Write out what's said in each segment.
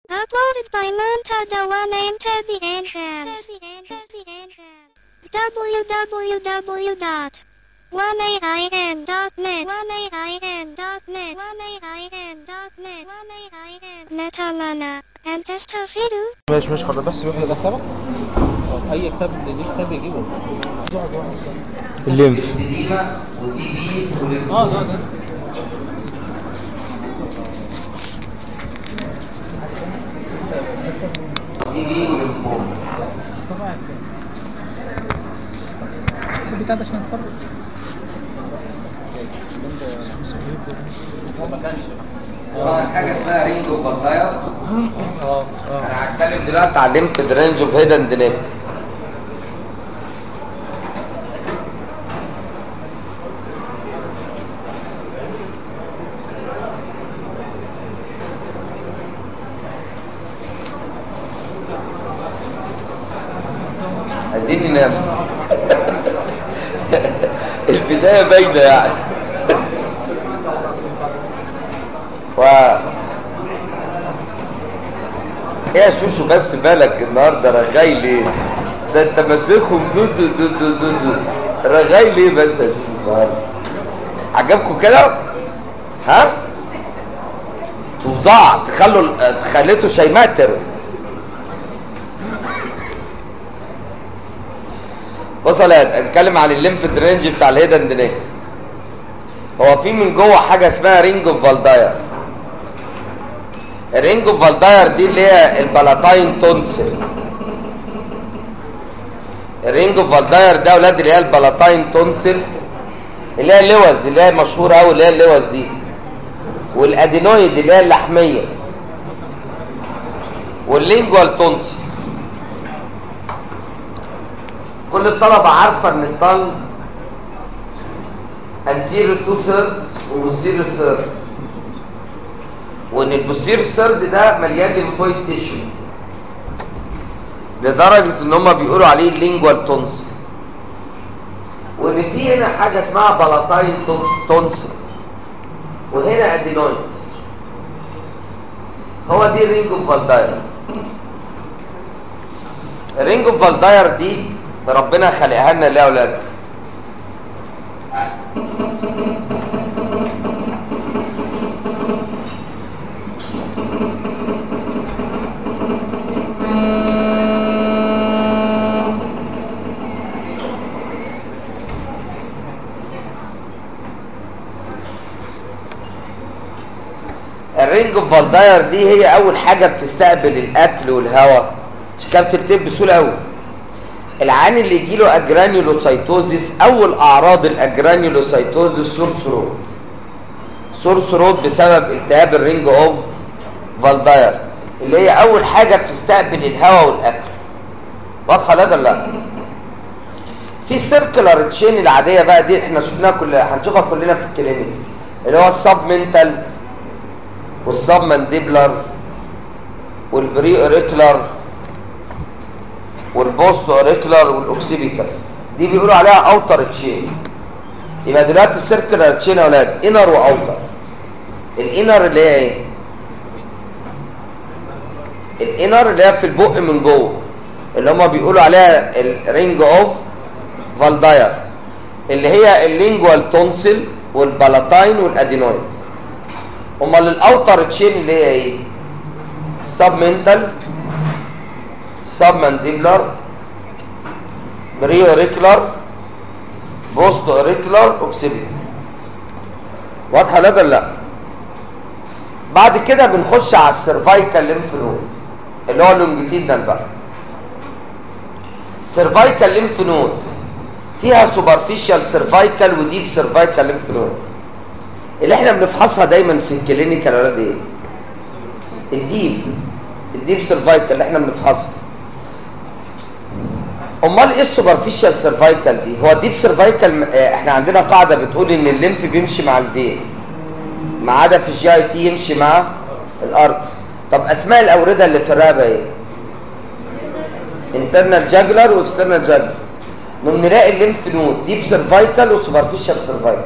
Uploaded by Montada One and Tabby Enhance. www.1ain.net 1ain.net 1ain.net Netamana. And Testafidu. ماشي ماشي خلاص بس روح للكتابة اي كتاب ليه كتاب يجيبه الليمف اه ده ده بتاع ده عشان نتفرج طبعا حاجه اسمها رينج اوف فالداير اه انا هتكلم دلوقتي اتعلمت الرينج اوف هيدن دينيت عايزين ننام البداية باينة يعني و ايه يا شوشو بس بالك النهارده رغاي ليه؟ ده انت ماسكهم دو دو دو دو دو دو رغاي ليه بس يا شوشو النهارده؟ عجبكم كده؟ ها؟ تفظع تخلوا تخليته شيماتر بص يا ولاد اتكلم عن الليمف درينج بتاع الهيدن دينيك هو في من جوه حاجه اسمها رينج اوف فالداير الرينج اوف فالداير دي اللي هي البلاتاين تونسل الرينج اوف فالداير ده يا ولاد اللي هي البلاتاين تونسل اللي هي اللوز اللي هي مشهوره قوي اللي هي اللوز دي والادينويد اللي هي اللحميه واللينجوال تونسل كل الطلبة عارفة ان الطن anterior two thirds وposterior third وان البوستير third ده مليان ليمفويد تيشو لدرجة ان هما بيقولوا عليه لينجوال تونسل وان في هنا حاجة اسمها بلاتاين تونسل وهنا ادينويد هو دي رينج اوف فالداير الرينج اوف فالداير دي ربنا خلقها لنا ليه يا اولاد الرينج اوف فالداير دي هي اول حاجه بتستقبل الاكل والهواء مش كده بتكتب بسهوله قوي العيان اللي يجيله اجرانيولوسايتوزيس اول اعراض الاجرانيولوسايتوزيس سور ثروت سور ثروت بسبب التهاب الرينج اوف فالداير اللي هي اول حاجه بتستقبل الهواء والاكل واضحه لا ولا لا في السيركلر تشين العاديه بقى دي احنا شفناها كلها هنشوفها كلنا في الكلينيك اللي هو السب منتال والسب مانديبلر والفري اوريكولار والبوست اوريكولار والاوكسيبيتال دي بيقولوا عليها اوتر تشين يبقى دلوقتي السيركلر تشين يا اولاد انر واوتر الانر اللي هي ايه الانر اللي هي في البق من جوه اللي هما بيقولوا عليها الرينج اوف فالداير اللي هي اللينجوال تونسل والبلاتاين والادينويد امال الاوتر تشين اللي هي ايه سب منتال سب مانديبلر بري اوريكولار بوست اوريكولار اوكسيبيتال واضحه لا ولا لا بعد كده بنخش على السيرفايكال ليمف نود اللي هو اللونجيتيدنال بقى سيرفايكال ليمف نود فيها سوبرفيشال سيرفايكال وديب سيرفايكال ليمف نود اللي احنا بنفحصها دايما في الكلينيكال اولاد ايه الديب الديب سيرفايكال اللي احنا بنفحصها امال ايه السوبرفيشال سيرفايكال دي هو الديب سيرفايكال اه، احنا عندنا قاعده بتقول ان الليمف بيمشي مع الفين ما عدا في الجي اي تي يمشي مع الارض طب اسماء الاورده اللي في الرقبه ايه انترنال جاجلر واكسترنال جاجلر نلاقي الليمف نود ديب سيرفايكال وسوبرفيشال سيرفايكال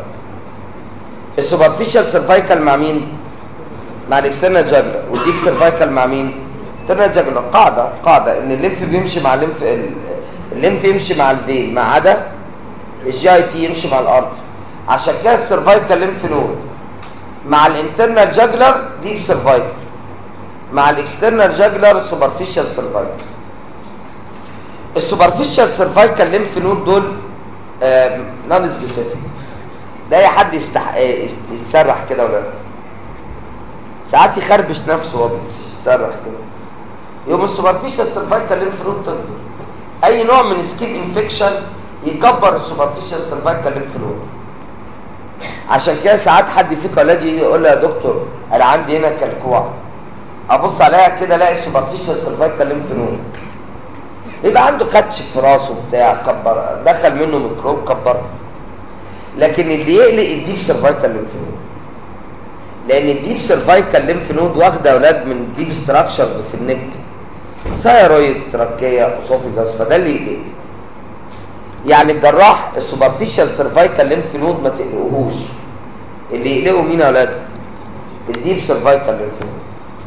السوبرفيشال سيرفايكال مع مين مع الاكسترنال جاجلر والديب سيرفايكال مع مين انترنال جاجولار قاعده قاعده ان الليمف بيمشي مع الليمف ال- الليمف يمشي مع الفين ما عدا الجي اي تي يمشي مع الارض عشان كده السيرفايكال ليمف نود مع الانترنال جاجولار ديب سيرفايكال مع الاكسترنال جاجولار سوبرفيشال سيرفايكال السوبرفيشال سيرفايكال ليمف نود دول نون سبيسيفيك ده اي حد يستح... آه، يتسرح كده ولا لا ساعات يخربش نفسه وهو بيتسرح كده يوم السوبرفيشال سيرفايكال ليمف نود تكبر اي نوع من سكين انفكشن يكبر السوبرفيشال سيرفايكال ليمف نود عشان كده ساعات حد فيكم اولادي يجي يقول له يا دكتور انا عندي هنا كلكوع ابص عليها كده الاقي السوبرفيشال سيرفايكال ليمف نود يبقى عنده كاتش في راسه بتاع كبر دخل منه ميكروب كبر لكن اللي يقلق الديب سيرفايكال ليمف نود لان الديب سيرفايكال ليمف نود واخده اولاد من ديب ستراكشرز في النك ثايرويد تركيه اسوفيجاس فده اللي يقلق يعني الجراح السوبرفيشال سيرفايكال ليمف نود ما تقلقوهوش اللي يقلقوا مين يا اولاد الديب سيرفايكال ليمف نود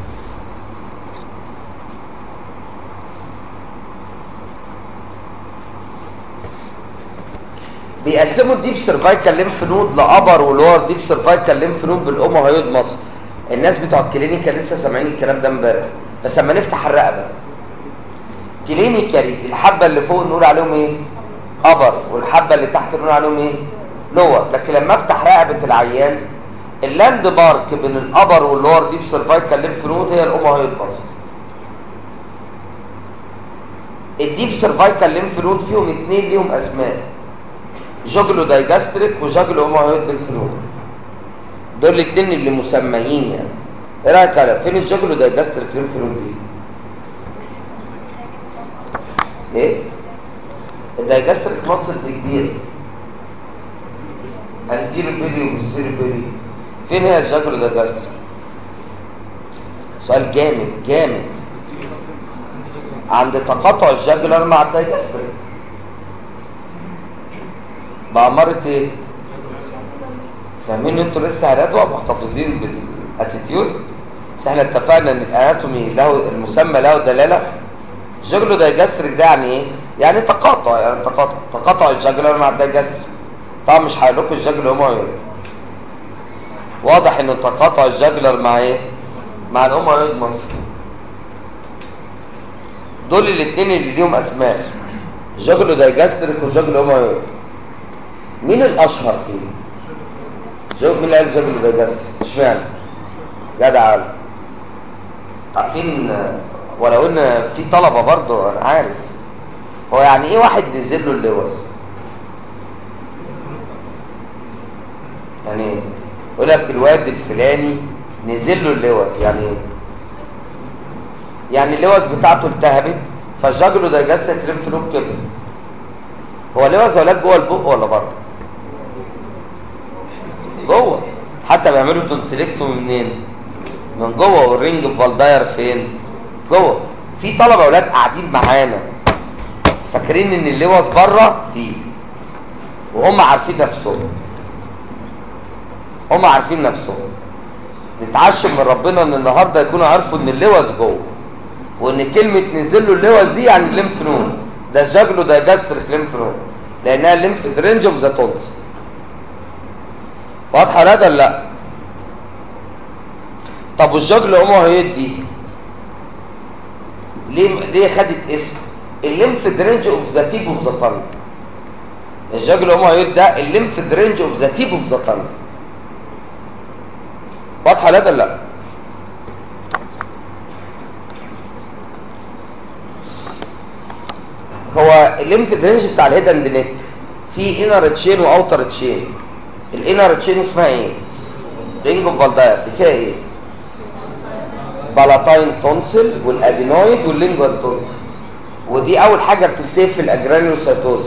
بيقسموا الديب سيرفايكال ليمف نود لابر ولور ديب سيرفايكال ليمف نود بالاوموهيود مصر الناس بتوع الكلينيكا لسه سامعين الكلام ده امبارح بس اما نفتح الرقبه كلينيكالي الحبه اللي فوق نقول عليهم ايه ابر والحبه اللي تحت نقول عليهم ايه لور لكن لما افتح رقبه العيان اللاند مارك بين الابر واللور ديب سيرفايكال ليمف نود هي الاوموهيود مصر الديب سيرفايكال ليمف نود فيهم اثنين ليهم اسماء جوجلو دايجاستريك وجوجلو اوموهيود ليمفنود دول الاثنين اللي مسميين يعني ايه رايك على فين الجوجلو دايجاستريك ليمفنود دي ايه الدايجاستريك مصل دي كبير انتيرو بيلي وبوستيرو بيلي فين هي الجوجلو دايجاستريك سؤال جامد جامد عند تقاطع الجاجولار مع الدايجاستريك بأمارة ايه؟ فاهمين انتوا لسه هندوة محتفظين بالاتيتيود بس احنا اتفقنا ان الاناتومي له المسمى له دلالة جاجلو دايجاستريك ده يعني ايه؟ يعني تقاطع يعني تقاطع تقاطع الجاجلر مع الدايجاستريك طبعا مش هقول لكم الجاجلر هما واضح ان تقاطع الجاجلر مع ايه؟ مع الاومويد مصر دول الاثنين اللي ليهم اسماء جاجلو دايجاستريك وجاجلو اومويد مين الاشهر فيه شوف مين اللي قال جبل دجاجة اشمعنى جدع عالم عارفين ولو ان في طلبة برضه انا عارف هو يعني ايه واحد نزل له اللوز يعني ايه يقول لك الواد الفلاني نزل له اللوز يعني ايه يعني اللوز بتاعته التهبت فالجاجلو ده جسد كريم فلوب كبر هو اللوز يا ولاد جوه البق ولا بره جوه حتى بيعملوا تونسيلكتومي منين من جوه والرينج فالداير فين جوه في طلبه اولاد قاعدين معانا فاكرين ان اللوز بره فيه وهم عارفين نفسهم هم عارفين نفسهم نتعشم من ربنا ان النهارده يكونوا عارفوا ان اللوز جوه وان كلمه نزل له اللوز دي يعني الليمف نود ده جاجلو ده جاستريك ليمف نود لانها الليمف درينج اوف ذا تونس واضحه ولا ولا لا طب والجاجلو اوموهيد دي ليه ليه خدت اسم الليمف درينج اوف ذا تيب اوف ذا تانج الجاجلو اوموهيد ده الليمف درينج اوف ذا تيب اوف ذا تانج واضحه ولا ولا لا هو الليمف درينج بتاع الهيد اند نيك في انر تشين واوتر تشين الانر تشين اسمها ايه رينج اوف فالداير دي فيها ايه بالاتاين تونسل والادينويد واللينجوال تونسل ودي اول حاجه بتنتهي في الاجرانيوسايتوز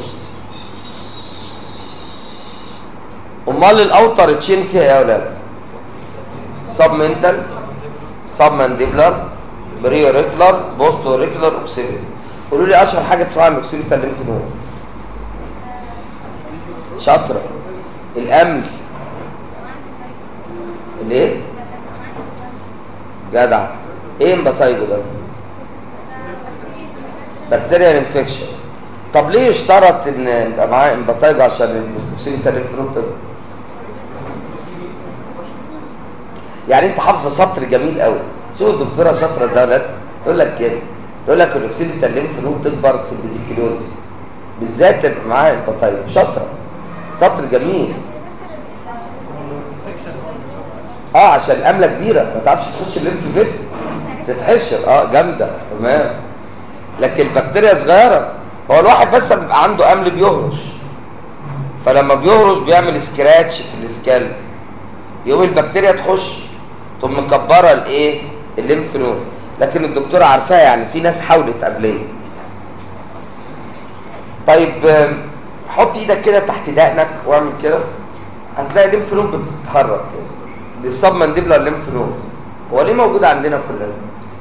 امال الاوتر تشين فيها ايه يا اولاد سب منتال سب مانديبلر بريوريكولار بوستوريكولار اوكسيبيتي قولوا لي اشهر حاجه تسمعها من اوكسيبيتال ليمف نود شاطره الامن الايه جدع ايه امباتايجو ده بكتيريال انفكشن طب ليه اشترط ان يبقى معاه امباتايج عشان البروكسيميتال ليمف نود تكبر يعني انت حافظه سطر جميل قوي شوف الدكتوره شاطره ده ولاد تقول لك كده تقول لك الاكسيديتال ليمف نود تكبر في البيديكيلوز بالذات تبقى معاها البطايق شاطره سطر جميل اه عشان الامله كبيره ما تعرفش تخش الليمف فيس تتحشر اه جامده تمام لكن البكتيريا صغيره هو الواحد بس بيبقى عنده امل بيهرش فلما بيهرش بيعمل سكراتش في السكالب يقوم البكتيريا تخش تقوم مكبره الايه الليمف نود لكن الدكتوره عارفاها يعني في ناس حاولت قبليه طيب آم، حط ايدك كده تحت دقنك واعمل كده هتلاقي الليمف نود بتتحرك كده دي السب مانديبلر الليمف نود هو ليه موجود عندنا كلنا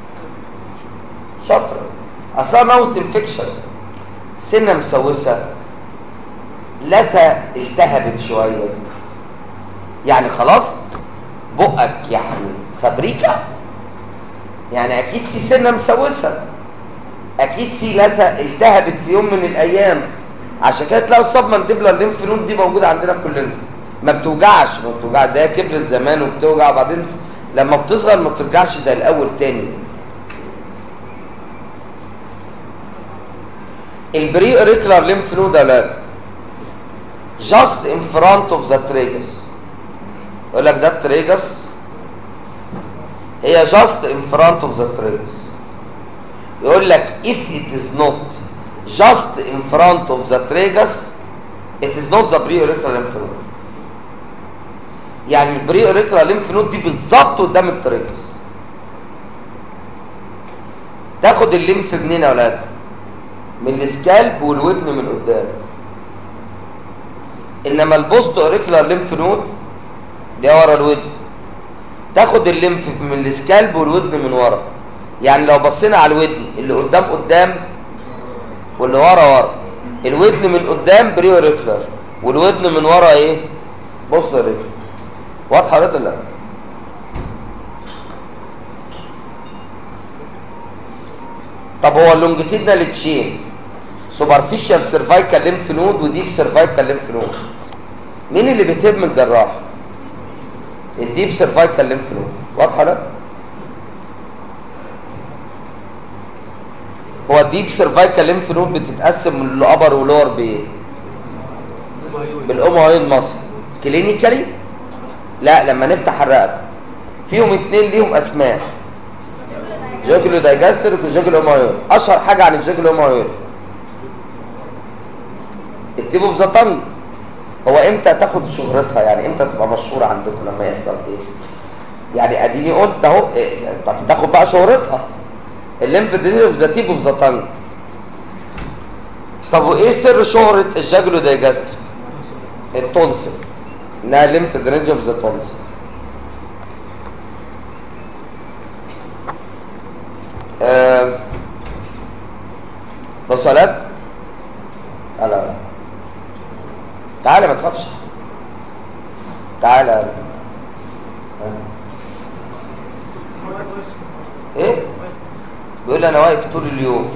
شاطره اصلا ماوث انفكشن سنه مسوسه لثه التهبت شويه يعني خلاص بقك يعني فابريكا يعني اكيد في سنه مسوسه اكيد في لثه التهبت في يوم من الايام عشان كده تلاقوا الصب مانديبلر الليمف نود دي موجوده عندنا كلنا ما بتوجعش ما بتوجعش ده كبرت زمان وبتوجع وبعدين لما بتصغر ما بترجعش زي الاول تاني البري اوريكولار ليمف نود يا ولاد just in front of the tragus يقول لك ده التريجس هي just in front of the tragus يقول لك if it is not just in front of the tragus it is not the pre-auricular lymph node يعني البري اوريكولار lymph node دي بالظبط قدام التريجس تاخد الليمف منين يا ولاد من السكالب والودن من قدام انما البوست اوريكولار ليمف نود دي ورا الودن تاخد الليمف من السكالب والودن من ورا يعني لو بصينا على الودن اللي قدام قدام واللي ورا ورا الودن من قدام بري اوريكولار والودن من ورا ايه بوست اوريكولار واضحه ولا لا طب هو اللونجيتيدنال تشين سوبرفيشال سيرفايكال ليمف نود وديب سيرفايكال ليمف نود مين اللي بيتم الجراح الديب سيرفايكال ليمف نود واضحه لا هو الديب سيرفايكال ليمف نود بتتقسم من الابر ولور بايه بالاومويد مصر كلينيكالي لا لما نفتح الرقبه فيهم اتنين ليهم اسماء جوجلو دايجاستريك وجوجلو اومويد اشهر حاجه عن الجوجلو اومويد اكتبوا في زطن هو امتى تاخد شهرتها يعني امتى تبقى مشهوره عندكم لما يحصل ايه يعني اديني قلت اهو إيه، طب تاخد بقى شهرتها الليمف درينج اوف ذا تيب اوف ذا تانج طب وايه سر شهره الجاجلو دايجاستريك التونسل انها ليمف درينج اوف ذا تونسل آه، وصلت لا لا تعالى ما تخافش تعالى ايه بيقول لي انا واقف طول اليوم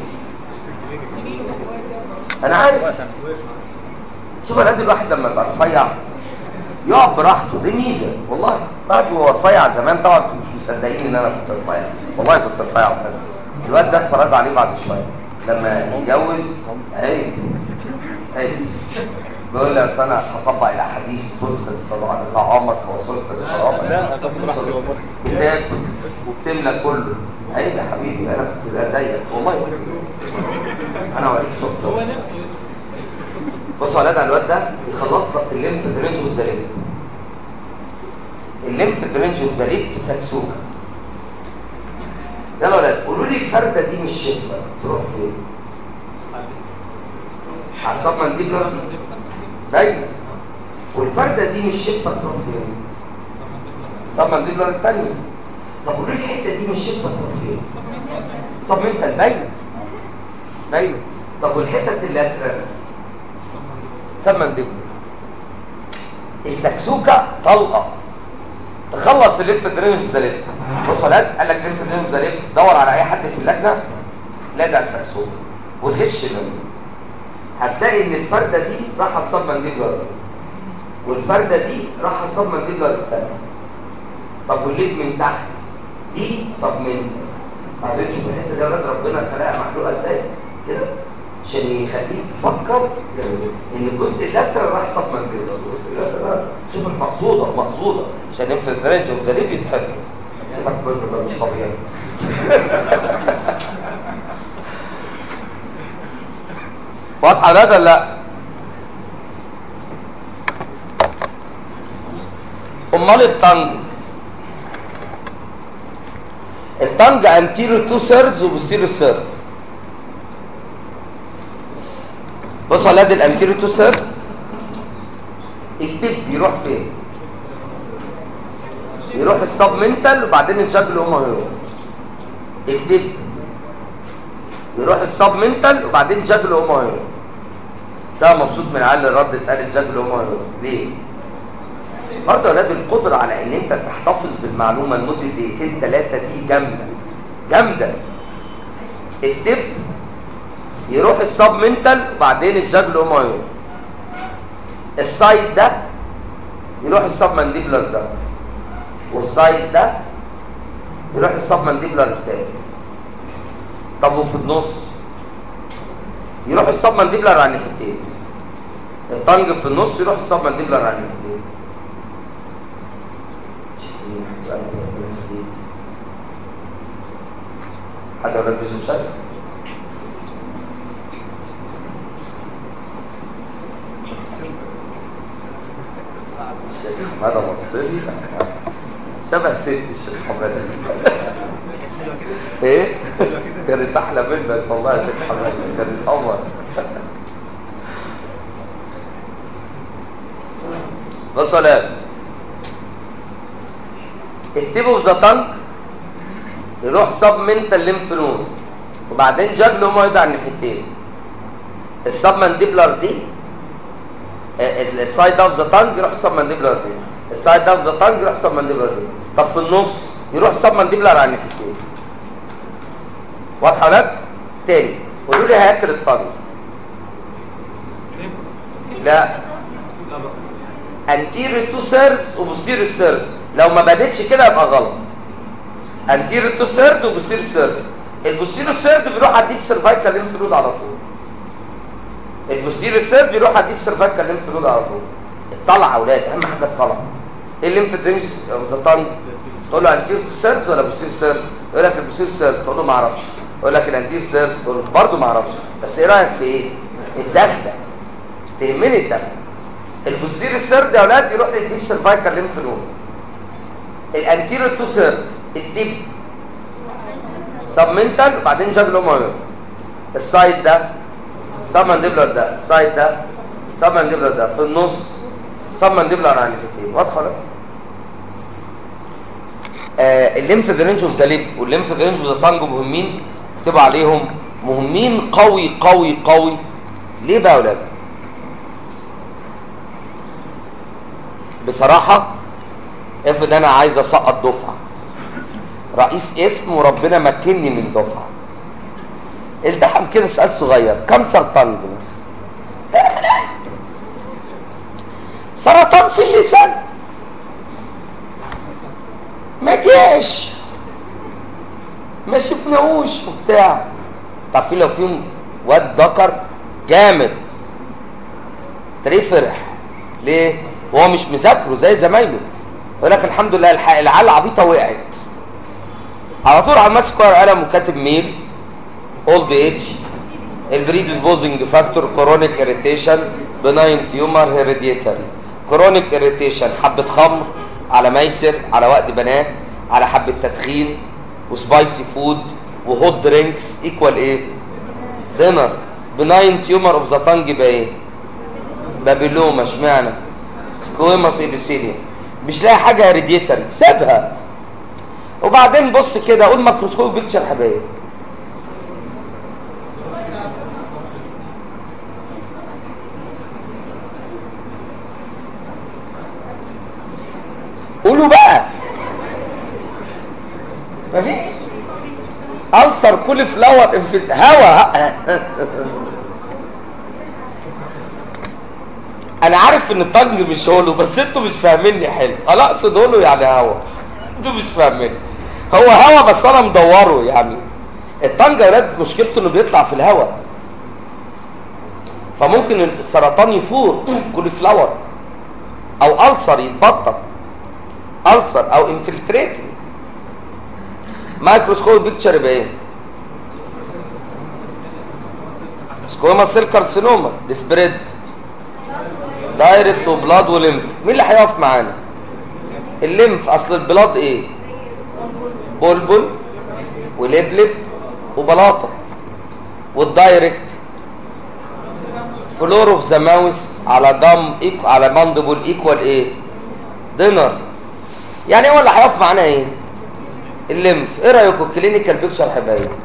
انا عارف شوف انا قد الواحد لما يبقى رفيع يقعد براحته دي ميزه والله بعد هو رفيع زمان طبعا انتوا مش مصدقين ان انا كنت رفيع والله كنت رفيع وكذا الواد ده اتفرج عليه بعد شويه لما يتجوز اهي اهي بيقول لي اصل انا هطبق الى حديث تدخل طعامك وصلت لطعامك بتاكل وبتملى كله ايوه يا حبيبي انا كنت زي- زيك والله انا اوريك صورته بصوا يا ولاد على الواد ده يخلص لك الليمف درينج والزليب الليمف درينج والزليب سكسوكه يلا يا ولاد قولوا لي الفرده دي مش شفه تروح فين؟ على الصف منديبلر باينه والفرده دي مش شفه تروح فين؟ الصف منديبلر الثانيه طب قولوا لي الحته دي مش شفه تروح فين؟ صف انت الباينه باينه طب والحتت اللي اسرع سمى الدبل السكسوكة طلقة تخلص الليف درينج الزليف بص ولاد قال لك ليف درينج الزليف دور على اي حد في اللجنة لا ده السكسوكة وتهش منه هتلاقي ان الفردة دي راح الصب منديبلر والفردة دي راح الصب منديبلر الثانية طب والليد من تحت دي صب من بعدين شوف الحته دي يا ولاد ربنا خلقها محلوقه ازاي كده عشان يخليك تفكر ان الجزء اللاترال راح صف منديل الجزء اللاترال شوف المقصوده مقصوده عشان ينفذ رينج اوف ذا ليف يتحفظ سيبك منه ده مش طبيعي واضحه ده ولا لا امال الطنج الطنج انتيرو تو سيرز وبوستيرو سيرز بص على ادي الانتيرو تو سيرز التب يروح فين يروح السب منتال وبعدين الشكل هما هيروح التب يروح السب منتال وبعدين شكل هما هيروح سواء مبسوط من العيال اللي ردت قالت شكل هما هيروح ليه برضه يا ولاد القدرة على ان انت تحتفظ بالمعلومة لمدة دقيقتين ثلاثة دي جامدة جامدة الدب يروح السب منتال وبعدين الشكل هما يروح السايد ده يروح السب مانديبلر ده والسايد ده يروح السب مانديبلر التاني طب وفي النص يروح السب مانديبلر على الناحيتين الطنج في النص يروح السب مانديبلر على الناحيتين حد ولا تجيب شك الشيخ حماده مصري شبه ست الشيخ حماده ايه كانت احلى منك والله يا شيخ حماده كانت قمر بص ولا اكتبوا في ذا تانك يروح سب منتال ليمف نود وبعدين جاجله مويد على الناحيتين السب مانديبلر دي السايد اوف ذا تانج يروح سب مانديبلر دي السايد اوف ذا تانج يروح سب مانديبلر دي طب في النص يروح سب مانديبلر على الناحيتين واضحه لك تاني قولوا لي هياكل الطنج لا انتيريور تو سيرز وبوستيريور سيرز لو ما بدتش كده يبقى غلط انتيريور تو سيرد وبوستيريور سيرد البوستيريور سيرد بيروح على الديب سيرفايكال ليمف نود على طول البوستيريور سيرد بيروح على الديب سيرفايكال ليمف نود على طول الطلع يا اولاد اهم حاجه الطلع ايه الليمف درينج ذا تانج تقول له انتيريور تو سيرد ولا بوستيريور سيرد يقول لك البوستيريور سيرد تقول له ما اعرفش يقول لك الانتيريور سيرد تقول له برضه ما اعرفش بس ايه رايك في ايه الدخله تهمني الدخله البوستيريور سيرد يا اولاد يروح للديب سيرفايكال ليمف نود الانتيريور تو سيرد الديب سبمنتال وبعدين جاجلو مايور السايد ده سبمنديبلر ده السايد ده سبمنديبلر ده في النص سبمنديبلر على الناحيتين واضحه ولا آه الليمف درينج اوف ذا ليب والليمف درينج اوف ذا تانج مهمين اكتبوا عليهم مهمين قوي قوي قوي ليه بقى يا ولاد بصراحه افرض انا عايز اسقط دفعه رئيس اسم وربنا مكنني من دفعه التحم كده سؤال صغير كم سرطان مثلا سرطان في اللسان ما جاش ما شفناهوش وبتاع طب في لو فيهم واد ذكر جامد تلاقيه فرح ليه وهو مش مذاكره زي زمايله يقول لك الحمد لله الح- العيال العبيطه وقعت على طول على ماسك ورقه قلم وكاتب ميل اولد ايج البريدسبوزنج فاكتور كرونيك اريتيشن بناين تيومر هيريديتري كرونيك اريتيشن حبه خمر على ميسر على وقت بنات على حبه تدخين وسبايسي فود وهوت درينكس ايكوال ايه دينر بناين تيومر اوف ذا تانج يبقى ايه بابيلوما اشمعنى سكويماس ايبيثيليوم مش لاقي حاجه هيريديتري سيبها وبعدين بص كده قول ميكروسكوب بيكتشر حبايب قولوا بقى مفيش السر كل فلاور في هوا انا عارف ان الطنج مش هولو بس انتوا مش فاهميني حلو انا اقصد هولو يعني هوا انتوا مش فاهميني هو هوا بس انا مدوره يعني الطنج يا ولاد مشكلته انه بيطلع في الهواء فممكن السرطان يفور كل فلاور او ألسر يتبطل ألسر او انفلتريتنج مايكروسكوب بيكتشر يبقى ايه سكوما سيل كارسينوما سبريد دايركت وبلاد وليمف مين اللي هيقف معانا الليمف اصل البلاد ايه بلبل ولبلب وبلاطه والدايركت فلور اوف ذا ماوس على دم إيكو على ماندبل ايكوال ايه دينر يعني هو اللي هيقف معانا ايه الليمف ايه رايكم الكلينيكال بيكتشر هيبقى ايه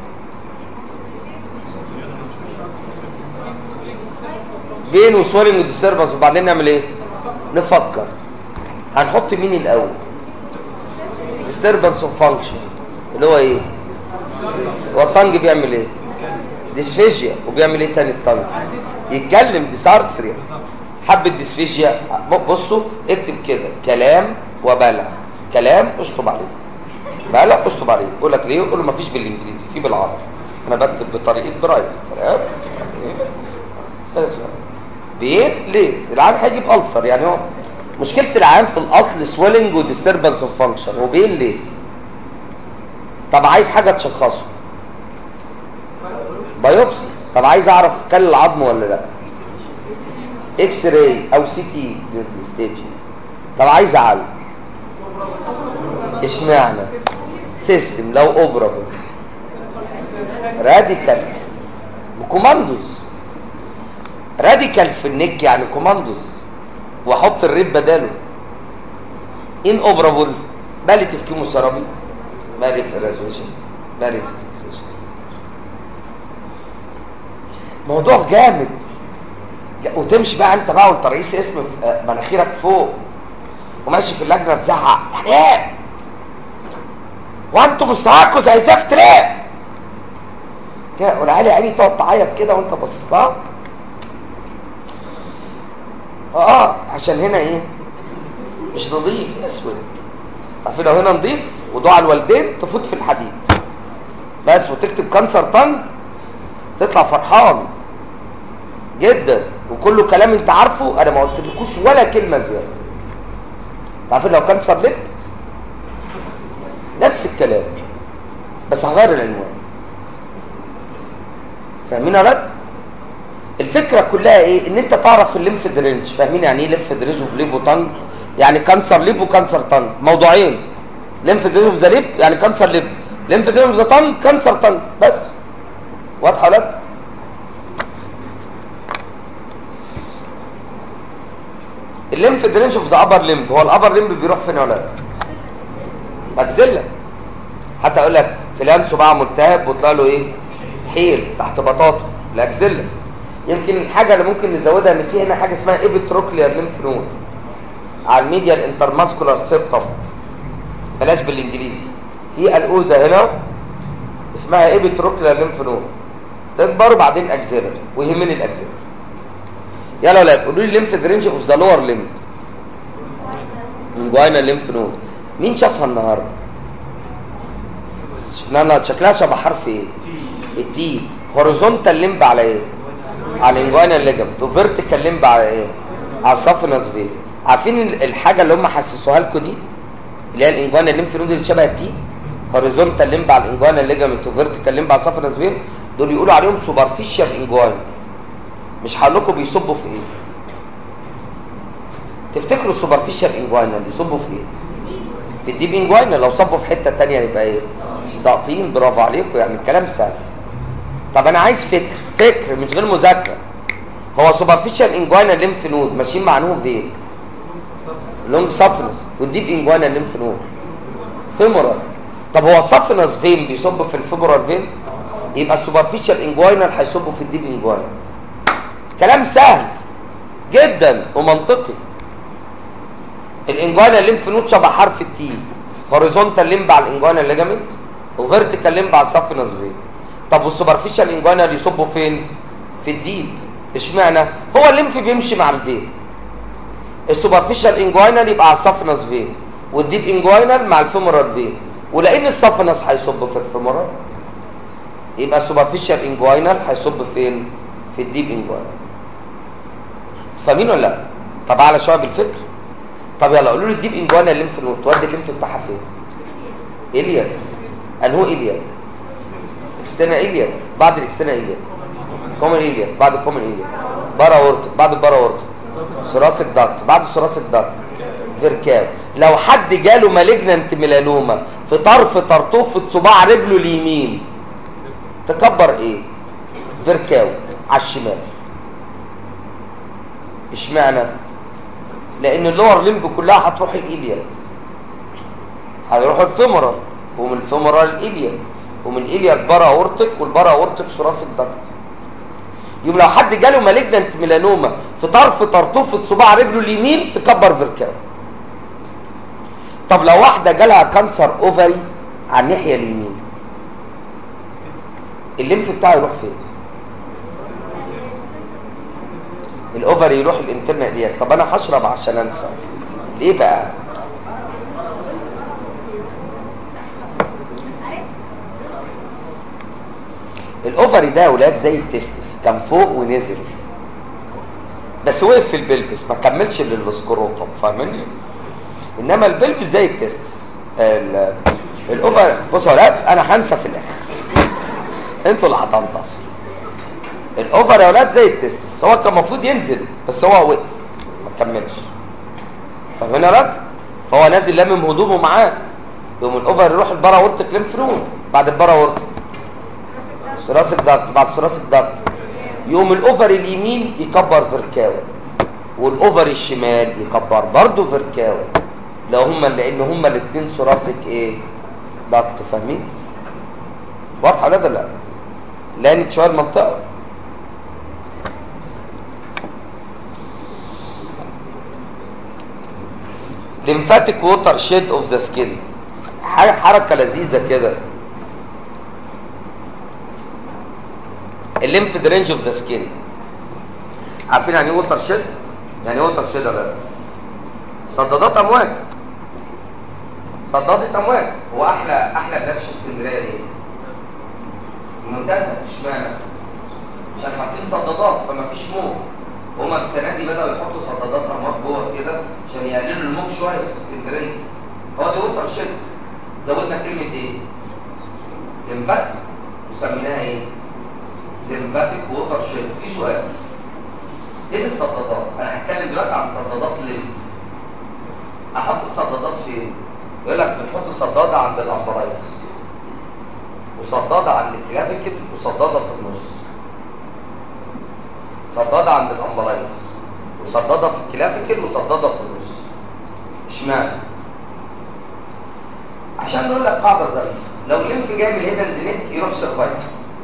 بين وسوالينج وديستربنس وبعدين نعمل ايه نفكر هنحط مين الاول disturbance of function اللي هو ايه هو الطنج بيعمل ايه ديسفيجيا وبيعمل ايه تاني الطنج يتكلم ديسارثريا حبة ديسفيجيا بصوا اكتب كده كلام وبلع كلام اشطب عليه بلع اشطب عليه يقول لك ليه يقول له مفيش بالانجليزي في بالعربي انا بكتب بطريقه برايل كلام بيت ليه العيان هيجيب ألسر يعني هو مشكلة العيان في الأصل سويلنج وديستربنس اوف فانكشن وبين ليه طب عايز حاجة تشخصه بايوبسي طب عايز اعرف كل العظم ولا لا اكس راي او سي تي ستيج طب عايز اعلم اشمعنى سيستم لو اوبرابل راديكال وكوماندوز راديكال في النك يعني كوماندوز واحط الريب بداله ان اوبرابل باليتيف كيموثيرابي باليتيف ريزوشن باليتيف فيكسيشن موضوع جامد وتمشي بقى انت بقى وانت رئيس اسم في مناخيرك فوق وماشي في اللجنه تزعق يعني ايه وانتوا مستواكوا زي زفت ليه كده والعيال عيني تقعد تعيط كده وانت باصص لها اه عشان هنا ايه مش نظيف اسود عارفين لو هنا نظيف ودعاء الوالدين تفوت في الحديد بس وتكتب كانسر طنج تطلع فرحان جدا وكله كلام انت عارفه انا ما قلتلكوش ولا كلمه زياده عارفين لو كانسر لب نفس الكلام بس هغير العنوان فاهمين يا ولاد الفكره كلها ايه ان انت تعرف الليمف درينج فاهمين يعني ايه ليمف درينج اوف ليب وطنج يعني كانسر ليب وكانسر طنج موضوعين ليمف درينج اوف ذا ليب يعني كانسر ليب ليمف درينج اوف ذا طنج كانسر طنج بس واضحه ولا لا؟ الليمف درينج اوف ذا ابر ليمب هو الابر ليمب بيروح فين يا ولاد مجزله حتى اقول لك فلان صباعه ملتهب وطلع له ايه حيل تحت بطاطا الاجزله يمكن الحاجه اللي ممكن نزودها ان في هنا حاجه اسمها ايبيتروكلير ليمف نود على الميديا الانترماسكولار سيبتم بلاش بالانجليزي في الاوزه هنا اسمها ايبيتروكلير ليمف نود تكبر وبعدين اجزله ويهمني الاجزله يلا يا ولاد قولوا لي ليمف درينج اوف ذا لور ليمف انجواينا ليمف نود مين شافها النهارده شكلها شكلها شبه حرف ايه التي هوريزونتال ليمب على ايه على الانجواينا ليجمنت وفيرتيكال ليمب على ايه على الصف النصبي عارفين الحاجه اللي هم حسسوها لكم دي اللي هي الانجواينا ليمف نود اللي شبه التي هوريزونتال ليمب على الانجواينا ليجمنت وفيرتيكال ليمب على الصف النصبي دول يقولوا عليهم سوبرفيشال انجواينا مش هقول لكم بيصبوا في ايه تفتكروا السوبرفيشال انجواينا بيصبوا في ايه في الديب انجواينا لو صبوا في حته تانية يبقى ايه ساقطين برافو عليكم يعني الكلام سهل طب انا عايز فكر فكر مش غير مذاكره هو سوبرفيشال انجواينا ليمف نود ماشيين مع انهم فين لونج سافنس والديب انجواينا ليمف نود فيمورال طب هو السافنس فين بيصب في الفيمورال فين يبقى السوبرفيشال انجواينال هيصبوا في الديب انجواينا كلام سهل جدا ومنطقي الانجوانا الليمف نود شبه حرف التي هوريزونتال ليمب على الانجوانا ليجامنت وفيرتيكال ليمب على الصف النصبي طب والسوبرفيشال انجوينال يصبوا فين في الديب اشمعنى هو الليمف بيمشي مع الفين السوبرفيشال انجوينال يبقى على السفنس فين والديب انجوينال مع الفيمورال فين ولان السفنس هيصب في الفيمورال يبقى السوبرفيشال انجوينال هيصب فين في الديب انجوينال فاهمين ولا لا طب على شويه بالفكر طب يلا قولوا لي الديب انجوينال الليمف نود تودي الليمف بتاعها فين اليد انهو اليد اكسترنا اليد بعد الاكسترنا اليد كومن اليد بعد الكومن اليد بارا اورتك بعد البارا اورتك ثراسك داكت بعد الثراسك داكت فيركاو لو حد جاله مالجنانت ميلانوما في طرف طرطوفة صباع رجله اليمين تكبر ايه فيركاو على الشمال اشمعنى لان اللور لمب كلها هتروح الاليا هيروح الفيمورال ومن الفيمورال الاليا ومن الاليا البارا اورتك والبارا اورتك ثراسك داكت يبقى لو حد جاله مالجنانت ميلانوما في طرف طرطوفة صباع رجله اليمين تكبر فيركاو طب لو واحدة جالها كانسر اوفري على الناحية اليمين الليمف بتاعه يروح فين الاوفري يروح الانترنال ديت طب انا هشرب عشان انسى ليه بقى الاوفري ده يا ولاد زي التستس كان فوق ونزل بس وقف في البلفس ما كملش للسكروتم فاهمني انما البلفس زي التستس ال- الاوفر بصوا يا ولاد انا هنسى في الاخر انتوا اللي هتنتصروا الاوفر يا ولاد زي التستس هو كان المفروض ينزل بس هو وقف ما كملش فاهمين يا ولاد فهو نازل لامم هدومه معاه يقوم الاوفر يروح البارا ورتك ليمف نود بعد البارا ورتك ثراسك ضغط بعد ثراسك ضغط يقوم الاوفر اليمين يكبر فيركاوي والاوفر الشمال يكبر برضه فيركاوي لو هما لان هما الاثنين ثراسك ايه ضغط فاهمين واضحه ده ولا لا لانت شويه المنطقه lymphatic water shed of the skin حاجة حركة لذيذة كده الليمف درينج اوف ذا سكين عارفين يعني ايه ووتر شيد يعني ايه ووتر شيد يا ولاد صدادات امواج صدادة امواج هو احلى احلى بلاش اسكندريه ايه ممتازه اشمعنى عشان حاطين صدادات فما فيش موج هما السنه دي بداوا يحطوا صدادات امواج جوه كده عشان يقللوا الموج شويه في اسكندريه هو دي ووتر شيد زودنا كلمه ايه لمفاتيك وسميناها ايه لمفاتيك ووتر شيد في سؤال ايه الصدادات انا هتكلم دلوقتي عن صدادات ليه احط الصدادات فين يقول لك بنحط صداده عند الامبرايتس وصداده عند الكلافيكل وصداده في النص صداده عند الامبرايتس وصداده في الكلافيكل وصداده في النص اشمعنى عشان نقول لك قاعده ظريفه لو ليمف جاي من الهيدن دينيت يروح سيرفايتر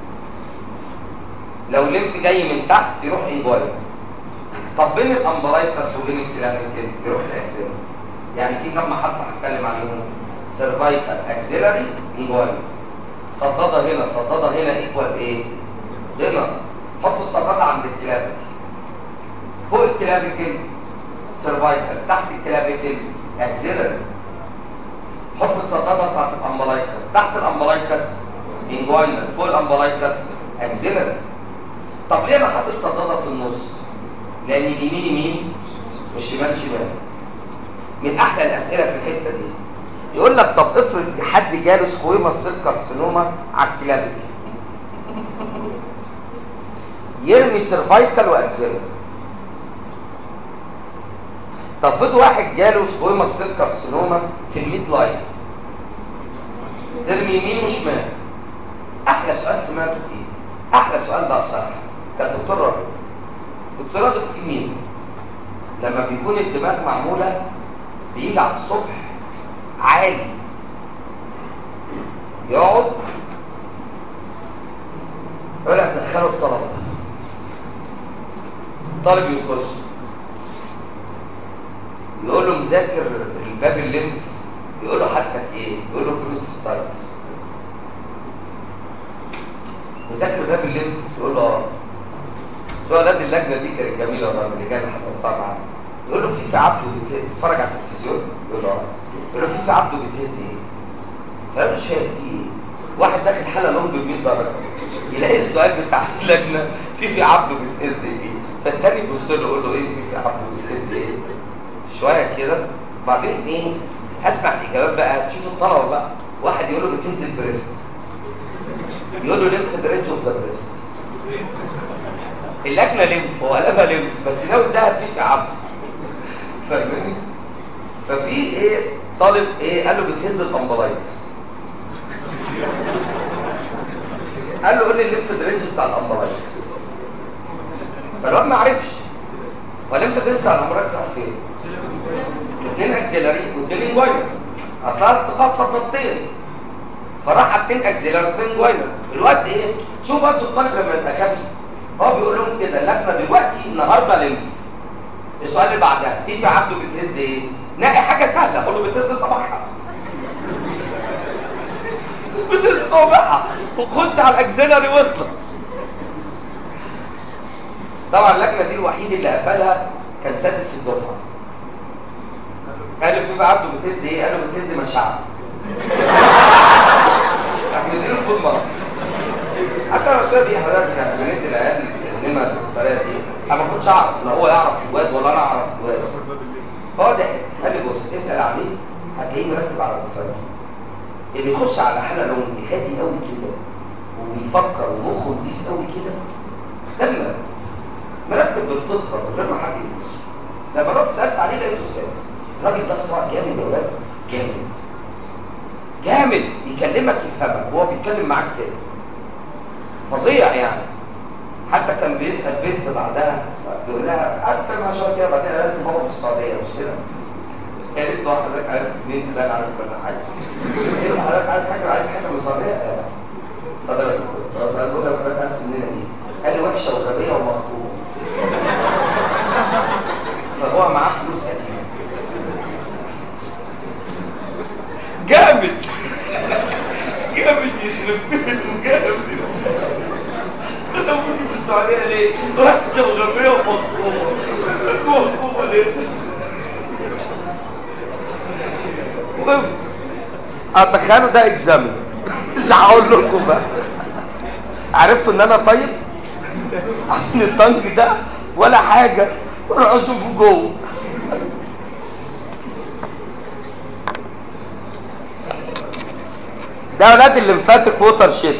لو ليمف جاي من تحت يروح انجوال طب بين الامبرايتس وبين الكلافيكل يروح الاسيل يعني في كم محطه هتكلم عليهم سيرفايكال اكسيلري انجوال صداده هنا صداده هنا ايكوال ايه هنا حط الصداده عند الكلافيكل فوق الكلافيكل سيرفايكال تحت الكلافيكل اكسيلري حط الصداده بتاعت الامبرايكس تحت الامبرايكس انجوينال فوق الامبرايكس اكسيلري طب ليه ما حطش صداده في النص لان اليمين يمين والشمال شمال من احلى الاسئله في الحته دي يقول لك طب افرض حد جاله سكويما سيل كارسينوما على الكلافيكل يرمي سيرفايكال واكسيلري طب افرض واحد جاله سكويما سيل كارسينوما في الميد لاين ترمي يمين وشمال احلى سؤال سمعته فيه احلى سؤال ده بصراحه كان دكتور راجل دكتور راجل في مين لما بيكون الدماغ معموله بيجي على الصبح عالي يقعد يقول لك دخلوا الطلبه طالب يخش يقول له مذاكر الباب الليمف يقول له حالتك ايه يقول له فلوس ستايلز مذاكر باب الليمف يقول له اه هو ده اللجنه دي كانت جميله والله اللي كان حضرتها معانا يقول له في في عبده بيتفرج على التلفزيون يقول له اه يقول له في في عبده بيتهز ايه فانا مش فاهم في ايه واحد داخل حاله لون ب 100 درجه يلاقي السؤال بتاع اللجنه في في عبده بيتهز ايه فالتاني يبص له يقول له ايه في في عبده بيتهز ايه شويه كده بعدين ايه هسمع الاجابات بقى تشوف الطلبه بقى واحد يقول له بتهز البريست يقول له ليمف درينج اوف ذا بريست اللجنه ليمف وقلبها ليمف بس ناوي ده فيه في عبد فاهمني ففي ايه طالب ايه قال له بتهز الامبلايتس قال له قول لي الليمف درينج بتاع الامبلايتس فالواد ما عرفش والليمف درينج بتاع الامبلايتس راح فين اثنين اكسلري واثنين لينجوينال اصلا تخصص ضبطين فراح على اثنين اكسلري واثنين لينجوينال الواد ايه شوف برضه الطالب لما يبقى غبي هو بيقول لهم كده اللجنه دلوقتي النهارده ليمف السؤال اللي بعدها في في عبده بتهز ايه نلاقي حاجه سهله اقول له بتهز صباحها بتهز صباحها وخش على الاكسلري واطلع طبعا اللجنه دي الوحيد اللي قفلها كان سادس الدفعه قال له في عبده بتهز ايه قال له بتهز مشاعر راح مديله فول مره حتى لو قلت دي حضرتك يعني بنيت العيال النمى بالطريقه دي انا ما كنتش اعرف لا هو يعرف جواد ولا انا اعرف جواد هو ده قال لي بص اسال عليه هتلاقيه مرتب على الدفعه اللي يخش على حاله لون هادي قوي كده وبيفكر ومخه نضيف قوي كده لما مرتب بالفطره من غير ما حد يبص لما رحت سالت عليه لقيته سادس الراجل ده صراحه جامد يا ولاد جامد جامد يكلمك يفهمك وهو بيتكلم معاك كده فظيع يعني حتى كان بيسأل بنت بعدها بيقول لها قعدت مع شويه كده بعدين قالت لي ماما في السعوديه مش كده؟ قالت له حضرتك عارف مين فلان عارف كل حاجه قلت له حضرتك عارف حاجه عارف حاجه من السعوديه؟ آه. حضرتك فقال له حضرتك عارف منين دي؟ قال لي وحشه وغبيه ومخطوبه فهو معاه فلوس قديمه جامد جامد يخرب بيته جامد انا ممكن في السعوديه ليه؟ وحشه وغبيه ومخطوبه مخطوبه ليه؟ المهم اتخيلوا ده اكزامن مش هقول لكم بقى عرفتوا ان انا طيب عشان الطنك ده ولا حاجه روحوا شوفوا جوه ده اولاد الليمفاتيك ووتر شيد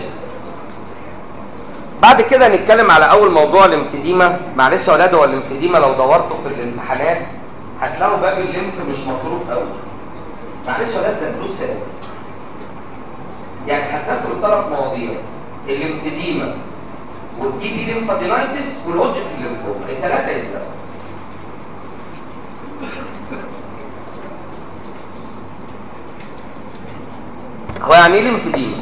بعد كده نتكلم على اول موضوع الامفيديما معلش يا اولاد هو الامفيديما لو دورتوا في الامتحانات هتلاقوا باب الليمف مش مطروح قوي معلش يا اولاد ده فلوس سنة. يعني هتذاكروا الثلاث مواضيع الامفيديما والتي بي ليمفادينايتس والهوجن الليمفوما الثلاثه يتذاكروا هو يعني ايه الانفديما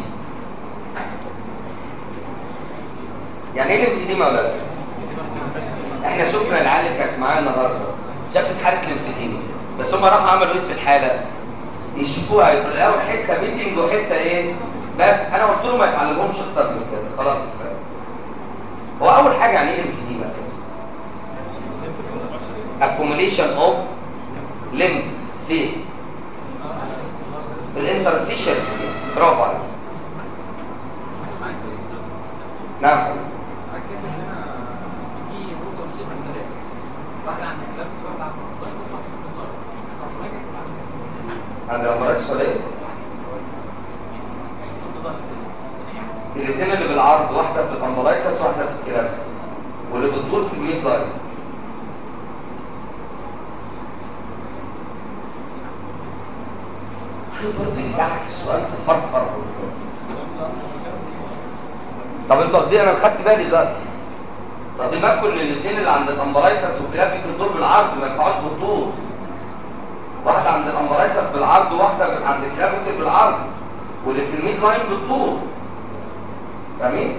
يعني ايه الانفديما يا ولاد احنا شفنا العيال اللي كانت معانا النهارده شافت حاله الانفديما بس هم راحوا عملوا ايه في الحاله يشوفوها يلاقوا حته ميتنج وحته ايه بس انا قلت لهم ما يتعلمهمش اكتر من كده خلاص كفايه هو اول حاجه يعني ايه الانفديما اساسا accumulation of lymph في الانترستيشن برافو عليك نعم عند الأمراض السولية الاثنين اللي بالعرض واحدة في الأمبلايكس واحدة في الكلاب واللي بالطول في الميد لاين برضه يفتحك السؤال تفرفر طب انتوا قصدي انا خدت بالي دلوقتي طب بالكم ان الاثنين اللي عند الامبرايتس والكلاب في الدور بالعرض ما ينفعوش بالطول واحده عند الامبرايتس بالعرض وواحده عند الكلاب بالعرض واللي في الميد لاين بالطول فاهمين؟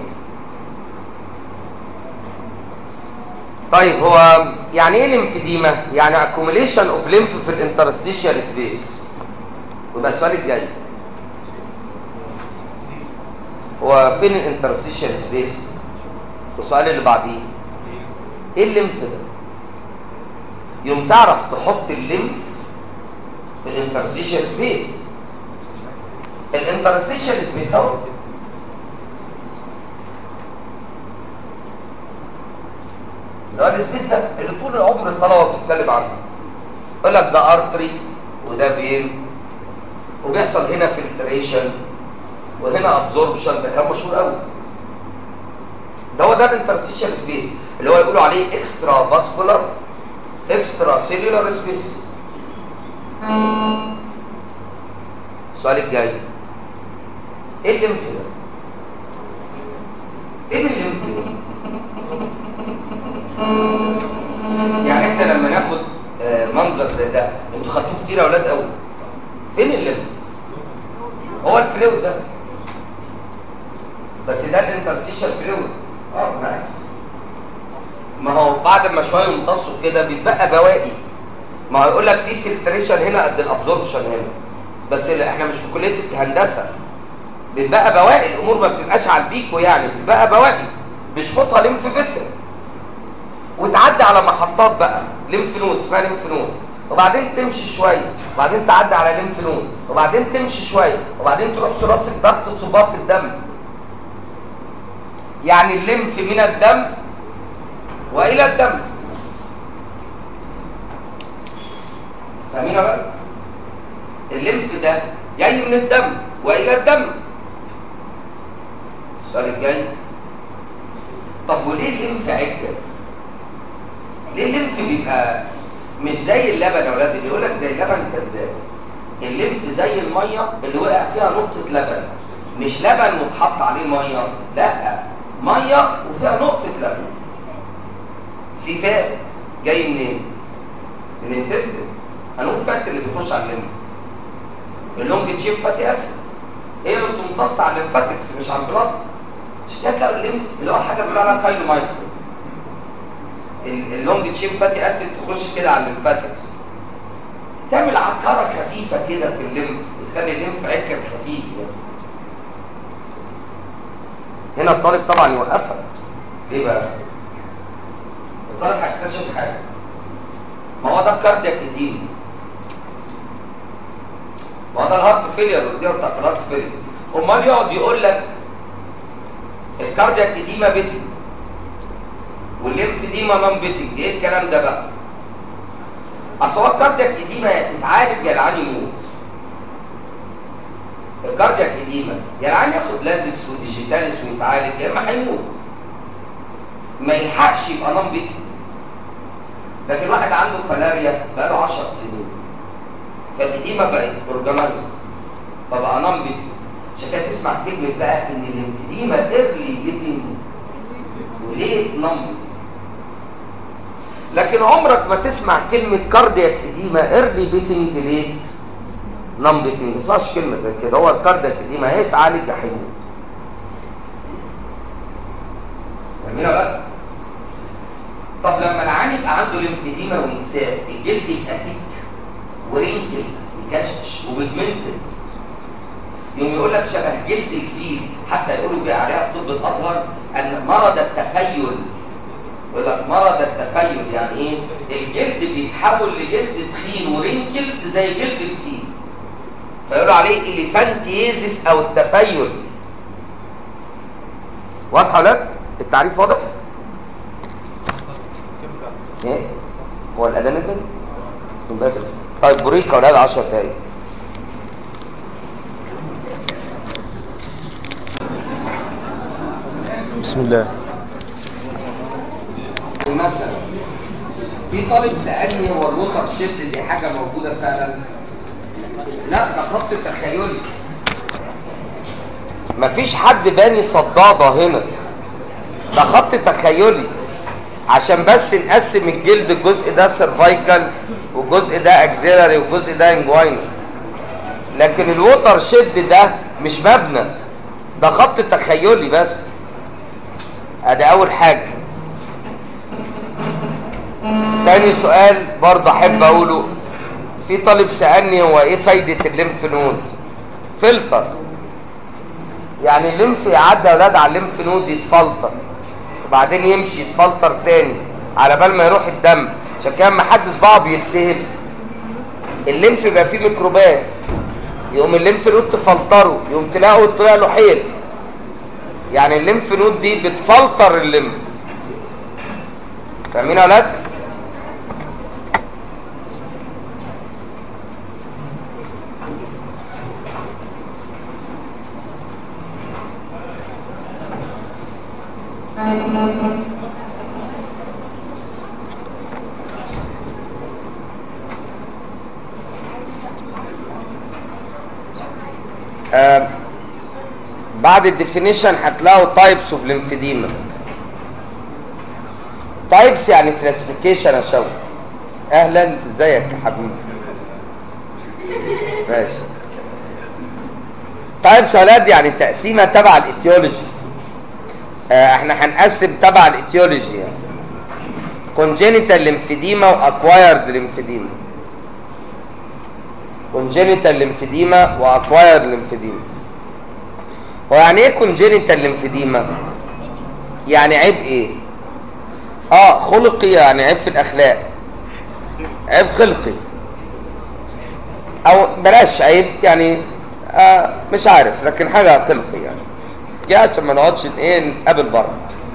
طيب هو يعني ايه الامفيديما؟ يعني accumulation of lymph في الانترستيشيال سبيس ويبقى السؤال الجاي هو فين الانترستيشن سبيس والسؤال اللي بعديه ايه الليمف ده يوم تعرف تحط الليمف في الانترستيشن سبيس الانترستيشن سبيس اهو ده السبيس ده اللي طول العمر الطلبه بتتكلم عنه يقول لك ده ارتري وده فين وبيحصل هنا فلتريشن وهنا ابزوربشن ده كان مشهور قوي ده هو ده الانترستيشن سبيس اللي هو يقولوا عليه اكسترا فاسكولار اكسترا سيلولار سبيس السؤال الجاي ايه الليمف ده؟ ايه الليمف ده؟ يعني احنا لما ناخد آه، منظر زي ده انتوا خدتوه كتير يا اولاد قوي فين الليمف؟ هو الفلويد ده بس ده الانترستيشن فلويد اه معاك ما هو بعد ما شويه يمتصوا كده بيتبقى بواقي ما هو يقول لك في فلتريشن هنا قد الابزوربشن هنا بس اللي احنا مش في كليه الهندسه بيتبقى بواقي الامور ما بتبقاش على البيكو يعني بيتبقى بواقي بيشفطها ليمف فيسل وتعدي على محطات بقى ليمف نود اسمها ليمف نود وبعدين تمشي شويه وبعدين تعدي على ليمف نود وبعدين تمشي شويه وبعدين تروح ثلاثي ضغط صباط في الدم يعني الليمف من الدم والى الدم فاهمين بقى الليمف ده جاي من الدم والى الدم السؤال الجاي طب وليه الليمف عكر ليه الليمف بيبقى مش زي اللبن يا ولاد اللي يقول لك زي اللبن كذاب الليمف زي الميه اللي وقع فيها نقطه لبن مش لبن واتحط عليه ميه لا ميه وفيها نقطه لبن في فات جاي منين من الانتستين انو فات اللي بيخش على الليمف اللونج تشيب فاتي اسيد هي اللي بتمتص على الليمفاتكس مش على البلاد مش كده تلاقوا الليمف اللي هو حاجه بنقول عليها كايلو مايكرو اللونج تشيب فاتي اسيد تخش كده على الليمفاتكس تعمل عكاره خفيفه كده في الليمف تخلي الليمف عكر خفيف يعني. هنا الطالب طبعا يوقفها ليه بقى؟ الطالب هيكتشف حاجه ما هو ده الكاردياك اديم ما هو ده الهارت فيلير والدي بتاعت الهارت فيلير امال يقعد يقول لك الكاردياك اديما بيتنج والليمف ديما نون بيتنج ايه الكلام ده بقى اصل هو الكاردياك اديما يا تتعالج يا العيان يموت الكاردياك اديما يا العيان ياخد لازكس وديجيتاليس ويتعالج يا اما هيموت ما يلحقش يبقى نون بيتنج لكن واحد عنده فلاريا بقاله 10 سنين فالإديمة بقت اورجانيز فبقى نون بيتنج عشان كده تسمع كلمة بقى ان الانفديمة ايرلي بيتنج وليه نون بيتنج لكن عمرك ما تسمع كلمة كاردياك اديما ايرلي بيتنج ليه نون بيتنج ما تسمعش كلمة زي كده هو الكاردياك اديما هيتعالج يا حبيبي فاهمين بقى طب لما العيان يبقى عنده ليمفيديما وينساه الجلد يبقى ثيك ورينكل يكشش وبيجمنتد يوم يقول لك شبه جلد الفيل حتى يقولوا بقى عليها في طب الازهر ان مرض التخيل يقول لك مرض التخيل يعني ايه الجلد بيتحول لجلد تخين ورينكل زي جلد الفيل فيقولوا عليه اليفانتيزيس او التخيل واضحه ولا التعريف واضح ايه هو الاذان نزل من بدري طيب بريك يا اولاد 10 دقايق بسم الله مثلا في طالب سالني هو الوتر شيفت دي حاجه موجوده فعلا لا ده خط تخيلي مفيش حد باني صداده هنا ده خط تخيلي عشان بس نقسم الجلد الجزء ده سيرفايكال والجزء ده اكزيلاري والجزء ده انجوينال لكن الوتر شيد ده مش مبنى ده خط تخيلي بس ادي اول حاجه تاني سؤال برضه احب اقوله في طالب سالني هو ايه فايده الليمف نود فلتر يعني الليمف يعدي يا اولاد على الليمف نود يتفلتر وبعدين يمشي يتفلتر تاني على بال ما يروح الدم عشان كده لما حد صباعه بيلتهب الليمف يبقى فيه ميكروبات يقوم الليمف نود تفلتره يقوم تلاقوا طلع له حيل يعني الليمف نود دي بتفلتر الليمف فاهمين يا اولاد آه بعد الديفينيشن هتلاقوا تايبس اوف ليمفيديما تايبس يعني كلاسيفيكيشن يا شوقي اهلا ازيك يا حبيبي ماشي تايبس يا ولاد يعني تقسيمه تبع الايتيولوجي آه احنا هنقسم تبع الايتيولوجي يعني congenital lymphedema واكوايرد lymphedema congenital lymphedema واكوايرد lymphedema هو يعني ايه congenital lymphedema يعني عيب ايه اه خلقي يعني عيب في الاخلاق عيب خلقي او بلاش عيب يعني آه مش عارف لكن حاجه خلقي يعني جه عشان ما نقعدش ايه نتقابل بره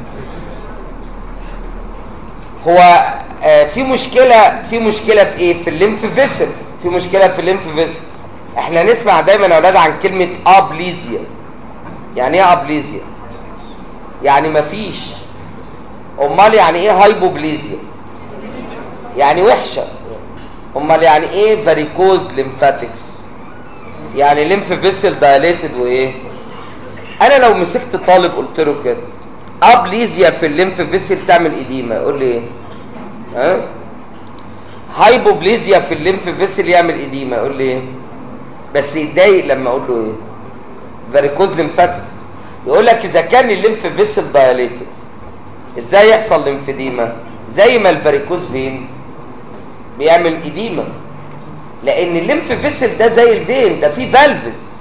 هو آه في مشكله في مشكله في ايه في الليمف فيسل في مشكله في الليمف فيسل احنا نسمع دايما يا اولاد عن كلمه ابليزيا يعني ايه ابليزيا يعني مفيش امال يعني ايه هايبوبليزيا يعني وحشه امال يعني ايه فاريكوز ليمفاتكس يعني ليمف فيسل دايليتد وايه انا لو مسكت طالب قلت له كده ابليزيا في الليمف فيسل تعمل اديمه يقول لي ايه ها هايبوبليزيا في الليمف فيسل يعمل اديمه يقول لي ايه بس يتضايق لما اقول له ايه فاريكوز ليمفاتكس يقول لك اذا كان الليمف فيسل دايليتد ازاي يحصل ليمفيديما زي ما الفاريكوز فين بيعمل اديمه لان الليمف فيسل ده زي الفين ده فيه فالفز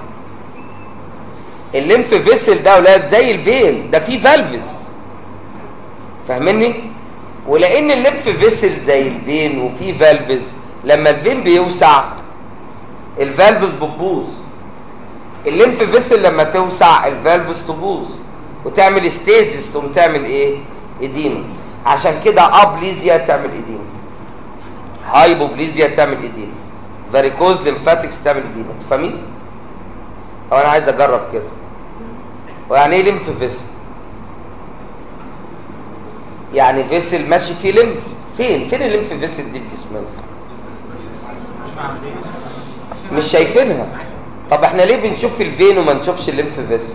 الليمف فيسل ده اولاد زي الفين ده فيه فالفز فاهمني ولان الليمف فيسل زي الفين وفيه فالفز لما الفين بيوسع الفالفز بتبوظ الليمف فيسل لما توسع الفالفز تبوظ وتعمل ستيزس تقوم تعمل ايه اديمه عشان كده ابليزيا تعمل اديمه هايبوبليزيا تعمل اديمه فاريكوز ليمفاتكس تعمل اديمه انتوا فاهمين او انا عايز اجرب كده ويعني ايه ليمف فيسل يعني فيسل ماشي فيه ليمف فين فين الليمف فيسل دي بجسمنا مش شايفينها طب احنا ليه بنشوف الفين وما نشوفش الليمف فيسل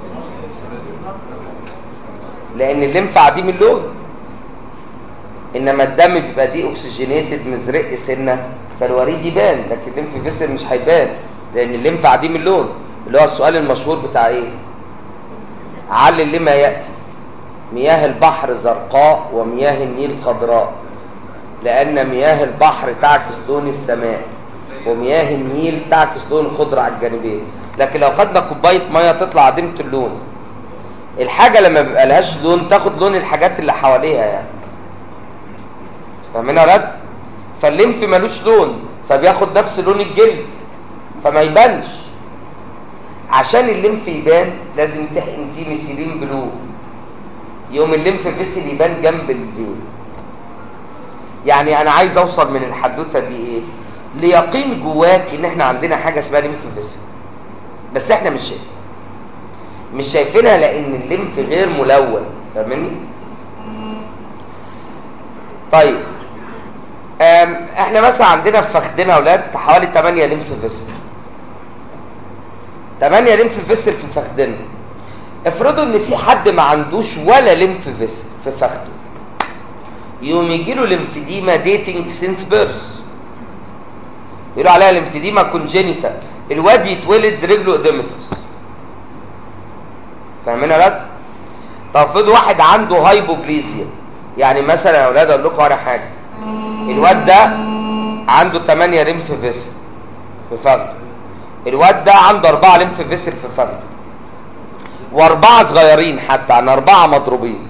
لان الليمف عديم اللون انما الدم بيبقى دي اوكسجينيتد مزرق سنه فالوريد يبان لكن الليمف فيسل مش هيبان لان الليمف عديم اللون اللي هو السؤال المشهور بتاع ايه علل لما ياتي مياه البحر زرقاء ومياه النيل خضراء لان مياه البحر تعكس لون السماء ومياه النيل تعكس لون الخضره على الجانبين لكن لو خدنا كوبايه ميه تطلع عديمه اللون الحاجه لما بيبقى لهاش لون تاخد لون الحاجات اللي حواليها يعني فاهمين يا ولاد فالليمف ملوش لون فبياخد نفس لون الجلد فما يبانش عشان الليمف يبان لازم تحقن فيه ميثيلين بلو يوم الليمف فيسل يبان جنب الفين يعني انا عايز اوصل من الحدوته دي ايه ليقين جواك ان احنا عندنا حاجه اسمها ليمف فيسل بس احنا مش شايفين مش شايفينها لان الليمف غير ملون فاهمني طيب أم احنا مثلا عندنا في فخدنا اولاد حوالي 8 ليمف فيسل 8 ليمف فيسل في فخدنا افرضوا ان في حد ما عندوش ولا ليمف فيسل في فخده يقوم يجي له ليمفيديما ديتنج سينس بيرث يقولوا عليها ليمفيديما كونجينيتال الواد يتولد رجله اديمتس فاهمين يا ولاد طب افرض واحد عنده هايبوبليزيا يعني مثلا يا اولاد اقول لكم على حاجه الواد ده عنده 8 ليمف فيسل في فخده الواد ده عنده 4 ليمف فيسل في فخده واربعه صغيرين حتى عن اربعه مضروبين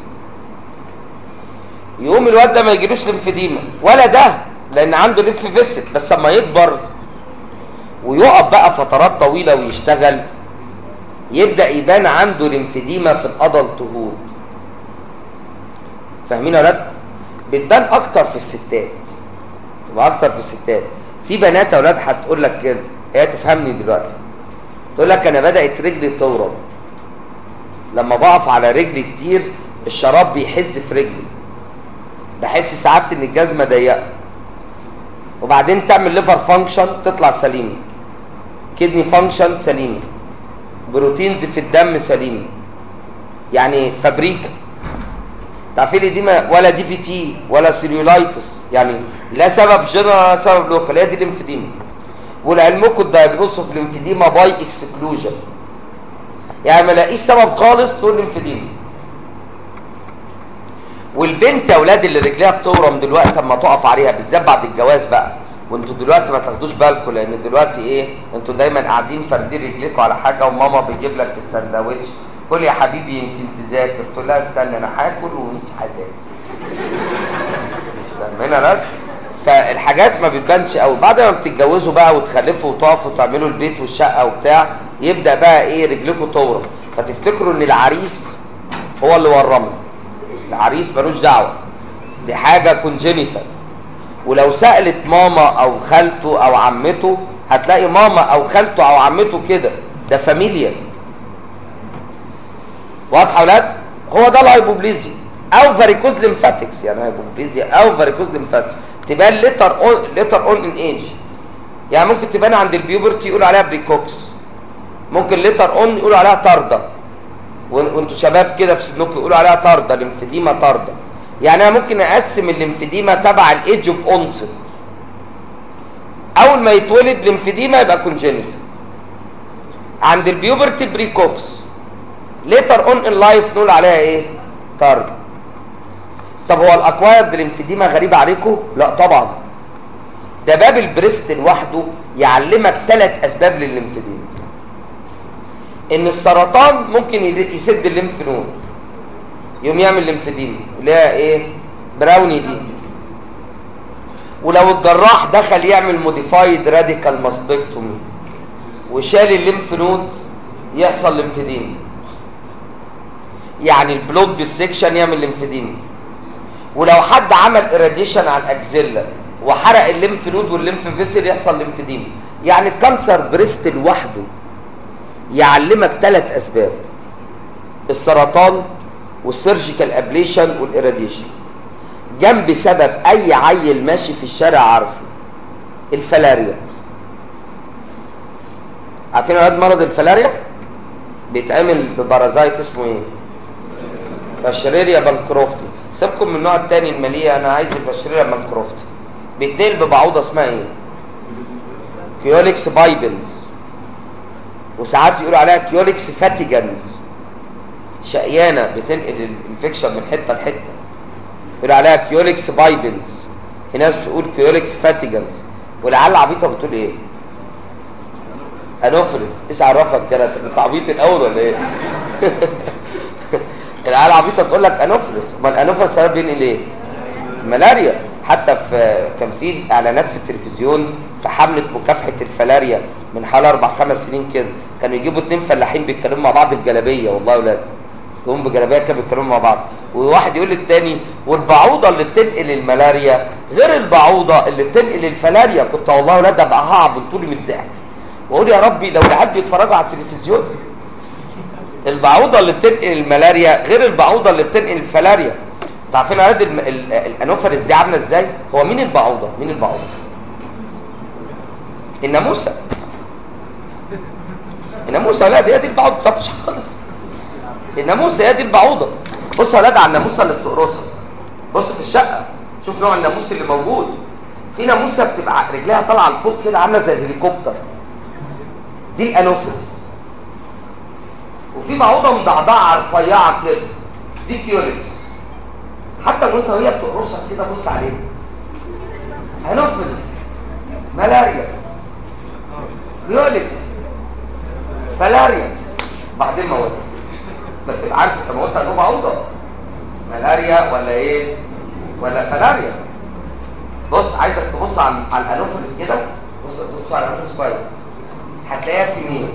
يقوم الواد ده ما يجيلوش لمفديمه ولا ده لان عنده لف فيسل بس اما يكبر ويقف بقى فترات طويله ويشتغل يبدا يبان عنده لمفديمه في الادلت هود فاهمين يا ولاد بتبان اكتر في الستات تبقى اكتر في الستات في بنات يا ولاد هتقول لك كده هي تفهمني دلوقتي تقول لك انا بدات رجلي تورم لما بقف على رجلي كتير الشراب بيحز في رجلي بحس ساعات ان الجزمه ضيقه وبعدين تعمل ليفر فانكشن تطلع سليمه كدني فانكشن سليمه بروتينز في الدم سليمه يعني فابريكا تعرفين دي ما ولا دي في تي ولا سيلولايتس يعني لا سبب جنرال ولا سبب لوكال هي دي الانفديما ولعلمكم الدايجنوز اوف الانفديما باي اكسكلوجن يعني ما لاقيش سبب خالص تقول الانفديما والبنت يا اولاد اللي رجليها بتورم دلوقتي اما تقف عليها بالذات بعد الجواز بقى وانتوا دلوقتي ما تاخدوش بالكم لان دلوقتي ايه انتوا دايما قاعدين فاردين رجليكم على حاجه وماما بتجيب لك السندوتش قول يا حبيبي يمكن تذاكر تقول لها استنى انا هاكل ومش هذاكر فاهمين يا ناس فالحاجات ما بتبانش قوي بعد ما بتتجوزوا بقى وتخلفوا وتقفوا وتعملوا البيت والشقه وبتاع يبدا بقى ايه رجلكم تورم فتفتكروا ان العريس هو اللي ورمنا العريس ملوش دعوه دي حاجه كونجينيتال ولو سالت ماما او خالته او عمته هتلاقي ماما او خالته او عمته كده ده فاميليا واضحه يا اولاد هو ده الهايبوبليزيا او فاريكوز ليمفاتكس يعني هايبوبليزيا او فاريكوز ليمفاتكس تبان ليتر اون ليتر اون ان ايج يعني ممكن تبان عند البيوبرتي يقولوا عليها بريكوكس ممكن ليتر اون يقولوا عليها طارده وانتوا شباب كده في سنكم يقولوا عليها طارده ليمفديما طارده يعني انا ممكن اقسم الليمفديما تبع الايدج اوف اونست اول ما يتولد ليمفديما يبقى كونجينيتال عند البيوبرتي بريكوكس ليتر اون ان لايف نقول عليها ايه طارده طب هو الاكوايرد ليمفديما غريبه عليكم لا طبعا ده باب البريست لوحده يعلمك ثلاث اسباب للليمفديما ان السرطان ممكن يسد الليمف نود يقوم يعمل ليمفديما اللي هي ايه براوني دي ولو الجراح دخل يعمل موديفايد راديكال ماستكتومي وشال الليمف نود يحصل ليمفديما يعني البلوك ديسكشن يعمل ليمفديما ولو حد عمل اراديشن على الاكزيلا وحرق الليمف نود والليمف فيسل يحصل ليمفديما يعني الكانسر بريست لوحده يعلمك ثلاث اسباب السرطان والسيرجيكال ابليشن والاراديشن جنب سبب اي عيل ماشي في الشارع عارفه الفلاريا عارفين يا مرض الفلاريا بيتعمل ببارازايت اسمه ايه باشريريا بانكروفتي سيبكم من النوع الثاني الماليه انا عايز الباشريريا بانكروفتي بيتنقل ببعوضه اسمها ايه كيوليكس بايبنز وساعات يقولوا عليها كيوليكس فاتيجنز شقيانه بتنقل الانفكشن من حته لحته يقولوا عليها كيوليكس بايبنز في ناس تقول كيوليكس فاتيجنز والعيال العبيطه بتقول ايه انوفلس ايش عرفك كده انت عبيط الاول ولا ايه العيال العبيطه تقول لك انوفلس ما الانوفلس سبب بينقل ايه ملاريا حتى في كان في اعلانات في التلفزيون في حمله مكافحه الفلاريا من حوالي اربع خمس سنين كده كانوا يجيبوا اتنين فلاحين بيتكلموا مع بعض بجلابيه والله يا ولاد هم بجلابيه كانوا بيتكلموا مع بعض وواحد يقول للتاني والبعوضه اللي بتنقل الملاريا غير البعوضه اللي بتنقل الفلاريا كنت والله يا ولاد ابقى هعبط طولي من الضحك واقول يا ربي لو العيال بيتفرجوا على التلفزيون البعوضه اللي بتنقل الملاريا غير البعوضه اللي بتنقل الفلاريا عارفين يا ولاد الانوفرس دي عامله ازاي هو مين البعوضه مين البعوضه الناموسه الناموسه لا دي دي البعوضه طب مش خالص الناموسه هي دي البعوضه بص يا ولاد على الناموسه اللي بتقرصها بص في الشقه شوف نوع الناموس اللي موجود في ناموسه بتبقى رجليها طالعه لفوق كده عامله زي الهليكوبتر دي الانوفرس وفي بعوضه مضعضعه رفيعه كده دي كيوريكس حتى وانت وهي بتقرصك كده بص عليها هنوفلس ملاريا كيوليكس فلاريا بعدين موت بس تبقى عارف انت موتها انبوبه عوضه ملاريا ولا ايه ولا فلاريا بص عايزك تبص على على الانوفلس كده بص بص على الانوفلس كويس هتلاقيها في مين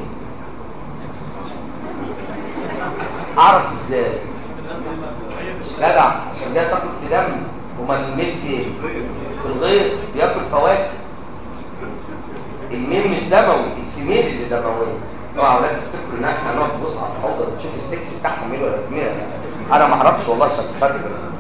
اعرف ازاي جدع عشان ده تاكل في دم وما الميل فين في الغيط بياكل فواكه الميل مش دموي الفيميل اللي دموي اوعى اولاد تفتكروا ان احنا نقعد نبص على الحوض نشوف السكس بتاعها ميل ولا فيميل انا ما اعرفش والله عشان فرق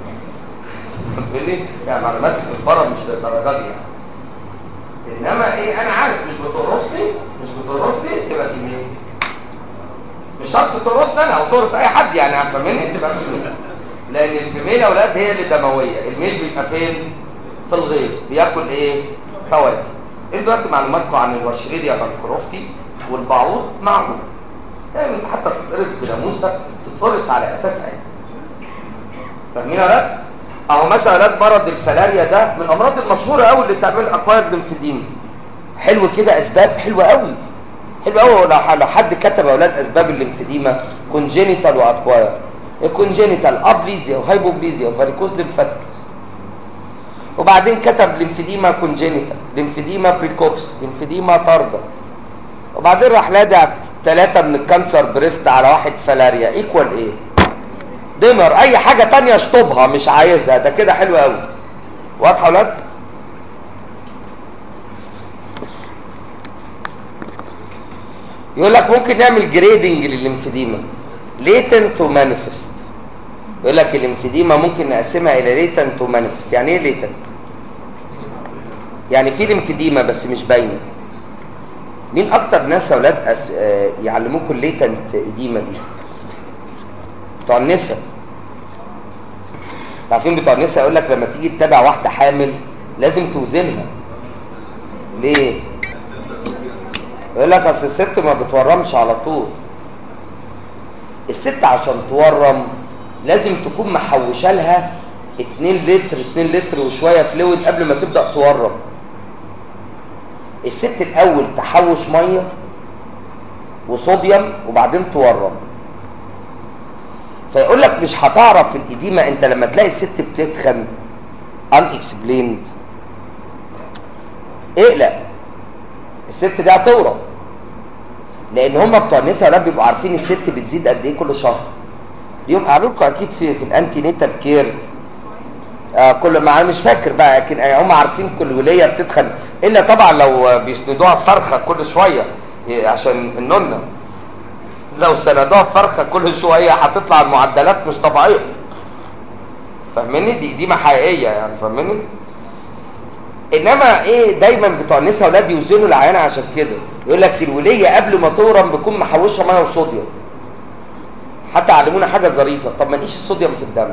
لي يعني معلوماتي في الفرع مش للدرجات دي يعني انما ايه انا عارف مش بتقرصني مش بتقرصني تبقى فيميل مش شرط تقرصني انا او تقرص اي حد يعني فاهمني تبقى فيميل لان الفيميل يا اولاد هي اللي دمويه الميل بيبقى فين في الغيط بياكل ايه فواكه انتوا دلوقتي معلوماتكم عن الورشريديا بانكروفتي والبعوض معقول يعني انت حتى تتقرص بناموسك تتقرص على اساس ايه فاهمين يا ولاد اهو مثلا ولاد مرض الفلاريا ده من الامراض المشهوره قوي اللي بتعمل اكوايرد ليمفيديم حلو كده اسباب حلوه قوي حلو قوي لو لو حد كتب يا اولاد اسباب الليمفيديما كونجينيتال واكواير الكونجينيتال ابليزيا وهايبوبليزيا وفاريكوز ليمفاتكس وبعدين كتب ليمفيديما كونجينيتال ليمفيديما بريكوكس ليمفيديما طارده وبعدين راح لادع ثلاثة من الكانسر بريست على واحد فلاريا ايكوال ايه ديمر اي حاجة تانية اشطبها مش عايزها ده كده حلو قوي واضحة يا ولاد يقول لك ممكن نعمل جريدنج للليمفيديما ليتنت ومانيفست يقول لك الليمفيديما ممكن نقسمها الى ليتنت ومانيفست يعني ايه ليتنت يعني في ليمفيديما بس مش باينه مين اكتر ناس يا اولاد أس... آه، يعلموكم الليتنت اديما دي بتوع النساء عارفين بتوع النساء يقول لك لما تيجي تتابع واحده حامل لازم توزنها ليه يقول لك اصل الست ما بتورمش على طول الست عشان تورم لازم تكون محوشه لها 2 لتر 2 لتر وشويه فلويد قبل ما تبدا تورم الست الاول تحوش ميه وصوديوم وبعدين تورم فيقول لك مش هتعرف الاديمه انت لما تلاقي الست بتتخن ان اكسبليند اقلق الست دي هتورم لان هم بتوع النساء ولاد بيبقوا عارفين الست بتزيد قد ايه كل شهر يوم قالوا لكم اكيد في في الانتي نيتال كير آه كل ما انا مش فاكر بقى لكن آه هم عارفين كل وليه بتتخن الا طبعا لو بيسندوها بفرخه كل شويه إيه، عشان النونه لو سندوها بفرخه كل شويه هتطلع المعدلات مش طبيعيه فاهمني دي دي حقيقيه يعني فاهمني انما ايه دايما بتوع النساء ولاد يوزنوا العيانه عشان كده يقول لك الوليه قبل ما تورم بتكون محوشه ميه وصوديوم حتى علمونا حاجه ظريفه طب ما نقيش الصوديوم في الدم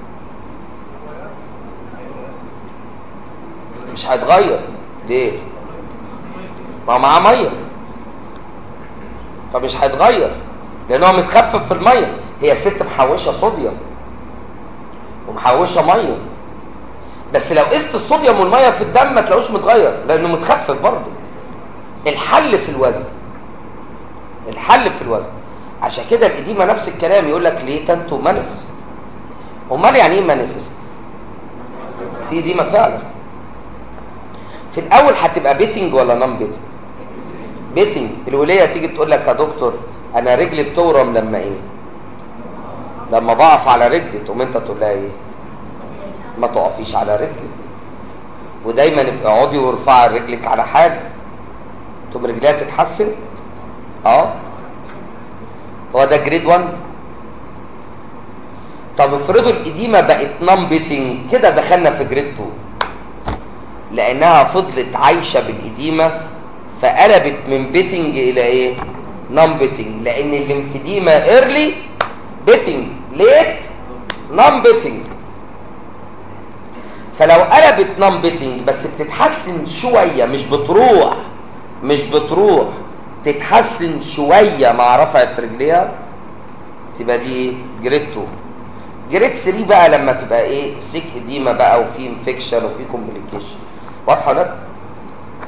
مش هيتغير ليه ما هو معاه ميه فمش هيتغير لان هو متخفف في الميه هي الست محوشه صوديوم ومحوشه ميه بس لو قست الصوديوم والميه في الدم ما تلاقوش متغير لانه متخفف برضه الحل في الوزن الحل في الوزن عشان كده القديمه نفس الكلام يقول لك ليه تنتو مانيفست امال يعني ايه مانيفست في قديمه فعلا في الاول هتبقى بيتنج ولا نون بيتنج بيتنج الوليه تيجي تقول لك يا دكتور انا رجلي بتورم لما ايه لما بقف على رجلي تقوم انت تقول لها ايه ما تقفيش على رجلك ودايما ابقى اقعدي وارفعي رجلك على حاجه تقوم رجليها تتحسن اه هو ده جريد 1 طب افرضوا القديمه بقت نون بيتنج كده دخلنا في جريد 2 لانها فضلت عايشه بالقديمه فقلبت من بيتنج الى ايه نون بيتنج لان الليمفيديما ايرلي بيتنج ليت نون بيتنج فلو قلبت نون بيتنج بس بتتحسن شويه مش بتروح مش بتروح تتحسن شويه مع رفعه رجليها تبقى دي ايه جريد 2 جريد 3 بقى لما تبقى ايه سيك اديمه بقى وفي انفكشن وفي كومبليكيشن واضحه ولا لا؟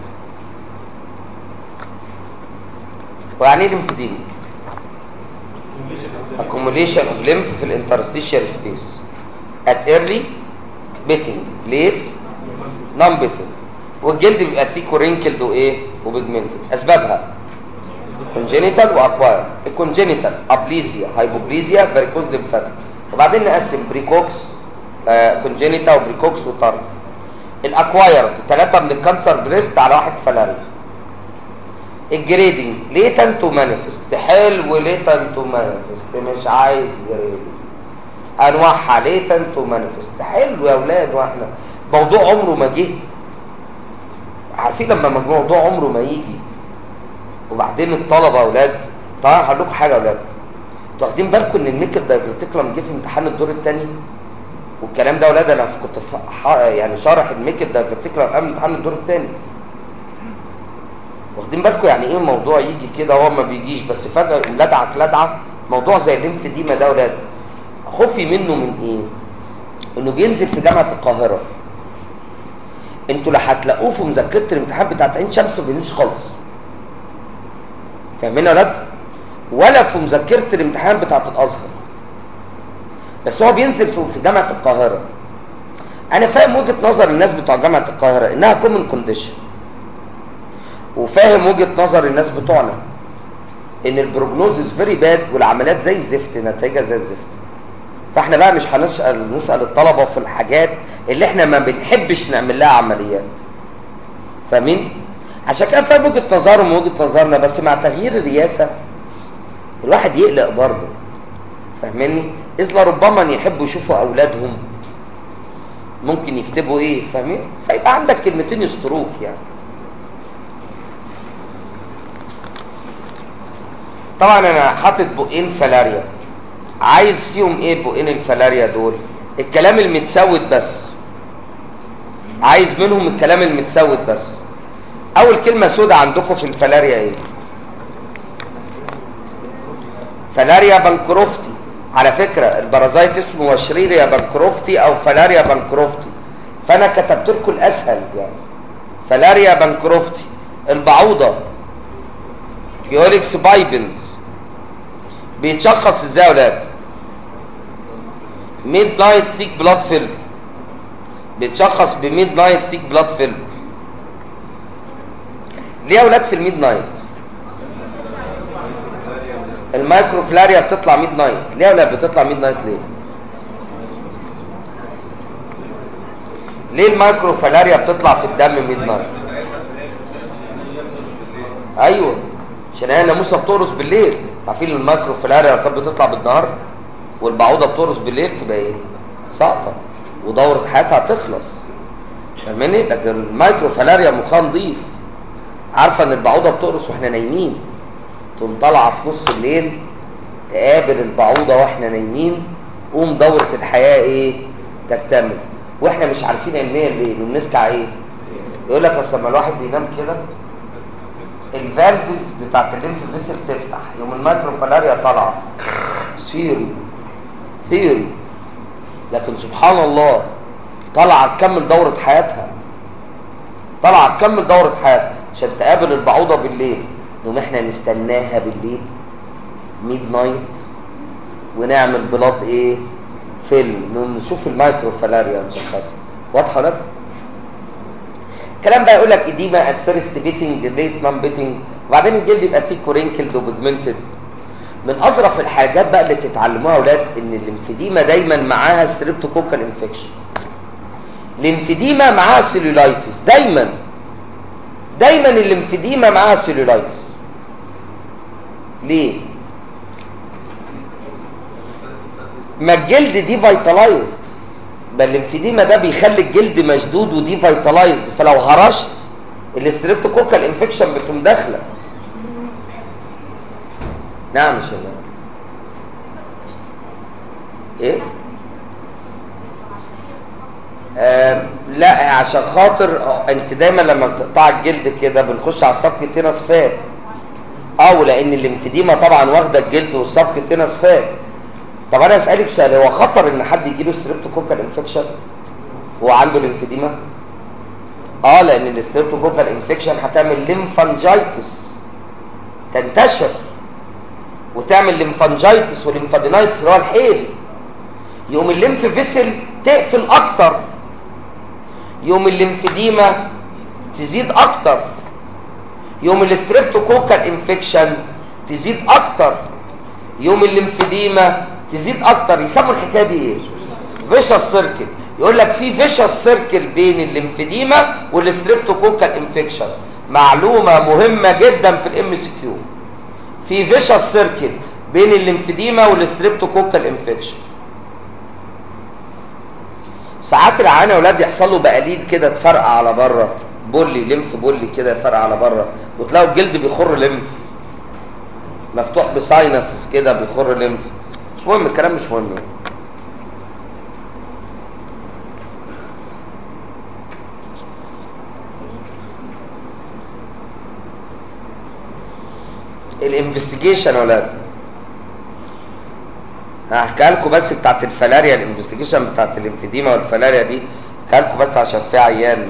ويعني ايه ليمفيديما accumulation of lymph في الانترستيشال space at early betting late non betting والجلد بيبقى فيه كورينكلد وايه وبيجمنتد اسبابها congenital واكواير الكونجينيتال ابليزيا هايبوبليزيا فاريكوز ليمفاتيك وبعدين نقسم بريكوكس كونجينيتا وبريكوكس وطرد الاكواير ثلاثه من الكانسر بريست على واحد فلاري الجريدنج ليتنت ومانيفست حلو ليتنت ومانيفست مش عايز جريدنج انواعها ليتنت ومانيفست حلو يا اولاد واحنا موضوع عمره ما جه عارفين لما موضوع عمره ما يجي وبعدين الطلبه يا اولاد طبعا هقول لكم حاجه يا اولاد انتوا واخدين بالكم ان الميكل دايفرتيكلم جه في امتحان الدور الثاني والكلام ده يا اولاد انا كنت ف- ح- يعني شارح الميكل دايفرتيكلم قبل امتحان الدور الثاني واخدين بالكم يعني ايه الموضوع يجي كده هو ما بيجيش بس فجاه يقوم لدعك لدعه موضوع زي الليمفديما ده يا اولاد خوفي منه من ايه انه بينزل في جامعه القاهره انتوا لا هتلاقوه في مذكره الامتحان بتاعت عين شمس ما بينزلش خالص فاهمين يا ولاد ولا في مذكره الامتحان بتاعت الازهر بس هو بينزل في في جامعه القاهره انا فاهم وجهه نظر الناس بتوع جامعه القاهره انها كومن كونديشن وفاهم وجهه نظر الناس بتوعنا ان البروجنوزس فيري باد والعمليات زي الزفت نتائجها زي الزفت فاحنا بقى مش هنسال نسال الطلبه في الحاجات اللي احنا ما بنحبش نعمل لها عمليات فاهمين عشان كده فاهم وجهه نظرهم ووجهه نظرنا بس مع تغيير الرئاسه الواحد يقلق برضه فاهمني اذ لربما ان يحبوا يشوفوا اولادهم ممكن يكتبوا ايه فاهمين فيبقى عندك كلمتين يستروك يعني طبعا انا حاطط بقين فلاريا عايز فيهم ايه بقين الفلاريا دول الكلام المتسود بس عايز منهم الكلام المتسود بس اول كلمه سودة عندكم في الفلاريا ايه فلاريا بانكروفتي على فكرة البرازيت اسمه وشريريا بانكروفتي او فلاريا بانكروفتي فانا كتبت لكم الاسهل يعني فلاريا بانكروفتي البعوضة فيوليكس بايبنز بيتشخص ازاي يا ولاد ميد نايت ثيك بلاد فيلم بيتشخص بميد نايت ثيك بلاد فيلم ليه يا ولاد في الميد نايت المايكرو فلاريا بتطلع ميد نايت ليه يا ولاد بتطلع ميد نايت ليه ليه المايكرو فلاريا بتطلع في الدم ميد نايت ايوه عشان هي ناموسه بتقرص بالليل عارفين المايكرو فلاريا كانت بتطلع بالنهار والبعوضه بتقرص بالليل تبقى ايه ساقطه ودوره حياتها تخلص فاهماني لكن المايكرو فلاريا مخها نضيف عارفه ان البعوضه بتقرص واحنا نايمين تقوم طالعه في نص الليل تقابل البعوضه واحنا نايمين قوم دوره الحياه ايه تكتمل واحنا مش عارفين علميا ليه وبنسكع ايه يقول لك اصل لما الواحد بينام كده الفالفز بتاعت الليمف فيسل تفتح يوم المايكرو فلاريا طالعه سيري سيري لكن سبحان الله طالعه تكمل دوره حياتها طالعه تكمل دوره حياتها عشان تقابل البعوضه بالليل نقوم احنا نستناها بالليل ميد نايت ونعمل بلاد ايه فيلم نقوم نشوف المايكرو فلاريا مشخصه واضحه لك الكلام بقى يقول لك اديما الفيرست بيتنج ليت نون بيتنج وبعدين الجلد يبقى فيه كورينكلد وبيجمنتد من اظرف الحاجات بقى اللي تتعلموها يا اولاد ان الليمفيديما دايما معاها ستريبتوكوكال انفكشن الليمفيديما معاها سيلولايتس دايما دايما الليمفيديما معاها سيلولايتس ليه ما الجلد دي فيتالايزد بل الليمفيديما ده بيخلي الجلد مشدود ودي فيتالايزد فلو هرشت الستريبتوكوكال انفكشن بتقوم داخله نعم يا شباب ايه آه لا عشان خاطر آه، انت دايما لما بتقطع الجلد كده بنخش على الصفق تينس فات اه لان الليمفيديما طبعا واخده الجلد والصفق تينس فات طب انا اسالك سؤال هو خطر ان حد يجيله ستريبتوكوكال انفكشن وهو عنده ليمفيديما اه لان الستريبتوكوكال انفكشن هتعمل ليمفانجايتس تنتشر وتعمل ليمفانجايتس وليمفادينايتس اللي هو الحيل يقوم الليمف فيسل تقفل اكتر يقوم الليمفديما تزيد اكتر يوم الاستريبتوكوكال انفكشن تزيد اكتر يوم الليمفديما تزيد اكتر يسموا الحكايه دي ايه فيشس سيركل يقول لك في فيشس سيركل بين الليمفديما والاستريبتوكوكال انفكشن معلومه مهمه جدا في الام سي كيو في فيشس سيركل بين الليمفديما والاستريبتوكوكال انفكشن ساعات العيان يا اولاد يحصل له بقاليد كده تفرقع على بره بولي لمف بولي كده يفرقع على بره وتلاقوا الجلد بيخر لمف مفتوح بساينس كده بيخر لمف مش مهم الكلام مش مهم الانفستيجيشن يا ولاد هحكي لكم بس بتاعت الفلاريا الانفستيجيشن بتاعت الانفديما والفلاريا دي هحكي لكم بس عشان في عيان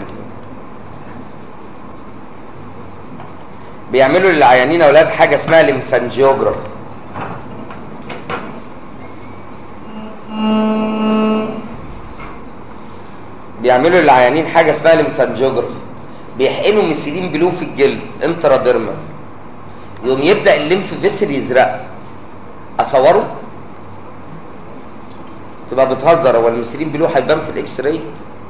بيعملوا للعيانين اولاد حاجه اسمها ليمفانجيوجرافي بيعملوا للعيانين حاجه اسمها ليمفانجيوجرافي بيحقنوا ميثيلين بلو في الجلد انتراديرما يقوم يبدا الليمف فيسل يزرق اصوره تبقى بتهزر هو الميثيلين بلو هيبان في الاكس راي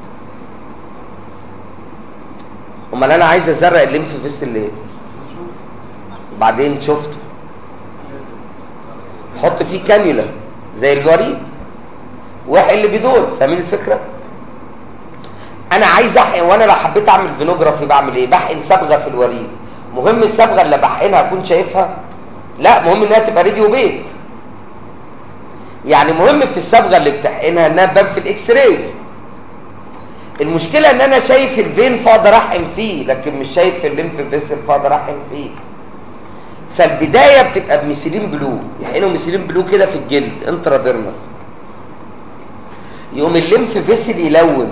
امال انا عايز ازرق الليمف فيسل ليه بعدين شفته حط فيه كانيولا زي الوريد واحد اللي بيدور فاهمين الفكره انا عايز احقن وانا لو حبيت اعمل فينوجرافي بعمل ايه بحقن صبغه في الوريد مهم الصبغه اللي بحقنها اكون شايفها لا مهم انها تبقى راديو بيت يعني مهم في الصبغه اللي بتحقنها انها تبان في الاكس راي المشكله ان انا شايف الفين فاقدر احقن فيه لكن مش شايف الليمف فيسل فاقدر احقن فيه فالبدايه بتبقى بميثيلين بلو يحقنوا ميثيلين بلو كده في الجلد انتراديرمال يقوم الليمف فيسل يلون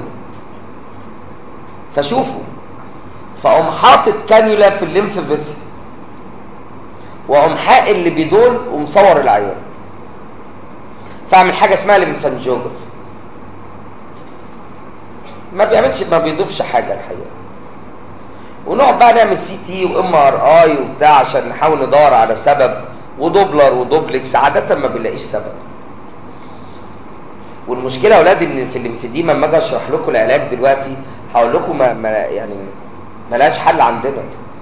فشوفوا فاقوم حاطط كانيولا في الليمف فيسل واقوم حاقن اللي بيدول ومصور العيان فاعمل حاجه اسمها ليمفانجيوجرافي ما بيعملش ما بيضيفش حاجه الحقيقه ونقعد بقى نعمل سي تي وام ار اي وبتاع عشان نحاول ندور على سبب ودوبلر ودوبلكس عاده ما بنلاقيش سبب والمشكله يا اولاد ان في الانفديما لما اجي اشرح لكم العلاج دلوقتي هقول لكم ما ما يعني ملهاش حل عندنا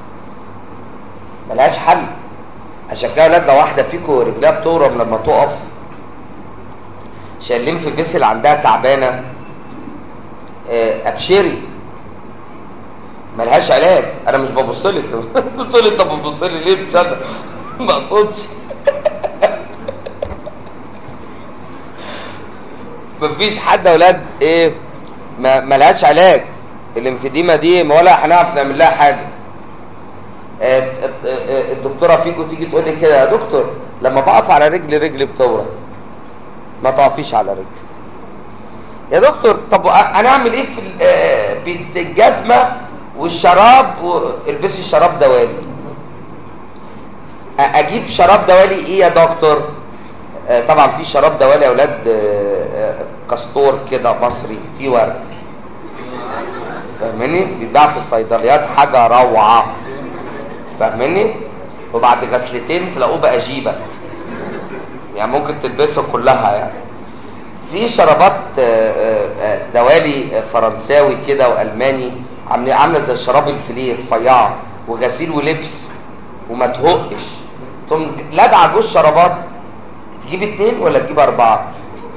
ملهاش حل عشان كده يا اولاد لو واحده فيكم رجلها بتورم لما تقف عشان الليمف فيسل عندها تعبانه آه، ابشري ملهاش علاج انا مش ببص لك بتقول لي طب بتبص لي ليه بتصدق ما اقصدش مفيش حد يا اولاد ايه ما ملهاش علاج الانفديمه دي ما ولا هنعرف نعمل لها حاجه آه، آه، آه، الدكتوره فيكو تيجي تقول لي كده يا دكتور لما بقف على رجل رجلي بتورم ما تقفيش على رجلي يا دكتور طب هنعمل ايه في ال- آه، في الجزمه والشراب و- البسي شراب دوالي أ- اجيب شراب دوالي ايه يا دكتور آه، طبعا في شراب دوالي يا اولاد آه، آه، كاستور كده مصري في ورد فاهمني بيتباع في الصيدليات حاجه روعه فاهمني وبعد غسلتين تلاقوه بقى جيبه يعني ممكن تلبسه كلها يعني في شرابات آه، آه، آه، دوالي آه، فرنساوي كده والماني عامله عامله زي شراب الفليه رفيعه وغسيل ولبس وما تهقش تقوم لدعه جوز شرابات تجيب اتنين ولا تجيب اربعه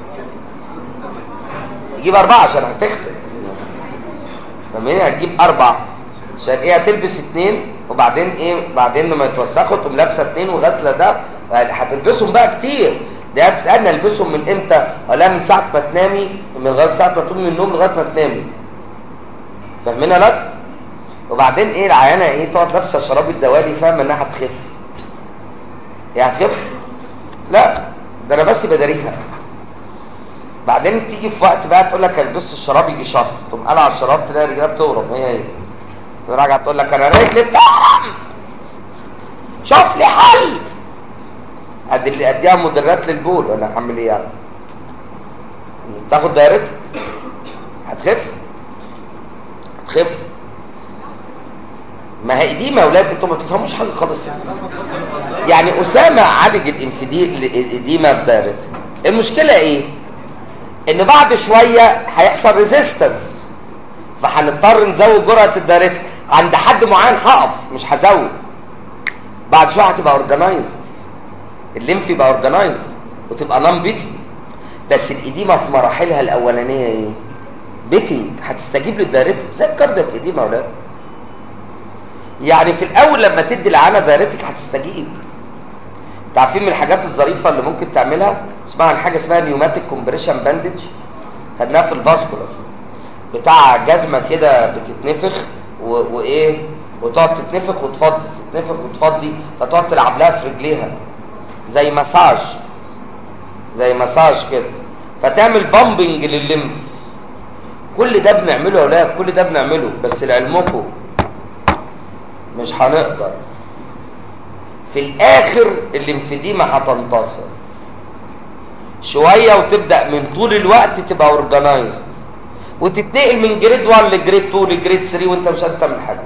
تجيب اربعه عشان هتغسل فاهمني هتجيب اربع عشان ايه هتلبس اتنين وبعدين ايه بعدين لما يتوسخوا تقوم لابسه اتنين وغاسله ده هتلبسهم بقى كتير ده هتسالني البسهم من امتى؟ اقول لها من ساعه ما تنامي من لغايه ساعه ما تقومي من النوم لغايه ما تنامي فاهمين يا ولاد؟ وبعدين ايه العيانه ايه تقعد لابسه شراب الدوالي فاهمه انها هتخف هي هتخف؟ لا ده انا بس بداريها بعدين تيجي في وقت بقى تقول لك البس الشراب يجي شهر تقوم قلع الشراب تلاقي رجلها بتورم هي هي تراجع تقول لك انا رجلي بتورم شوف لي حل قد اللي اديها مدرات للبول ولا هعمل ايه يعني تاخد دايرتك هتخف هتخف ما هي دي ما اولاد انتوا ما تفهموش حاجه خالص يعني اسامه عالج الانفدي- الاديمه بدايرتك المشكله ايه ان بعد شويه هيحصل ريزيستنس فهنضطر نزود جرعه الدايرتك عند حد معين هقف مش هزود بعد شويه هتبقى اورجنايزد الليمف يبقى اورجنايزد وتبقى نون بيتنج بس الاديمه في مراحلها الاولانيه ايه بيتنج هتستجيب للدايرتك زي الكاردياك اديمه يا اولاد يعني في الاول لما تدي العانه دايرتك هتستجيب تعرفين من الحاجات الظريفه اللي ممكن تعملها اسمها حاجه اسمها نيوماتيك كومبريشن باندج خدناها في الفاسكولار بتاع جزمه كده بتتنفخ و... وايه وتقعد تتنفخ وتفضي تتنفخ وتفضي فتقعد تلعب لها في رجليها زي مساج زي مساج كده فتعمل بامبنج لللمف كل ده بنعمله يا اولاد كل ده بنعمله بس لعلمكم مش هنقدر في الاخر الليمفديما هتنتصر شويه وتبدا من طول الوقت تبقى اورجنايزد وتتنقل من جريد 1 لجريد 2 لجريد 3 وانت مش قادر تعمل حاجه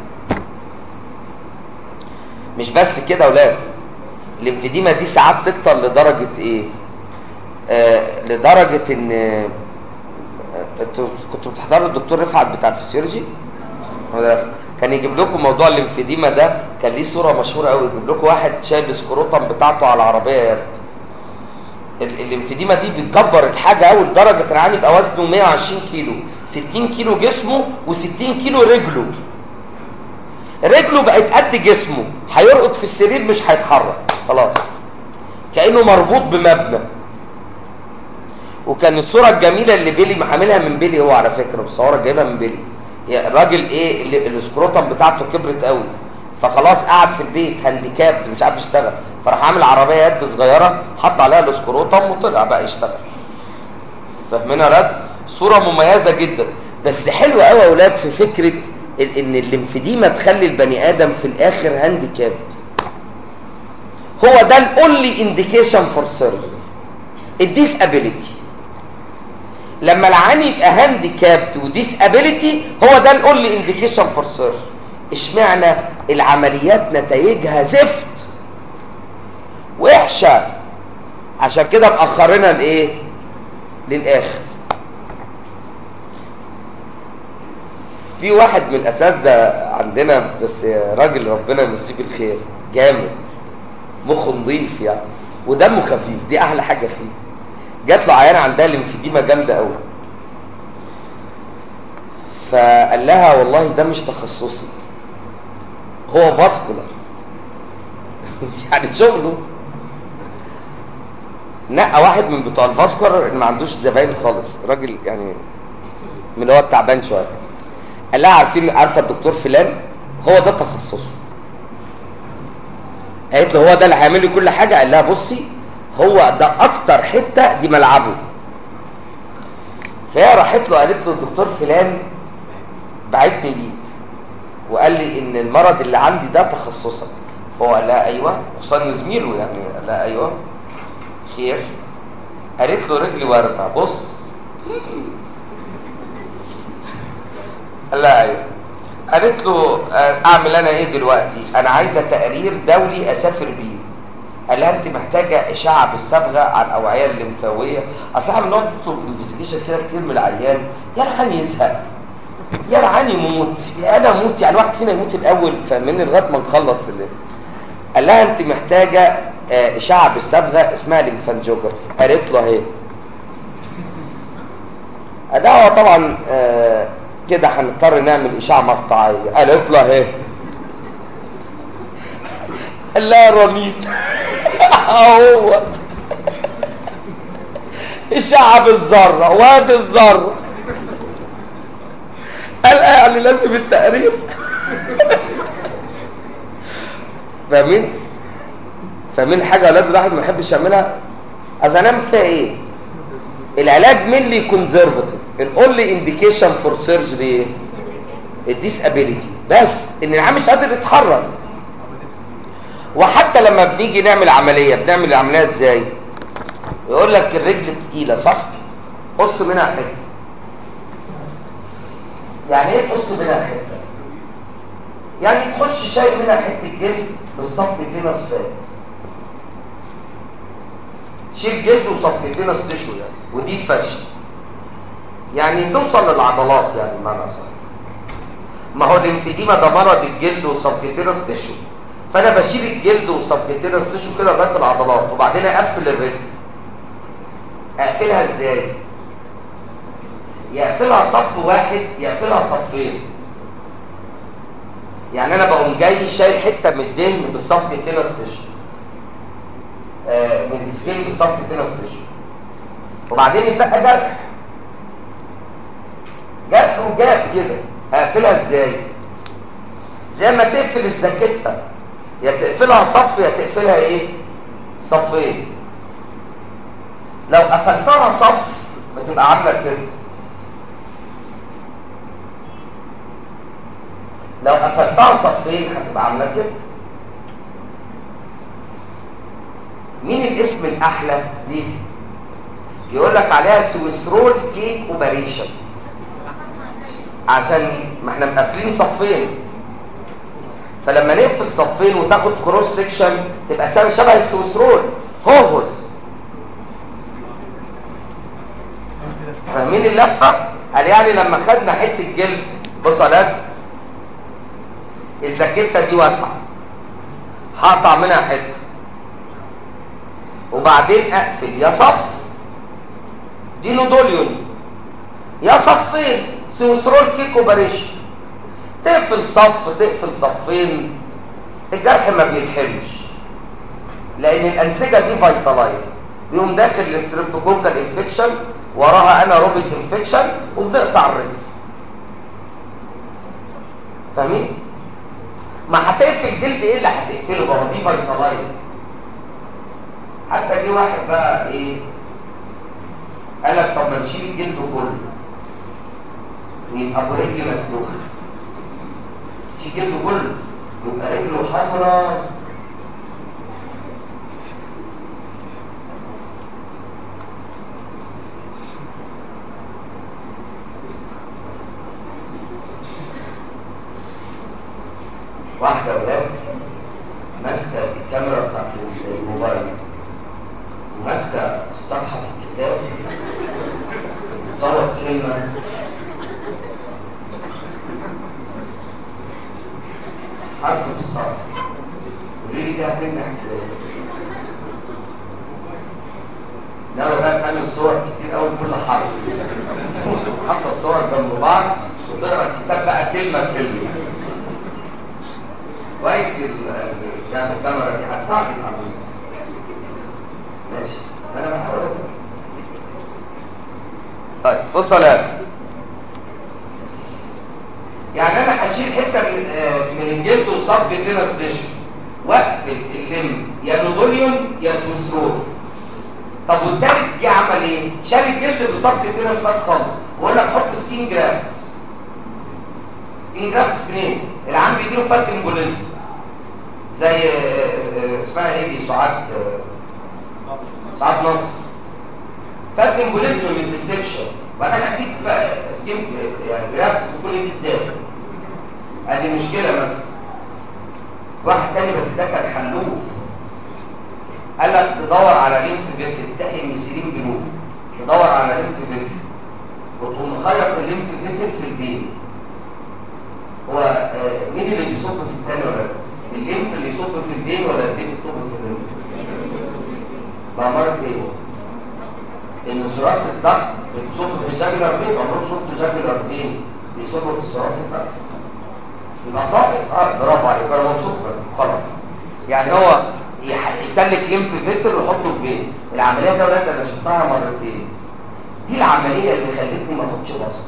مش بس كده يا اولاد الليمفديما دي ساعات تكتر لدرجه ايه آه لدرجه ان آه، انتوا كنتوا بتحضروا الدكتور رفعت بتاع الفسيولوجي هو ده رفعت. كان يجيب لكم موضوع الليمفديما ده كان ليه صوره مشهوره قوي يجيب لكم واحد شايل السكروتم بتاعته على العربيه يا ابني. ال- الليمفديما دي بتكبر الحاجه قوي لدرجه العيان يبقى وزنه 120 كيلو 60 كيلو جسمه و60 كيلو رجله رجله بقت قد جسمه هيرقد في السرير مش هيتحرك خلاص كانه مربوط بمبنى وكان الصوره الجميله اللي بيلي عاملها من بيلي هو على فكره مصوره جايبها من بيلي يا الراجل ايه اللي- السكروتم بتاعته كبرت قوي فخلاص قعد في البيت هانديكاب مش عارف يشتغل فراح عامل عربيه يد صغيره حط عليها السكروتم وطلع بقى يشتغل فاهمين يا ولاد صوره مميزه جدا بس حلوه قوي يا ولاد في فكره ال- ان الليمفديما تخلي البني ادم في الاخر هانديكاب هو ده الاونلي انديكيشن فور سيرجري الديس ابيليتي لما العيان يبقى هانديكابت وديس ابيليتي هو ده الاونلي انديكيشن فور سيرجري اشمعنى العمليات نتائجها زفت وحشه عشان كده مأخرينها لايه للاخر في واحد من الاساتذه عندنا بس راجل ربنا يمسيه بالخير جامد مخه نظيف يعني ودمه خفيف دي احلى حاجه فيه جات له عيانه عندها ليمفيديما جامده قوي فقال لها والله ده مش تخصصي هو فاسكولار يعني شغله نقى واحد من بتوع الفاسكولار اللي ما عندوش زباين خالص راجل يعني من اللي هو التعبان شويه قال لها عارفين عارفه الدكتور فلان هو ده تخصصه قالت له هو ده اللي هيعمل لي كل حاجه قال لها بصي هو ده اكتر حته دي ملعبه فهي راحت له قالت له الدكتور فلان بعتني ليك وقال لي ان المرض اللي عندي ده تخصصك فهو قال لها ايوه خصوصا إن زميله يعني قال لها ايوه خير قالت له رجلي وارمه بص قال لها ايوه قالت له آه، اعمل انا ايه دلوقتي انا عايزه تقرير دولي اسافر بيه قال لها انت محتاجه اشعه بالصبغه على الاوعيه الليمفاويه اصل احنا بنقعد نطلب انفستيجيشن كده كتير من العيان يا العيان يزهق يا العيان يموت يا انا اموت يعني الواحد فينا يموت الاول فاهمين لغايه ما نخلص الليل. قال لها انت محتاجه آه، اشعه بالصبغه اسمها ليمفانجوجرافي قالت له اهي ده هو طبعا آه، كده هنضطر نعمل اشعه مقطعيه قالت له اهي قال لها رميت هو اشعه بالذره وادي الذره قال يعني لازم التقرير فاهمين فاهمين حاجه لازم الواحد ما يحبش يعملها اذا انام فيها ايه العلاج مينلي كونزرفاتيف الاونلي انديكيشن فور سيرجري الديس ابيليتي بس ان العام مش قادر يتحرك وحتى لما بنيجي نعمل عمليه بنعمل العمليه ازاي يقول لك الرجل تقيله صح قص منها حته يعني ايه تقص منها حته يعني تخش شايل منها حته جلد بالصفقتين الصاد شيل جلد وصفقتين السشو يعني ودي فرش يعني توصل للعضلات يعني بمعنى صح ما هو الانفديمة ده مرض الجلد وصفقتين السشو فانا بشيل الجلد وصفقتين السشو كده لغايه العضلات وبعدين اقفل الرجل اقفلها ازاي يقفلها صف واحد يقفلها صفين يعني انا بقوم جاي شايل حته من الدهن بالصف كده السشو آه من السكين بالصف كده السشو وبعدين يبقى جرح جرح وجاف كده اقفلها ازاي زي ما تقفل الزاكيته يا تقفلها صف يا تقفلها ايه صفين لو قفلتها صف بتبقى عامله كده لو قفلتها صفين هتبقى عامله كده مين الاسم الاحلى دي يقول لك عليها سويسرول كيك اوبريشن عشان ما احنا مقفلين صفين فلما نقفل صفين وتاخد كروس سيكشن تبقى شبه شبه السويسرول هوهوز فاهمين اللفه قال يعني لما خدنا حته جلد بص يا الزاكيته دي واسعه هقطع منها حته وبعدين اقفل يا صف دي نودوليون يا صفين سويسرول كيك اوبريشن تقفل صف تقفل صفين الجرح ما بيتحمش لان الانسجه دي فيتالايز بيقوم داخل الستريبتوكوكال انفكشن وراها انا روبيك انفكشن وبنقطع الرجل فاهمين ما هتقفل جلد ايه اللي هتقفله بقى دي فيتالايز حتى جه واحد بقى ايه قال لك طب ما نشيل الجلد كله ويبقى ابو رجل مسلوخ شيل جلده كله يبقى رجله حمراء واحدة ولاد ماسكة الكاميرا بتاعت الموبايل وماسكة الصفحة في الكتاب صورت كلمة حرف في الصفحة قولي لي دي هتنجح ازاي؟ لا بقى تعمل صور كتير قوي كل حرف حاطة الصور جنب بعض وتقرا الكتاب بقى كلمة كلمة كويس يعني الكاميرا دي هتساعدك على ماشي انا بحاول طيب بص يا يعني انا هشيل حته من آه، من الجلد وصب كده سبيشن واقفل اللم يا نودوليوم يا سوسرول طب والثالث جه عمل ايه؟ شال الجلد بصب كده سبيشن خالص وقول لك حط سكين جرافس سكين جرافس منين؟ العام بيديله فات امبوليزم زي آه، آه، اسمها ايه دي سعاد آه، سعاد نصر فات امبوليزم من الديسكشن وانا هديك بقى سكين يعني جرافس وكل دي ازاي ادي مشكله مثلا واحد تاني بس ده كان حلوف قال لك تدور على لينف فيسل تحيي المسيرين بنوب تدور على لينف فيسل وتقوم مخيط اللينف فيسل في البين هو آه، مين اللي بيصب في الثاني ولا لا؟ الليمف اللي يصب في البين ولا البين يصب في الليمف بأمارة ايه ان ثراث الضغط بتصب في جاجلر بين عمره صبت جاجلر بين بيصب في ثراث الضغط يبقى صابت اه برافو عليك انا مبسوط بك. خلاص يعني هو يح- يسلك ليمف فيسل ويحطه في بين العمليه ده ولاد انا شفتها مرتين دي العمليه اللي خلتني ما اخدش بصر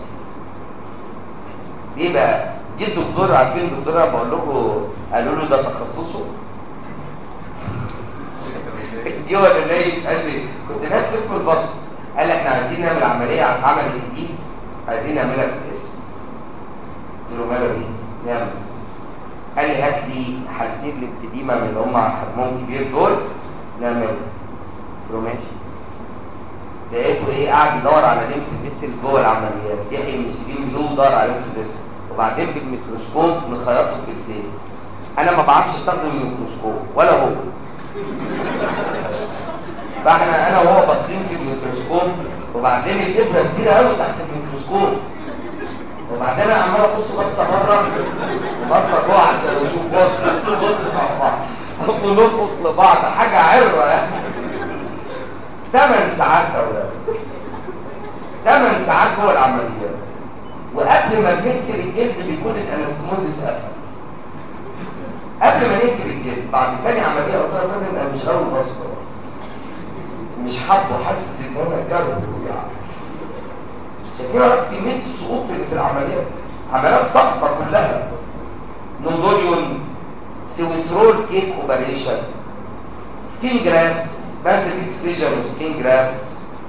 ايه بقى جه الدكتور عارفين الدكتور انا بقول لكم قالوا له ده تخصصه جه ولا نايم قال لي كنت ناس في اسم البصر قال لي احنا عايزين نعمل عمليه عمل جديد عايزين نعملها في الاسم قلت له ماله ايه نعمل قال لي هات لي حالتين للابتديمه من اللي هم حجمهم كبير دول نعمل قلت له ماشي لقيته ايه قاعد يدور على ليمف فيسل جوه العمليات يحيى من 60 مليون يدور على ليمف فيسل وبعدين بالميكروسكوب نخيطه في البيت انا ما بعرفش استخدم الميكروسكوب ولا هو فاحنا انا وهو باصين في الميكروسكوب وبعدين الابره كبيره قوي تحت الميكروسكوب وبعدين انا عمال ابص بصه بره وبصه جوه عشان اشوف بص بص مع بعض ونرقص لبعض حاجه عره يعني ثمان ساعات يا اولاد ثمان ساعات جوه العمليات وقبل ما ننكر الجلد بيكون الانستموزيس قفل قبل ما ننكر الجلد بعد تاني عمليه قلت لها فندم انا مش غاوي بصره مش حابه حاسس ان انا جرب يعني شايفين رأس كمية السقوط اللي في العمليات عمليات سقطة كلها نودوليون سويسرول كيك اوبريشن سكين جرافت باسل اكسجن وسكين جرافت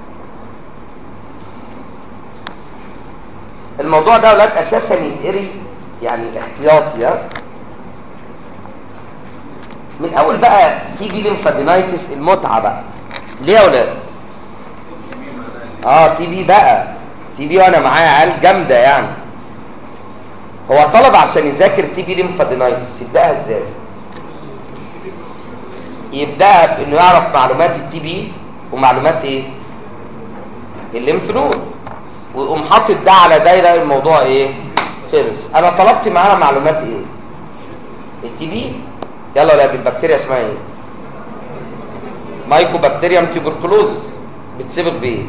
الموضوع ده اولاد اساسا يتقري يعني احتياطي ها؟ من اول بقى تيجي ليمفادينايتس المتعه بقى ليه يا اولاد اه تي بي بقى تي بي وانا معايا عيال جامده يعني هو طلب عشان يذاكر تي بي ليمفادينايتس يبداها ازاي يبداها بانه يعرف معلومات التي بي ومعلومات ايه الليمف نود ويقوم حاطط ده على دايره الموضوع ايه خلص انا طلبت معاها معلومات ايه التي بي يلا ولاد البكتيريا اسمها ايه مايكو بكتيريم تيبركلوزس بتسبق بايه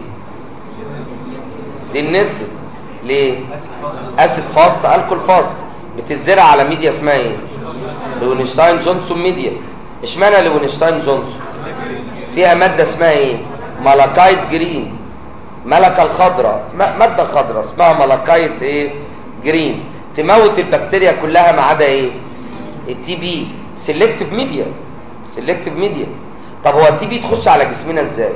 للنزل ليه اسيد فاست الكول فاست بتتزرع على ميديا اسمها ايه لوينشتاين جونسون ميديا اشمعنى لوينشتاين جونسون فيها ماده اسمها ايه مالاكايت جرين ملكه الخضراء م- ماده خضراء اسمها مالاكايت ايه جرين تموت البكتيريا كلها ما عدا ايه التي بي سيلكتيف ميديا سيلكتيف ميديا طب هو التي بي تخش على جسمنا ازاي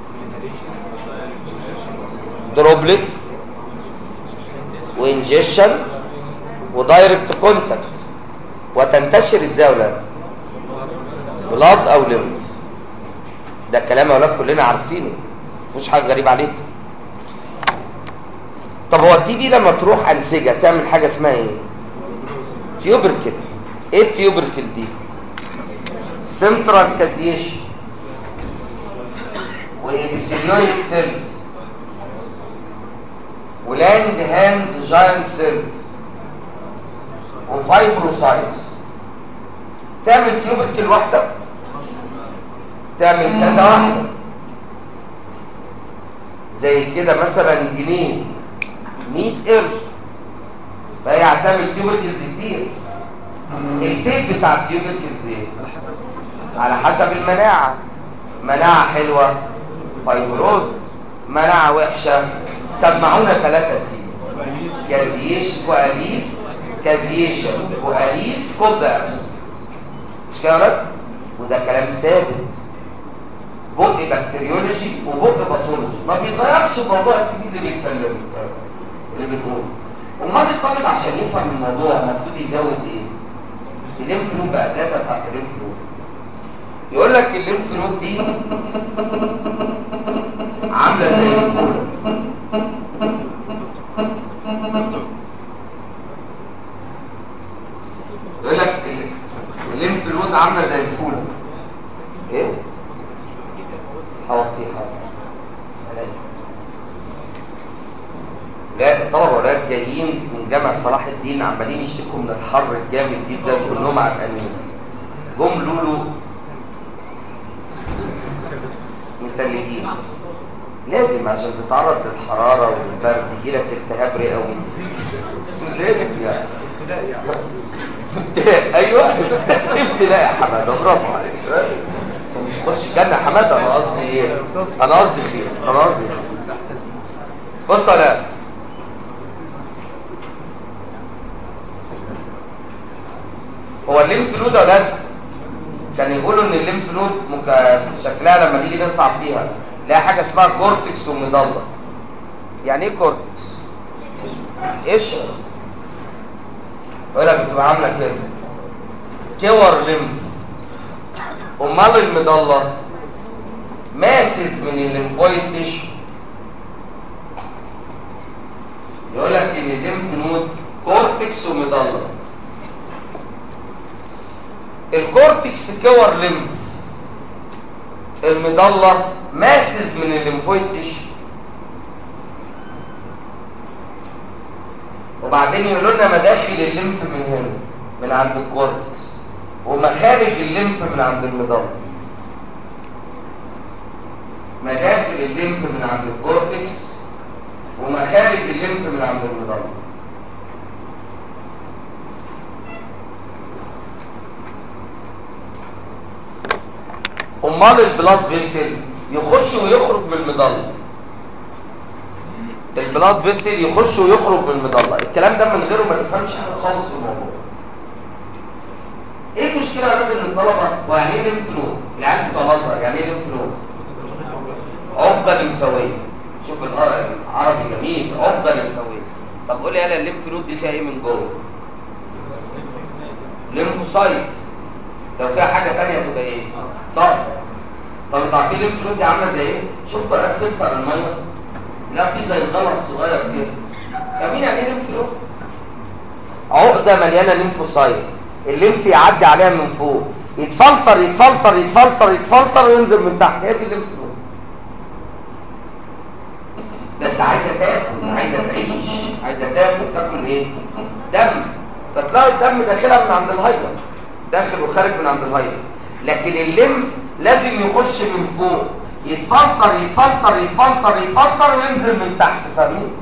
دروبلت وانجيشن ودايركت كونتاكت وتنتشر ازاي يا اولاد بلاد او ليمف ده كلام يا اولاد كلنا عارفينه مش حاجه غريبه عليكم طب هو التي بي لما تروح انسجه تعمل حاجه اسمها ايه تيوبركل ايه التيوبركل دي سنترال كازيشن وإبسيلويد سيلز ولاند هاند جاينت سيلز وفايبروسايتس تعمل تيوبركل واحدة تعمل كذا واحدة زي كده مثلا جنيه 100 قرش فهي هتعمل تيوبركلز كتير الفيت بتاع التيوبركلز ايه؟ على حسب المناعة مناعة حلوة فيبروز مناعة وحشة سمعونا ثلاثة سي كازيش كواليس كازيشن كواليس كوبرس مش كده يا ولاد؟ وده كلام ثابت بق بكتيريولوجي وبق باثولوجي ما بيتغيرش موضوع الجديد اللي بيتكلم اللي بنقوله امال الطالب عشان يفهم الموضوع المفروض يزود ايه؟ الليمف نود بقى الداتا بتاعت الليمف نود يقول لك الليمف نود دي عامله زي الكوره يقول لك ال- الليمف نود عامله زي الكوره ايه هوطيها لا الطلبه ولاد جايين من جامع صلاح الدين عمالين يشتكوا من الحر الجامد جدا كلهم عرقانين جم لولو مثلجين لازم عشان تتعرض للحراره والبرد يجي لك التهاب رئوي لازم يعني ابتلاء ايوه ابتلاء يا حماده برافو عليك خش الجنه يا حماده انا قصدي ايه انا قصدي خير انا قصدي خير بص انا هو الليمف نود يا ولاد كان يقولوا ان الليمف نود مك... شكلها لما نيجي نصعب فيها لها حاجه اسمها كورتكس ومضله يعني ايه كورتكس قشره يقول لك بتبقى عامله كده كور لمف امال المضله ماسس من الليمفويد تيشو يقول لك ان الليمف نود كورتكس ومضله الكورتكس كور لمف المضله ماسس من الليمفويد تيشو وبعدين يقولوا لنا مداخل الليمف من هنا من عند الكورتكس ومخارج الليمف من عند المضله مداخل الليمف من عند الكورتكس ومخارج الليمف من عند المضله امال البلاد فيسل يخش ويخرج من المضله البلاد فيسل يخش ويخرج من المضله الكلام ده من غيره ما تفهمش حاجه خالص في الموضوع ايه المشكله يا راجل الطلبه ويعني ايه ليمف نود العيال بتوع الازهر يعني ايه ليمف نود عقده لمفاويه شوف الأ- العربي جميل عقده لمفاويه طب قول لي انا الليمف نود دي فيها ايه من جوه ليمفوسايت لو فيها حاجه ثانيه تبقى ايه صح طب انتوا عارفين الليمف نود دي عامله زي ايه شفتوا قد فلتر الميه لا في زي غلط صغير كده فاهمين يعني ايه ليمف نود عقده مليانه ليمفوسايت الليمف يعدي عليها من فوق يتفلتر يتفلتر يتفلتر يتفلتر وينزل من تحت هي دي الليمف نود بس عايزه تاكل عايزه تعيش عايزه تاكل تاكل ايه دم فتلاقي الدم داخلها من عند الهيئه داخل وخارج من عند الهيئه لكن الليمف لازم يخش من فوق يتفلتر يتفلتر يتفلتر يتفلتر وينزل من تحت فاهمين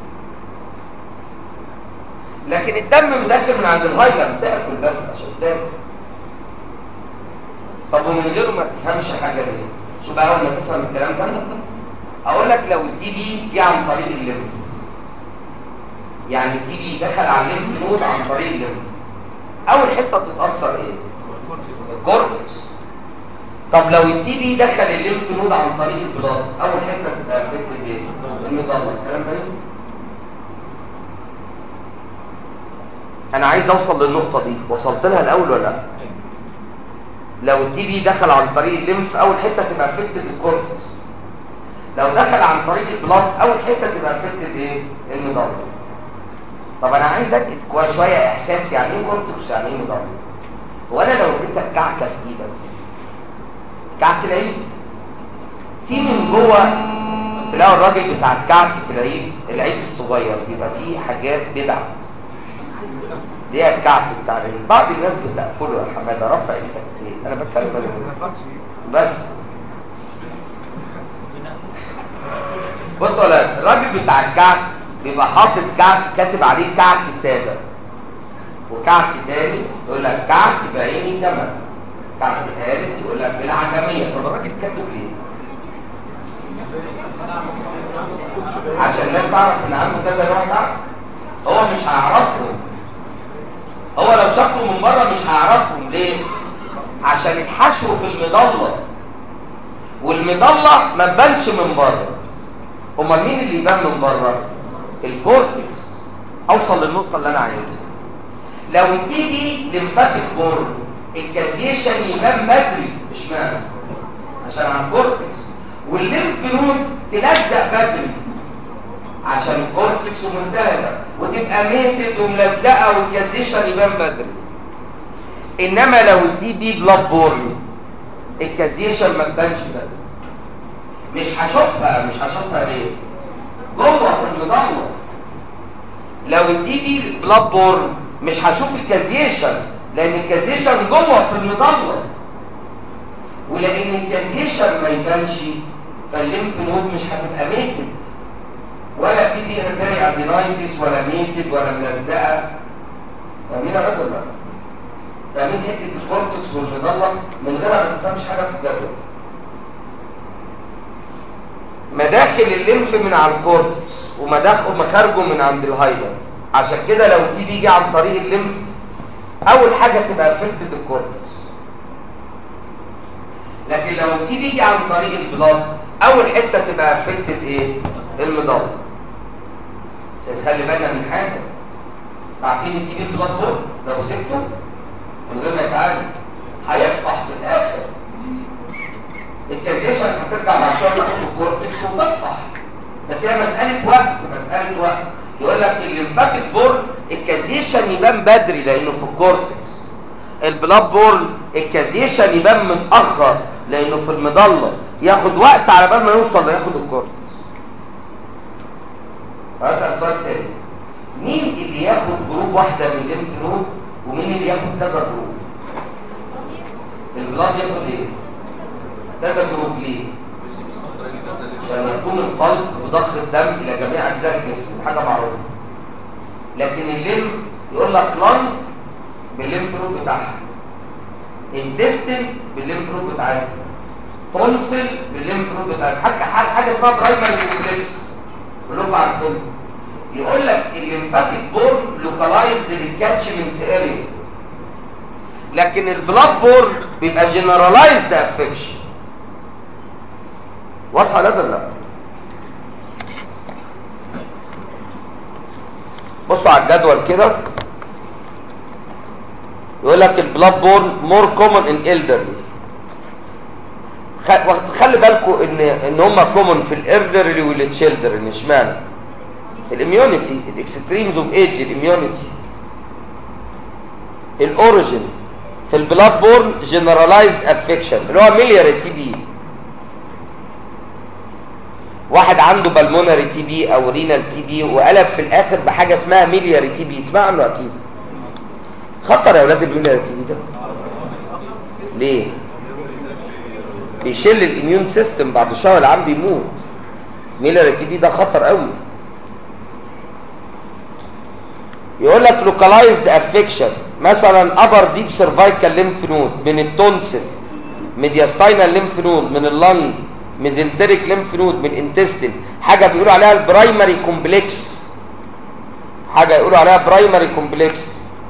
لكن الدم داخل من عند الهيئه بتاكل بس عشان تاكل طب ومن غيره ما تفهمش حاجه ليه شو بقى اول ما تفهم الكلام ده اقول لك لو التي بي جه عن طريق الليمف يعني التي بي دخل على الليمف نود عن طريق الليمف اول حته تتاثر ايه الكورتكس طب لو التي بي دخل الليمف نود عن طريق البلاد اول حته تبقى افكتد ايه المضله الكلام ده إيه؟ انا عايز اوصل للنقطه دي وصلت لها الاول ولا لا لو التي بي دخل عن طريق الليمف اول حته تبقى افكتد الكورتكس لو دخل عن طريق البلاد اول حته تبقى افكتد ايه المضله طب انا عايز اديك كويس شويه احساس يعني ايه كورتكس يعني ايه مضله هو انا لو اديتك كعكه في ايدك كعك العيد في من جوه تلاقوا الراجل بتاع الكعك في العيد العيد الصغير بيبقى فيه حاجات بدع دي هي الكعك بتاع العيد بعض الناس بتاكله يا حماده رفع ايدك ليه انا بتكلم بس بس بصوا ولا الراجل بتاع الكعك بيبقى حاطط كعك كاتب عليه كعك ساده وكعك تاني يقول لك كعك بعيني كمان كعك ثالث يقول لك بالعجميه طب الراجل كاتب ليه؟ عشان الناس تعرف ان عنده كذا نوع كعك هو مش هيعرفهم هو لو شافهم من بره مش هيعرفهم ليه؟ عشان اتحشروا في المظله والمظله ما تبانش من بره امال مين اللي يبان من بره الكورتكس اوصل للنقطه اللي انا عايزها لو تيجي لمفاتيك بورد الكالسيشن يبان بدري اشمعنى عشان على الكورتكس والليمف نود تلزق بدري عشان الكورتكس ملتهبه وتبقى ميتد وملزقه والكالسيشن يبان بدري انما لو دي بي بلاد بورن الكالسيشن ما تبانش بدري مش هشوفها مش هشوفها ليه جوه في المضله لو التي بي بلاد بورن مش هشوف الكازيشن لان الكازيشن جوه في المضله ولان الكازيشن ما يبانش فالليمف نود مش هتبقى ميتد ولا في دي هتلاقي ادينايتس ولا ميتد ولا ملزقه فاهمين يا راجل بقى فاهمين حته الكورتكس والمضله من غيرها ما تفهمش حاجه في الجدول مداخل الليمف من على الكورتكس ومداخل مخارجه من عند الهايلر عشان كده لو دي بيجي عن طريق الليمف اول حاجه تبقى افكتد الكورتكس لكن لو دي بيجي عن طريق البلاد اول حته تبقى افكتد ايه المضاد بس خلي بالنا من حاجه عارفين التي بي بلاد بول لو سبته من غير ما يتعالج هيفتح في الاخر الكالكيشن هترجع مع شويه تاخد الكورتكس وتفتح بس هي مساله وقت مساله وقت يقول لك الليمفاتيك بورن الكازيشن يبان بدري لانه في الكورتكس البلاد بورن الكازيشن يبان متاخر لانه في المضله ياخد وقت على بال ما يوصل لياخد الكورتكس هذا سؤال تاني مين اللي ياخد جروب واحده من الليمف نود ومين اللي ياخد كذا جروب البلاد ياخد ايه كذا جروب ليه لما يكون القلب بضخ الدم الى جميع اجزاء الجسم حاجه معروفه لكن الليمف يقول لك لنج بالليمف نود بتاعها انتستين بالليمف نود بتاعتها تونسل بالليمف نود بتاعتها حاجه حاجه اسمها برايمري كومبلكس بلغه عندهم يقول لك الليمفاتيك بورن لوكالايزد للكاتشمنت اريا لكن البلاد بورن بيبقى جنرالايزد افكشن واضحه ولا لا بصوا على الجدول كده يقول لك البلاد بورن مور كومن ان elderly خلي بالكم ان ان هم كومن في الالدرلي والتشيلدرن اشمعنى الاميونيتي الاكستريمز اوف ايج الاميونيتي الاوريجن في البلاد بورن جنرالايزد افكشن اللي هو ميلياري تي بي واحد عنده بالمونري تي بي او رينال تي بي وقلب في الاخر بحاجه اسمها ميلياري تي بي اسمع عنه اكيد خطر يا اولاد الميلياري تي بي ده ليه بيشل الاميون سيستم بعد شهر العام بيموت ميلياري تي بي ده خطر قوي يقول لك لوكالايزد افكشن مثلا ابر ديب سيرفايكال ليمف نود من التونسل ميدياستاينال ليمف نود من اللنج ميزنتريك ليمف نود من الانتستين حاجه بيقولوا عليها البرايمري كومبلكس حاجه يقولوا عليها برايمري كومبلكس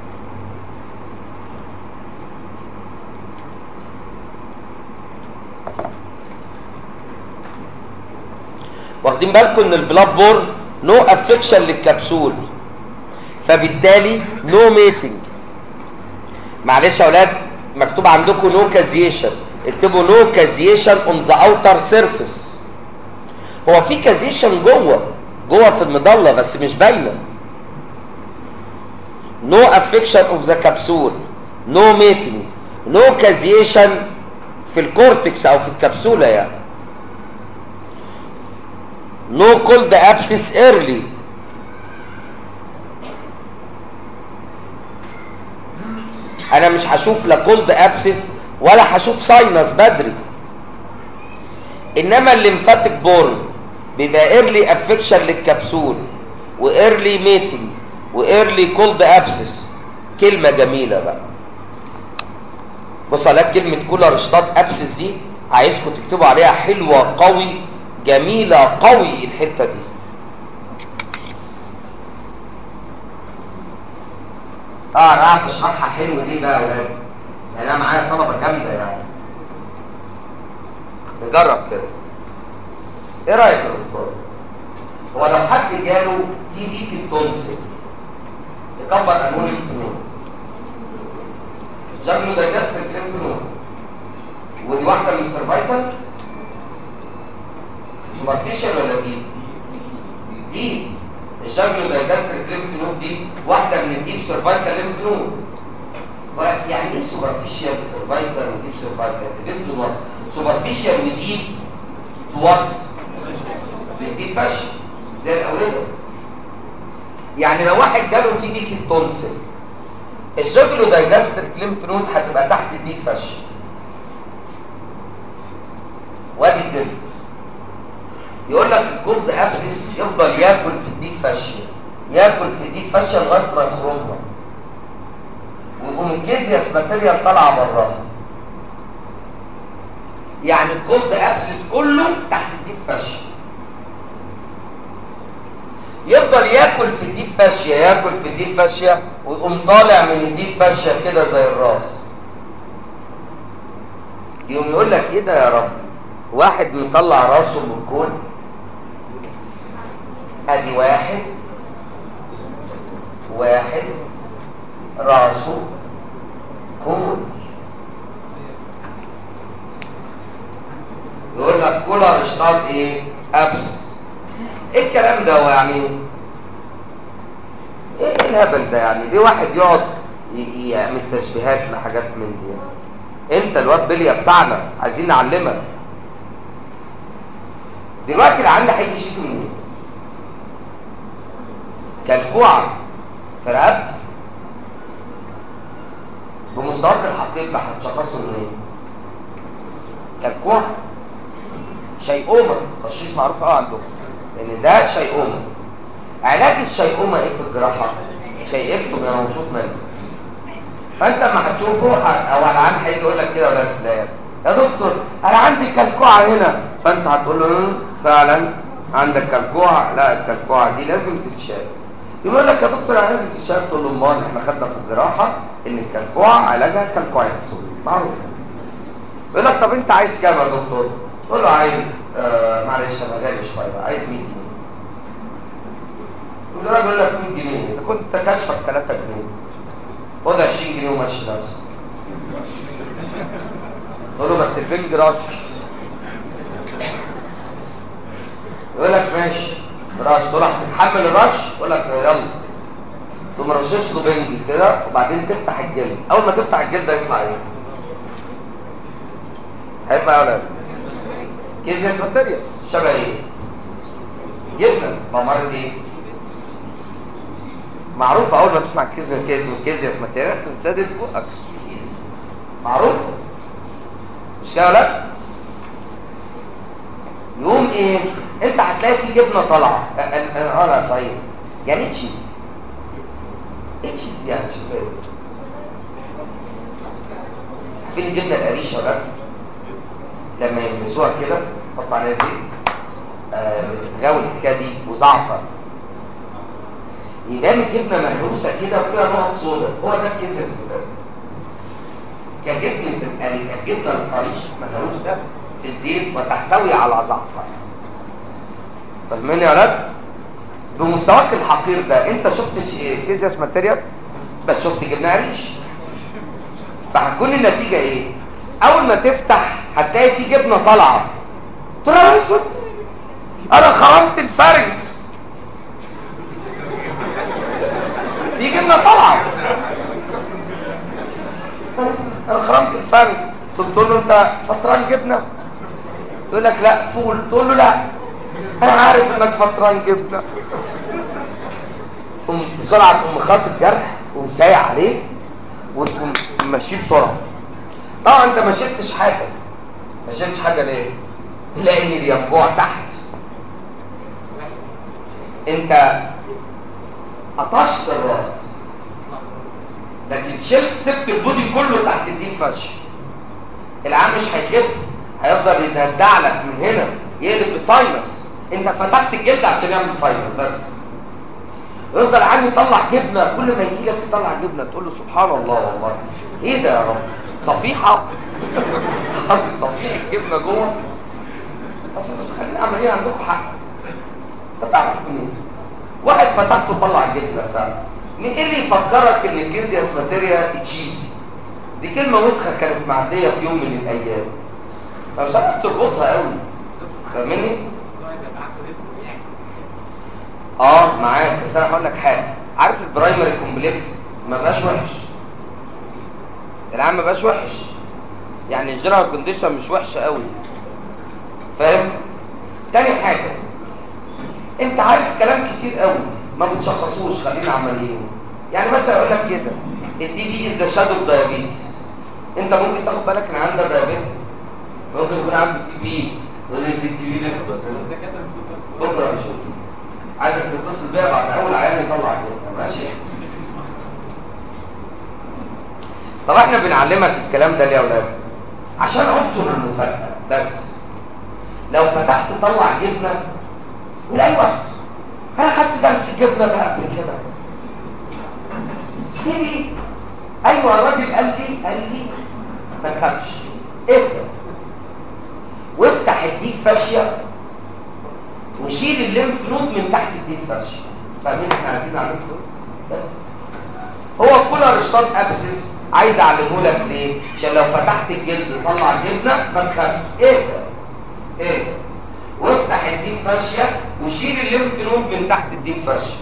واخدين بالكم ان البلاد بورن نو افكشن للكبسول فبالتالي نو ميتنج معلش يا اولاد مكتوب عندكم نو كازيشن اكتبوا نو كازيشن اون ذا اوتر سيرفيس هو في كازيشن جوه جوه في المضله بس مش باينه نو افكشن اوف ذا كبسول نو ميتنج نو كازيشن في الكورتكس او في الكبسوله يعني نو كولد ابسس ايرلي انا مش هشوف لا كولد ابسس ولا هشوف ساينس بدري انما الليمفاتيك بورن بيبقى ايرلي افكشن للكبسول وايرلي ميتنج وايرلي كولد ابسس كلمه جميله بقى بص على كلمه كولر اشتاط ابسس دي عايزكم تكتبوا عليها حلوه قوي جميله قوي الحته دي اه انا عارف اشرحها حلو ليه بقى يا ولاد يعني انا معايا طلبه جامده يعني نجرب كده ايه رايك يا دكتور هو لو حد جاله تي بي في التونسل يكبر انون الفنون جاب له دايجاستريك ليمف ودي واحده من السرفايفل سوبرفيشال ولا دي دي الشكل دايجاستريك ليمف نود دي واحده من الديب سيرفايكال ليمف نود يعني ايه سوبرفيشال سيرفايكال وديب سيرفايكال ليمف نود سوبرفيشال وديب توات دي فش زي الاولاد يعني لو واحد جاله تي بي في التونسل الشكل دايجاستريك ليمف نود هتبقى تحت الديب فش وادي الدم يقول لك الجلد ابسس يفضل ياكل في الديك فاشيه ياكل في الديك فاشيه لغايه ما يخرجها ويقوم الكيزياس ماتيريال طالعه براها يعني الجلد ابسس كله تحت الديك فاشيه يفضل ياكل في الديك فاشيه ياكل في الديك فاشيه ويقوم طالع من الديك فاشيه كده زي الراس يقوم يقول لك ايه ده يا رب واحد مطلع راسه من الكون ادي واحد واحد راسه كول يقول لك كولر اشتاط ايه ابسس ايه الكلام ده هو يعني ايه الهبل ده يعني ليه واحد يقعد ي- يعمل تشبيهات لحاجات من دي انت الواد بليا بتاعنا عايزين نعلمك دلوقتي اللي عندي هيجي يشتكي منين كالكوعة في رقبته بمستواك الحقيقي هتشخصه منين كالكوعة شيئومة تشخيص معروف قوي عندهم ان ده شيئومة علاج الشيئومة ايه في الجراحة شيئتكم يا مبسوط منه فانت لما هتشوفه ه- او العيان هيجي يقول لك كده ولا لا يا دكتور انا عندي كلكوعه هنا فانت هتقول له "مم، فعلا عندك كلكوعه لا الكلكوعه دي لازم تتشال يقول لك يا دكتور انا لازم تتشال تقول له امال احنا خدنا في الجراحه ان الكلكوعه علاجها كلكوعه معروف يقول لك طب انت عايز كام يا دكتور تقول له عايز آه معلش انا غالي شويه عايز 100 جنيه يقول له الراجل يقول لك 100 جنيه اذا كنت كاشفك 3 جنيه خد 20 جنيه ومشي نفسك تقول له بس البنج رش يقول لك ماشي رش تقول له هتتحمل الرش يقول لك يلا تقوم رشش له بنج كده وبعدين تفتح الجلد اول ما تفتح الجلد هيطلع ايه هيطلع ايه ولا لا كيزيس بكتيريا شبه ايه جبنه ما مرض ايه معروف اول ما تسمع كيزيس كيزيس كيزيس ماتيريا تنسدد فوقك معروف مش كده ولا لا؟ يقوم ايه انت هتلاقي في جبنه طالعه اه اه لا صحيح يعني تشيز ايه تشيز دي يعني مش فاهم عارفين الجبنه القريشه بقى لما يلمسوها كده حط عليها زيت آه غاوي الحكايه دي وزعتر ينام الجبنه مهروسه كده وفيها نقط سودا هو ده الكيزيس ده كجبنة القري كجبنة القريش مهروسة في الزيت وتحتوي على زعتر فاهمين يا ولاد؟ بمستواك الحقير ده انت شفت كيزيس ماتيريال بس شفت جبنة قريش فهتكون النتيجة ايه؟ اول ما تفتح هتلاقي في جبنة طالعة ترانسفر انا خرمت الفرنس في جبنة طالعة انا خرمت الفرد قلت له انت فطران جبنه يقول لك لا فول تقول له لا انا عارف انك فطران جبنه قوم بسرعه تقوم خاطف الجرح ومسايع عليه وتقوم ماشيه بسرعه طبعا انت ما شفتش حاجه ما شفتش حاجه ليه لان الينبوع تحت انت قطشت الراس لكن شلت سبت البودي كله تحت الدين فش العام مش هيخف هيفضل يدلع لك من هنا يقلب بساينس انت فتحت الجلد عشان يعمل ساينس بس يفضل العام يطلع جبنه كل ما يجي لك يطلع جبنه تقول له سبحان الله والله ايه ده يا رب صفيحه حاطط صفيحه جبنه جوه بس بس خلينا عمليه عندكم حق انت تعرف منين واحد فتحته طلع جبنه فعلا مين ايه اللي يفكرك ان الكيزياس ماتيريا تشيز دي كلمة وسخة كانت معدية في يوم من الأيام فمش عارف تربطها قوي فاهمني؟ اه معاك بس انا هقول لك حاجة عارف البرايمري كومبلكس ما بقاش وحش العام ما بقاش وحش يعني الجنرال كونديشن مش وحشة قوي فاهم؟ تاني حاجة انت عارف كلام كتير قوي ما بتشخصوش خلينا عمليين يعني مثلا اقول لك كده الدي بي از ذا شادو دايابيتس انت ممكن تاخد بالك ان عندك دايابيتس ممكن يكون عندك تي بي ولا التي بي لسه بكره مش عايزك تتصل بيا بعد اول عيان يطلع كده ماشي طب احنا بنعلمك الكلام ده ليه يا اولاد عشان عنصر المفاجاه بس لو فتحت تطلع جبنه ولا وقت انا خدت درس الجبنه ده قبل كده سيبي ايوه الراجل قال لي قال لي ما تخافش اهدى وافتح الديك فاشيه وشيل الليمف نود من تحت الديك فاشيه فاهمين احنا عايزين نعمل بس هو كولر اشتاط ابسس عايز اعلمه لك ليه عشان لو فتحت الجلد وطلع الجبنه ما تخافش ايه ده ايه ده وافتح الديب فاشيه وشيل الليمف نود من تحت الديب فاشيه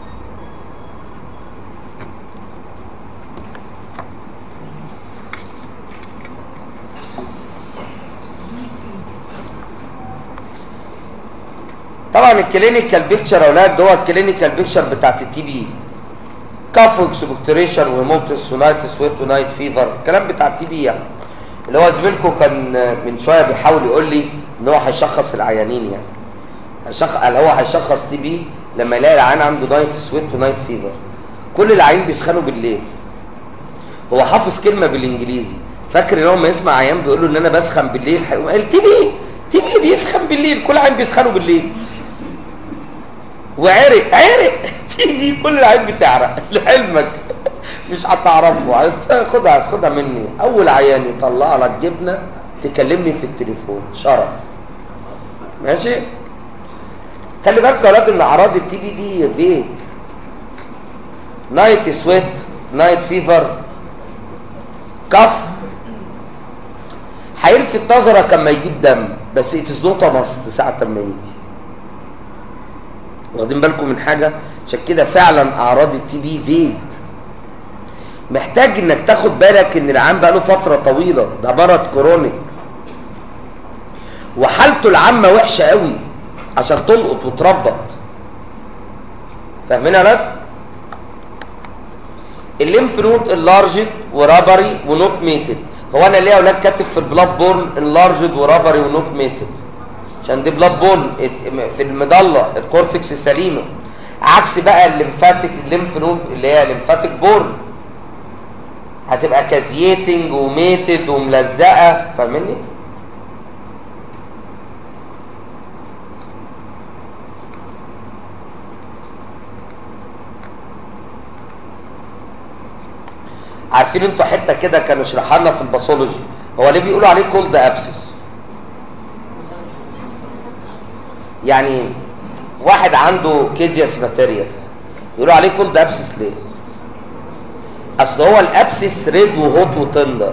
طبعا الكلينيكال بيكتشر يا اولاد هو الكلينيكال بيكتشر بتاعت التي بي كاف واكسبكتوريشن وهيموبتس ونايتس ويت ونايت فيفر الكلام بتاع التي بي يعني اللي هو زميلكم كان من شويه بيحاول يقول لي ان هو هيشخص العيانين يعني هيشخص قال هو هيشخص تي بي لما يلاقي العيان عنده نايت سويت ونايت فيفر كل العيانين بيسخنوا بالليل هو حافظ كلمه بالانجليزي فاكر ان هو لما يسمع عيان بيقول له ان انا بسخن بالليل هيقوم قال تي بي تي بي بيسخن بالليل كل عيان بيسخنوا بالليل وعرق عرق تيجي كل العيال بتعرق لعلمك مش هتعرفه عايز خدها خدها مني اول عيان يطلع لك جبنه تكلمني في التليفون شرف ماشي خلي بالك يا ولاد ان اعراض التي بي دي فيك نايت سويت نايت فيفر كف هيلفت نظرك اما يجيب دم بس اتزنوطه مصر ساعه ما يجي واخدين بالكم من حاجة عشان كده فعلا اعراض التي بي فيج محتاج انك تاخد بالك ان العام بقى له فترة طويلة ده مرض كرونيك وحالته العامة وحشة قوي عشان تلقط وتربط فاهمين يا ولاد الليمف نود اللارجد ورابري ونوت ميتد هو انا ليه يا اولاد كاتب في البلاد بورن اللارجد ورابري ونوت ميتد عشان دي بلاد بون في المضله الكورتكس سليمه عكس بقى الليمفاتيك الليمف نود اللي هي ليمفاتيك بورن هتبقى كازييتنج وميتد وملزقه فاهمني عارفين انتوا حته كده كانوا شرحها لنا في الباثولوجي هو ليه بيقولوا عليه كولد ابسس يعني واحد عنده كيزياس ماتيريال يقولوا عليه كولد ابسس ليه اصل هو الابسس ريد وهوت وتندر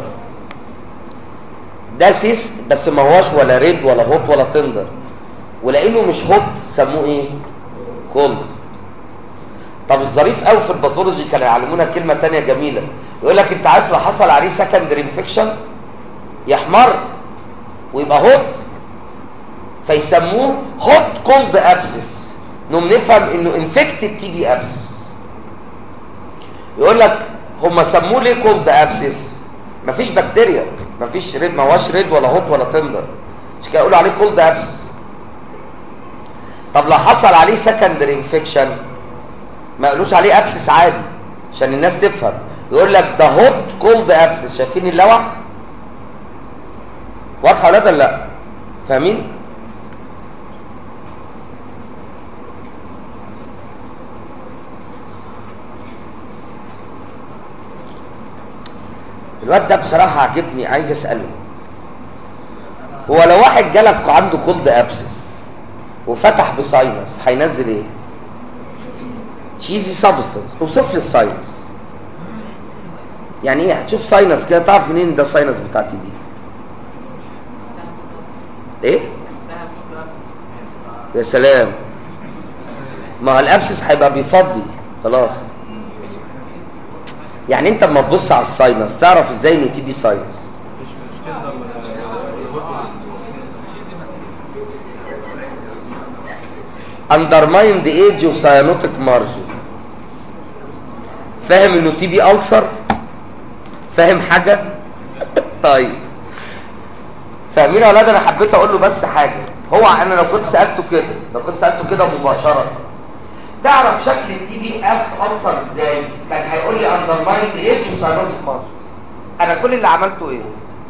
ده سيس بس ما هوش ولا ريد ولا هوت ولا تندر ولانه مش هوت سموه ايه كولد طب الظريف قوي في الباثولوجي كانوا يعلمونا كلمه تانية جميله يقول لك انت عارف لو حصل عليه سكندري انفكشن يحمر ويبقى هوت فيسموه هوت كولد ابسس انهم نفهم انه انفكتد تي بي ابسس يقول لك هم سموه ليه كولد ابسس مفيش بكتيريا مفيش ريد ما هوش ريد ولا هوت ولا تندر مش كده يقولوا عليه كولد ابسس طب لو حصل عليه سكندري انفكشن ما يقولوش عليه ابسس عادي عشان الناس تفهم يقول لك ده هوت كولد ابسس شايفين اللوح واضحه ولا لا فاهمين الواد ده بصراحة عجبني عايز اسأله هو لو واحد جالك عنده كولد ابسس وفتح بساينس هينزل ايه تشيزي سبستنس اوصف لي الساينس يعني ايه هتشوف ساينس كده تعرف منين ده ساينس بتاعتي دي ايه يا سلام ما هو الابسس هيبقى بيفضي خلاص يعني انت اما تبص على الساينس تعرف ازاي ان تي بي ساينس undermined age of cyanotic margin فاهم انه تي بي ألسر فاهم حاجة طيب فاهمين يا ولاد انا حبيت اقول له بس حاجة هو انا لو كنت سألته كده لو كنت سألته كده مباشرة تعرف شكل التي بي اف ألسر ازاي كان هيقول لي undermined age of cyanotic margin انا كل اللي عملته ايه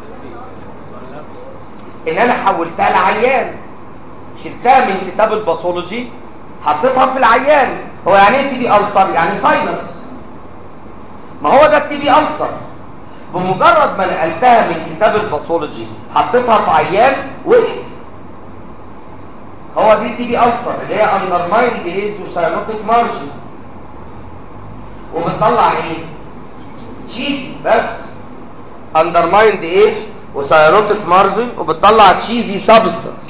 ان انا حولتها لعيان شلتها من كتاب الباثولوجي حطيتها في العيان هو يعني ايه تي بي ألسر يعني ساينس ما هو ده التي بي ألسر بمجرد ما نقلتها من كتاب الباثولوجي حطيتها في عيان وقف هو دي تي بي ألسر اللي هي undermined age cyanotic margin وبتطلع ايه تشيزي بس اندرمايند ايه وسيروتيك مارجن وبتطلع تشيزي سبستانس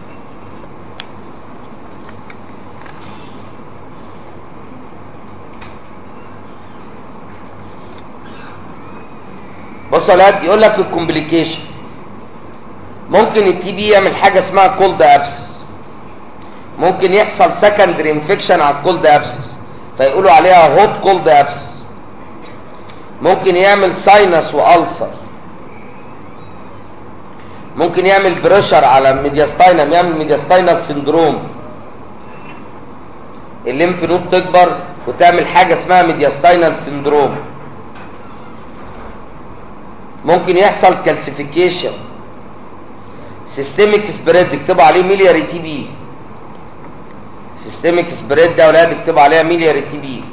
بص يا ولاد يقول لك الكومبليكيشن ممكن التي بي يعمل حاجه اسمها كولد ابسس ممكن يحصل سكندري انفكشن على الكولد ابسس فيقولوا عليها هوت كولد ابسس ممكن يعمل ساينس والسر ممكن يعمل بريشر على الميدياستاينم يعمل ميدياستاينال سندروم الليمف نود تكبر وتعمل حاجه اسمها ميدياستاينال سندروم ممكن يحصل كالسيفيكيشن سيستميك سبريد اكتبوا عليه ميلياري تي بي سيستميك سبريد ده اولاد اكتبوا عليها ميلياري تي بي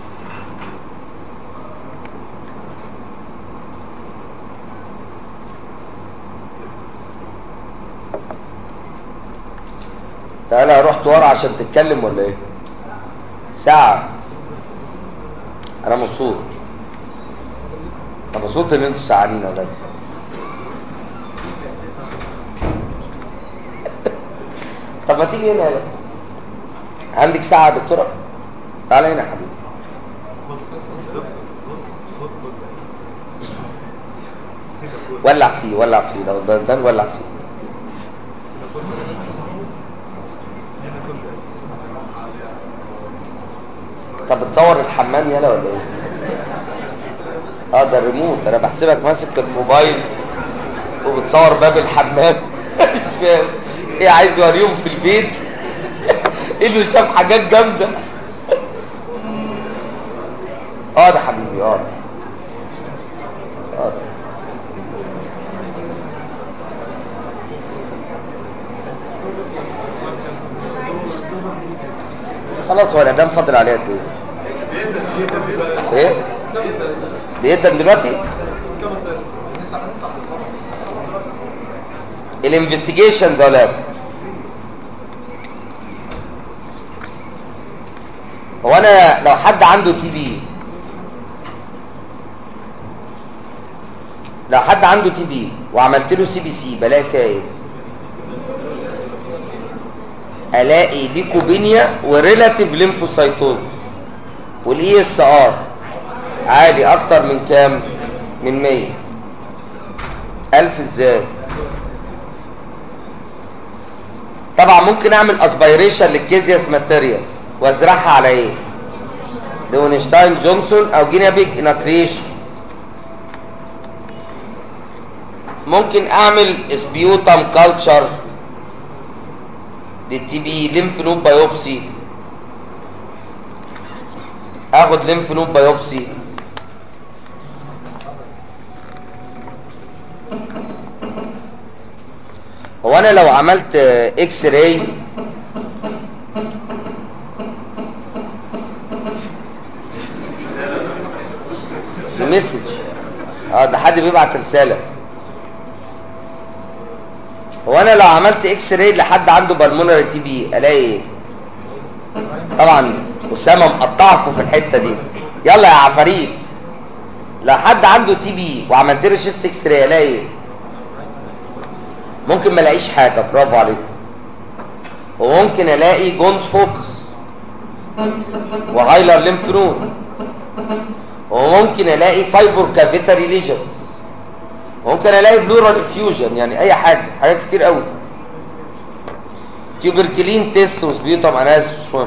تعالى رحت ورا عشان تتكلم ولا ايه ساعة انا مبسوط انا مبسوط ان انتوا ساعانين يا ولاد طب ما تيجي هنا يا ولاد عندك ساعة يا دكتورة تعالى هنا يا حبيبي ولع فيه ولع فيه لو ده ده ولع فيه طب بتصور الحمام يلا ولا ايه اه ده الريموت انا بحسبك ماسك الموبايل وبتصور باب الحمام مش فاهم ايه عايز يوريهم في البيت ايه اللي شاف حاجات جامده اه ده حبيبي اه اه ده. خلاص هو الاعدام فاضل عليه قد ايه؟ ايه؟ بيقدم دلوقتي؟ الانفستيجيشن ده ولاد هو انا لو حد عنده تي بي لو حد عنده تي بي وعملت له سي بي سي بلاقي فيها ايه؟ الاقي ليكوبينيا وريلاتيف ليمفوسايتوز والاي اس ار عالي اكتر من كام من 100 الف ازاي طبعا ممكن اعمل اسبيريشن للكيزياس ماتيريال وازرعها على ايه لونشتاين جونسون او جينيا بيج اناتريشن ممكن اعمل سبيوتام كالتشر للتي بي ليمف نود بايوبسي اخد ليمف نود بايوبسي هو انا لو عملت اكس راي دي مسج اه ده حد بيبعت رساله هو انا لو عملت اكس راي لحد عنده بالمونري تي بي الاقي ايه طبعا اسامه مقطعكم في الحته دي يلا يا عفاريت لو حد عنده تي بي وعملت له شيست اكس راي الاقي ايه ممكن ما الاقيش حاجه برافو عليكم وممكن الاقي جونز فوكس وهايلر ليمف نود وممكن الاقي فايبر كافيتاري ليجنز ممكن الاقي بلورال افيوجن يعني اي حاجه حاجات كتير قوي تيوبركلين تيست وسبيوتام اناليسيس مهم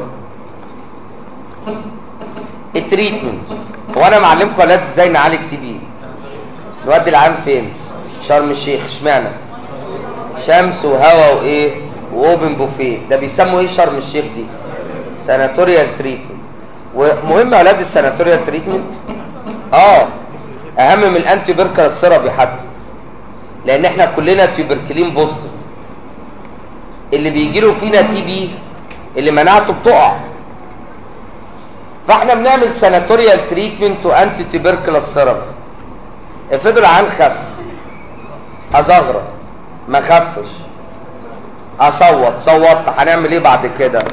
التريتمنت هو انا معلمكم ولاد ازاي نعالج تي بي نودي العام فين شرم الشيخ اشمعنى شمس وهواء وايه واوبن بوفيه ده بيسموا ايه شرم الشيخ دي ساناتوريال تريتمنت ومهم يا اولاد الساناتوريال تريتمنت اه اهم من الانتي بيركل السيرابي حتى لان احنا كلنا تيوبركلين بوزيتيف اللي بيجي له فينا تي بي اللي مناعته بتقع فاحنا بنعمل ساناتوريال تريتمنت وانتي تيوبركل السيرابي افرضوا العيان خف ازغرط ما خفش اصوت صوتت هنعمل ايه بعد كده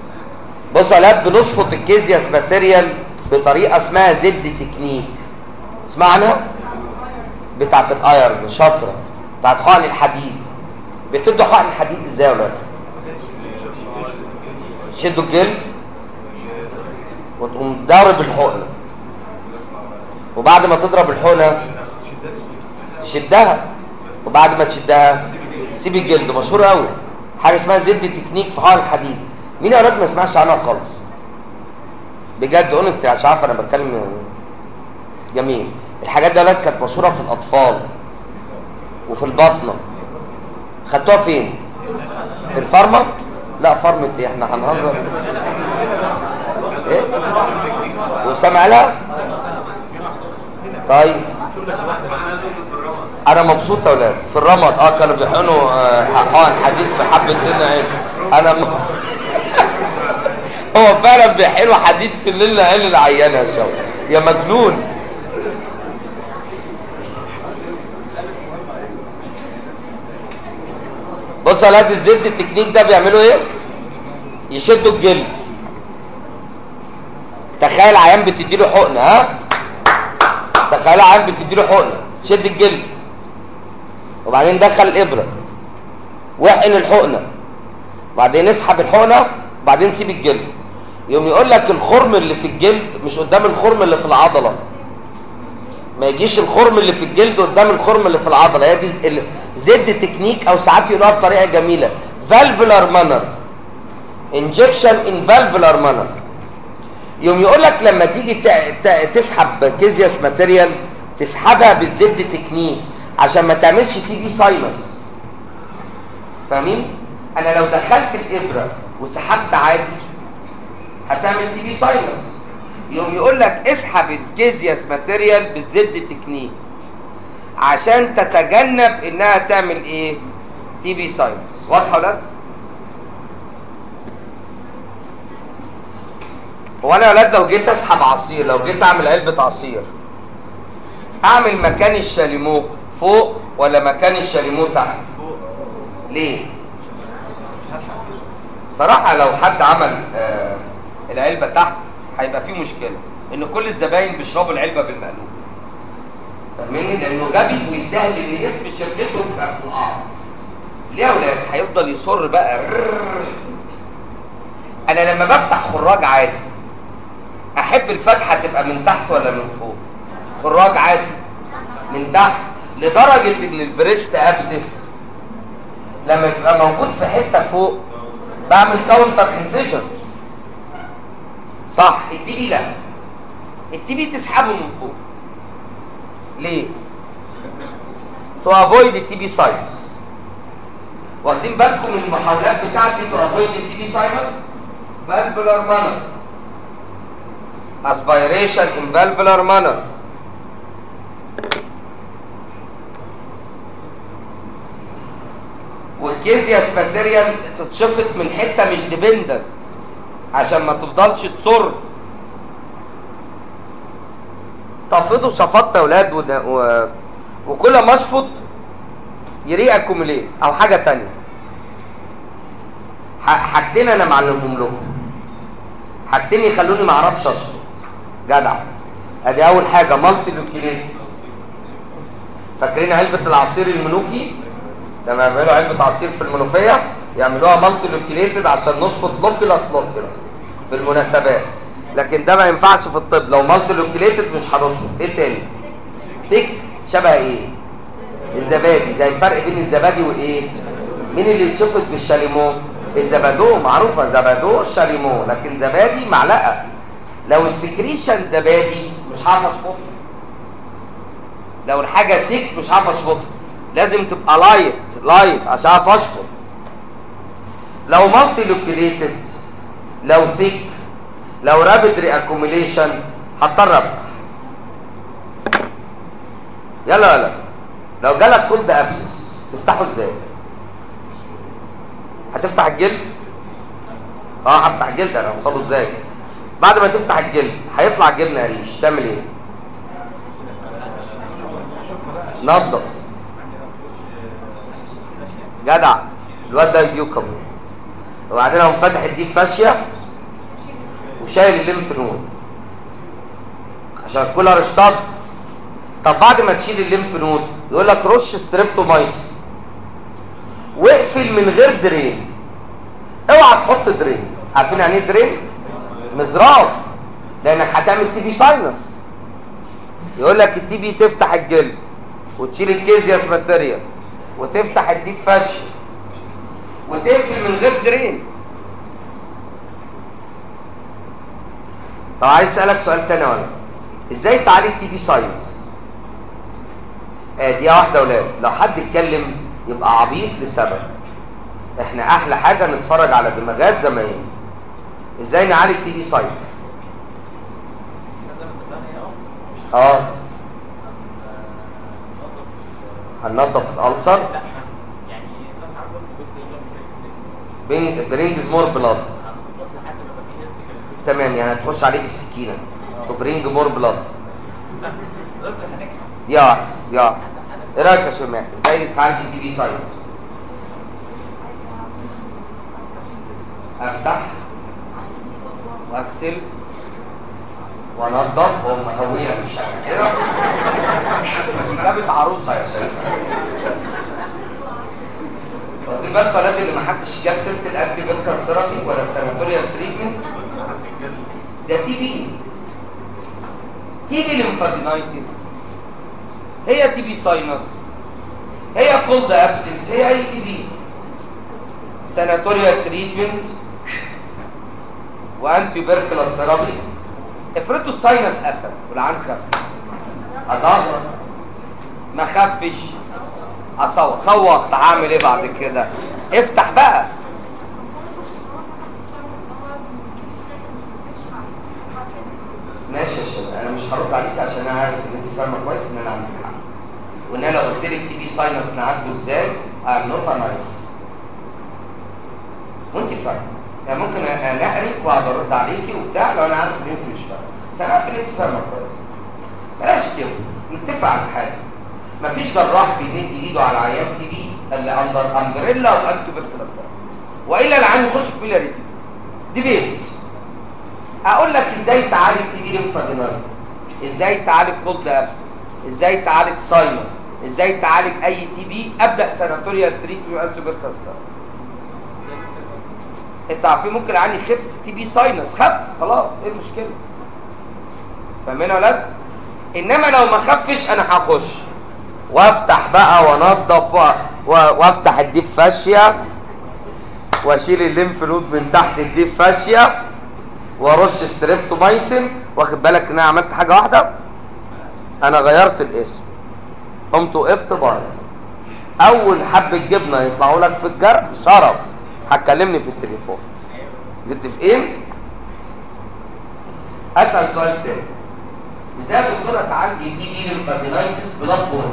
بص يا ولاد بنشفط الكيزياس ماتيريال بطريقه اسمها زد تكنيك اسمعنا بتاعت الايرن شاطره بتاعت حقن الحديد بتدوا حقن الحديد ازاي يا ولاد شدوا الجلد وتقوم ضارب الحقنه وبعد ما تضرب الحقنه تشدها وبعد ما تشدها سيب الجلد مشهور قوي حاجه اسمها زد تكنيك في حقن الحديد مين يا ولاد ما سمعش عنها خالص بجد اونست عشان عارف انا بتكلم جميل الحاجات دي يا ولاد كانت مشهوره في الاطفال وفي البطنه خدتوها فين في الفارما لا فارمة ايه احنا هنهزر ايه وسامع لها طيب انا مبسوط يا اولاد في الرمض اه كانوا بيحقنوا آه، حقن حديد في حبه لنا عين انا م... هو فعلا بيحقنوا حديد في الليل عين العيانه يا شباب يا مجنون بص يا ولاد الزبد التكنيك ده بيعملوا ايه يشدوا الجلد تخيل عيان بتديله حقنه ها تخيل عيان بتديله حقنه شد الجلد وبعدين دخل الابره واحقن الحقنه وبعدين اسحب الحقنه وبعدين سيب الجلد يوم يقول لك الخرم اللي في الجلد مش قدام الخرم اللي في العضله ما يجيش الخرم اللي في الجلد قدام الخرم اللي في العضله هي دي ال- زد تكنيك او ساعات يقولوها بطريقه جميله فالفولار مانر انجكشن ان فالفولار مانر يوم يقول لك لما تيجي ت- ت- تسحب كيزياس ماتيريال تسحبها بالزد تكنيك عشان ما تعملش سي بي ساينس فاهمين انا لو دخلت الابره وسحبت عادي هتعمل سي بي ساينس يوم يقول لك اسحب الكيزياس ماتيريال بالزد تكنيك عشان تتجنب انها تعمل ايه تي بي ساينس واضحه ولا لا؟ هو انا يا ولاد لو جيت اسحب عصير لو جيت اعمل علبه عصير اعمل مكان الشاليمو فوق ولا مكان الشاليمو تحت ليه صراحه لو حد عمل آه العلبه تحت هيبقى فيه مشكله ان كل الزباين بيشربوا العلبه بالمقلوب فاهمني لانه غبي ويستاهل ان اسم شركته يبقى في القعر ليه يا ولاد هيفضل يصر بقى انا لما بفتح خراج عادي احب الفتحه تبقى من تحت ولا من فوق خراج عادي من تحت لدرجه ان البريست ابسس لما يبقى موجود في حته فوق بعمل كاونتر انسيشن صح التي بي لا التي بي تسحبه من فوق ليه to avoid the TB sinus واخدين بالكم من المحاولات بتاعتي to avoid the TB sinus valvular manner aspiration in valvular manner والكيزياس ماتيريال تتشفط من حته مش ديبندنت عشان ما تفضلش تصر تفضوا شفطت يا اولاد وده- و... وكل ما اشفط يري اكوميليت او حاجه تانية ح- حاجتين انا معلمهم لكم حاجتين يخلوني ما اعرفش اشفط جدع ادي اول حاجه مالتي لوكيليت فاكرين علبه العصير المنوفي لما يعملوا علبه عصير في المنوفيه يعملوها مالتي لوكيليتد عشان نشفط لوكيلاس لوكيلاس في المناسبات لكن ده ما ينفعش في الطب لو مالتي لوكيليتد مش هنشفط ايه تاني تك شبه ايه الزبادي زي الفرق بين الزبادي وايه مين اللي يتشفط بالشاليمو الزبادو معروفه زبادو شاليمو لكن زبادي معلقه لو السكريشن زبادي مش هعرف اشفطه لو الحاجه سيك مش هعرف اشفطها لازم تبقى لايت لايت عشان اعرف اشفط لو مالتي لوكيليتد لو ثيك لو رابد ري اكوميليشن هضطر افتح يلا يلا لو جالك كولد ابسس تفتحه ازاي هتفتح الجلد اه هفتح الجلد انا هوصله ازاي بعد ما تفتح الجلد هيطلع الجبنه قريش تعمل ايه نظف جدع الواد ده يوكم وبعدين اقوم فاتح الديب فاشيه وشايل الليمف نود عشان كلها رشطات طب بعد ما تشيل الليمف نود يقول لك رش ستريبتومايس واقفل من غير درين اوعى تحط درين عارفين يعني ايه درين مزراف لانك هتعمل تي بي ساينس يقول لك التي بي تفتح الجلد وتشيل الكيزياس ماتيريال وتفتح الديب فش وتقفل من غير درين طب عايز اسالك سؤال تاني ولا ازاي تعالج تي بي ساينس اه دي واحده ولاد لو حد اتكلم يبقى عبيط لسبب احنا احلى حاجه نتفرج على دماغات زمايلنا ازاي نعالج تي بي ساينس اه هننظف الالسر بين برينجز مور بلاد تمام يعني هتخش عليك السكينه تبرينج مور بلاد يا يا ايه رايك يا شماء ازاي تعالج تي بي ساينس افتح واغسل وانضف وام هويه مش كده جابت عروسه يا شيخ واخدين بالكم ولاد اللي ما حدش جاب سيره الاكل بيكر ثيرابي ولا ساناتوريال تريتمنت ده تي بي تي بي ليمفادينايتس هي تي بي ساينس هي كولد ابسس هي اي تي بي ساناتوريال تريتمنت وانتي بيركلاس ثيرابي افرضوا الساينس قفل والعين خف اظهر ما خفش اصوت صوت هعمل ايه بعد كده افتح بقى ماشي يا شباب انا مش هرد عليك عشان انا عارف ان انت فاهمه كويس ان انا عندي حق وان انا لو قلت لك تي بي ساينس نعالجه ازاي ام نوت انايف وانت فاهمه يعني ممكن نحرك واقعد ارد عليكي وبتاع لو انا عارف ان انت مش فاهمه بس انا عارف ان انت فاهمه كويس بلاش كده نتفق على حاجه مفيش جراح بيمد ايده على عيان تي بي اللي اندر امبريلا وانتو بيرتلاسر والا العيان يخش في بيلاريتي دي بيزكس اقول لك ازاي تعالج تي بي ليمفادينال ازاي تعالج كولد ابسس ازاي تعالج ساينس ازاي تعالج اي تي بي ابدا ساناتوريال تريتمنت انتو بيرتلاسر انت عارفين ممكن العيان يخف تي بي ساينس خف خلاص ايه المشكله فاهمين يا ولاد انما لو ما خفش انا هخش وافتح بقى وانضف و... و... وافتح الديب فاشيا واشيل الليمف نود من تحت الديب فاشيا وارش ستريبتومايسين واخد بالك ان انا عملت حاجه واحده انا غيرت الاسم قمت وقفت بره اول حبه جبنه يطلعوا لك في الجرح شرف هتكلمني في التليفون متفقين اسال سؤال تاني ازاي يا دكتوره تعالجي تي بي للفازينايتس بلاد بورن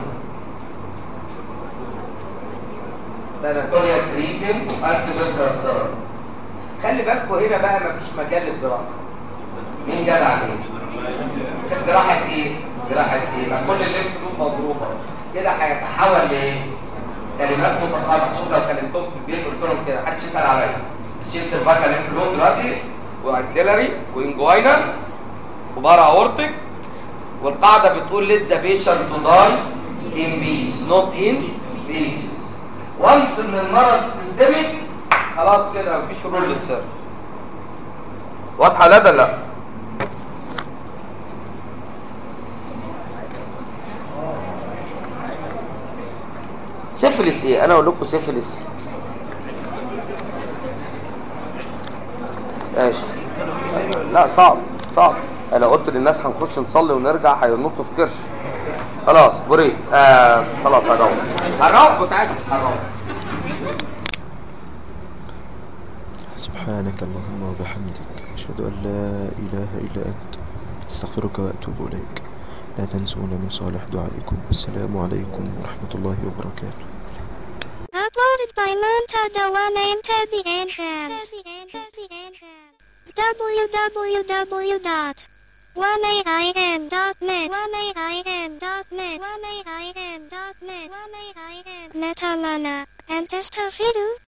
ساناتوريا تريتمنت وانتي بيركرسر خلي بالكوا هنا بقى مفيش مجال للجراحه مين جدع عليه جراحه ايه جراحه ايه ما كل اللي انتوا مضروبه كده هيتحول لايه كلمات متقاطعه شوف لو كلمتهم في البيت قلت لهم كده محدش يسال عليا شيل سيرفاكال انفلون دلوقتي واكسلري وانجوينال وبارا اورتك والقاعده بتقول let the patient to die in peace not in peace وانس ان المرض سيستميك خلاص كده مفيش رول للسيرف واضحه لا ده لا سيفلس ايه انا اقول لكم سيفلس ماشي لا صعب صعب انا قلت للناس هنخش نصلي ونرجع هينطوا في كرش خلاص بريد آه خلاص هروح هروح وتعالى هروح سبحانك اللهم وبحمدك أشهد أن لا إله إلا أنت استغفرك وأتوب إليك لا تنسون من صالح دعائكم السلام عليكم ورحمة الله وبركاته Uploaded by Montada One and Tabby Enhance. www.1aim.net 1aim.net 1aim.net 1aim Metamana and Testafidu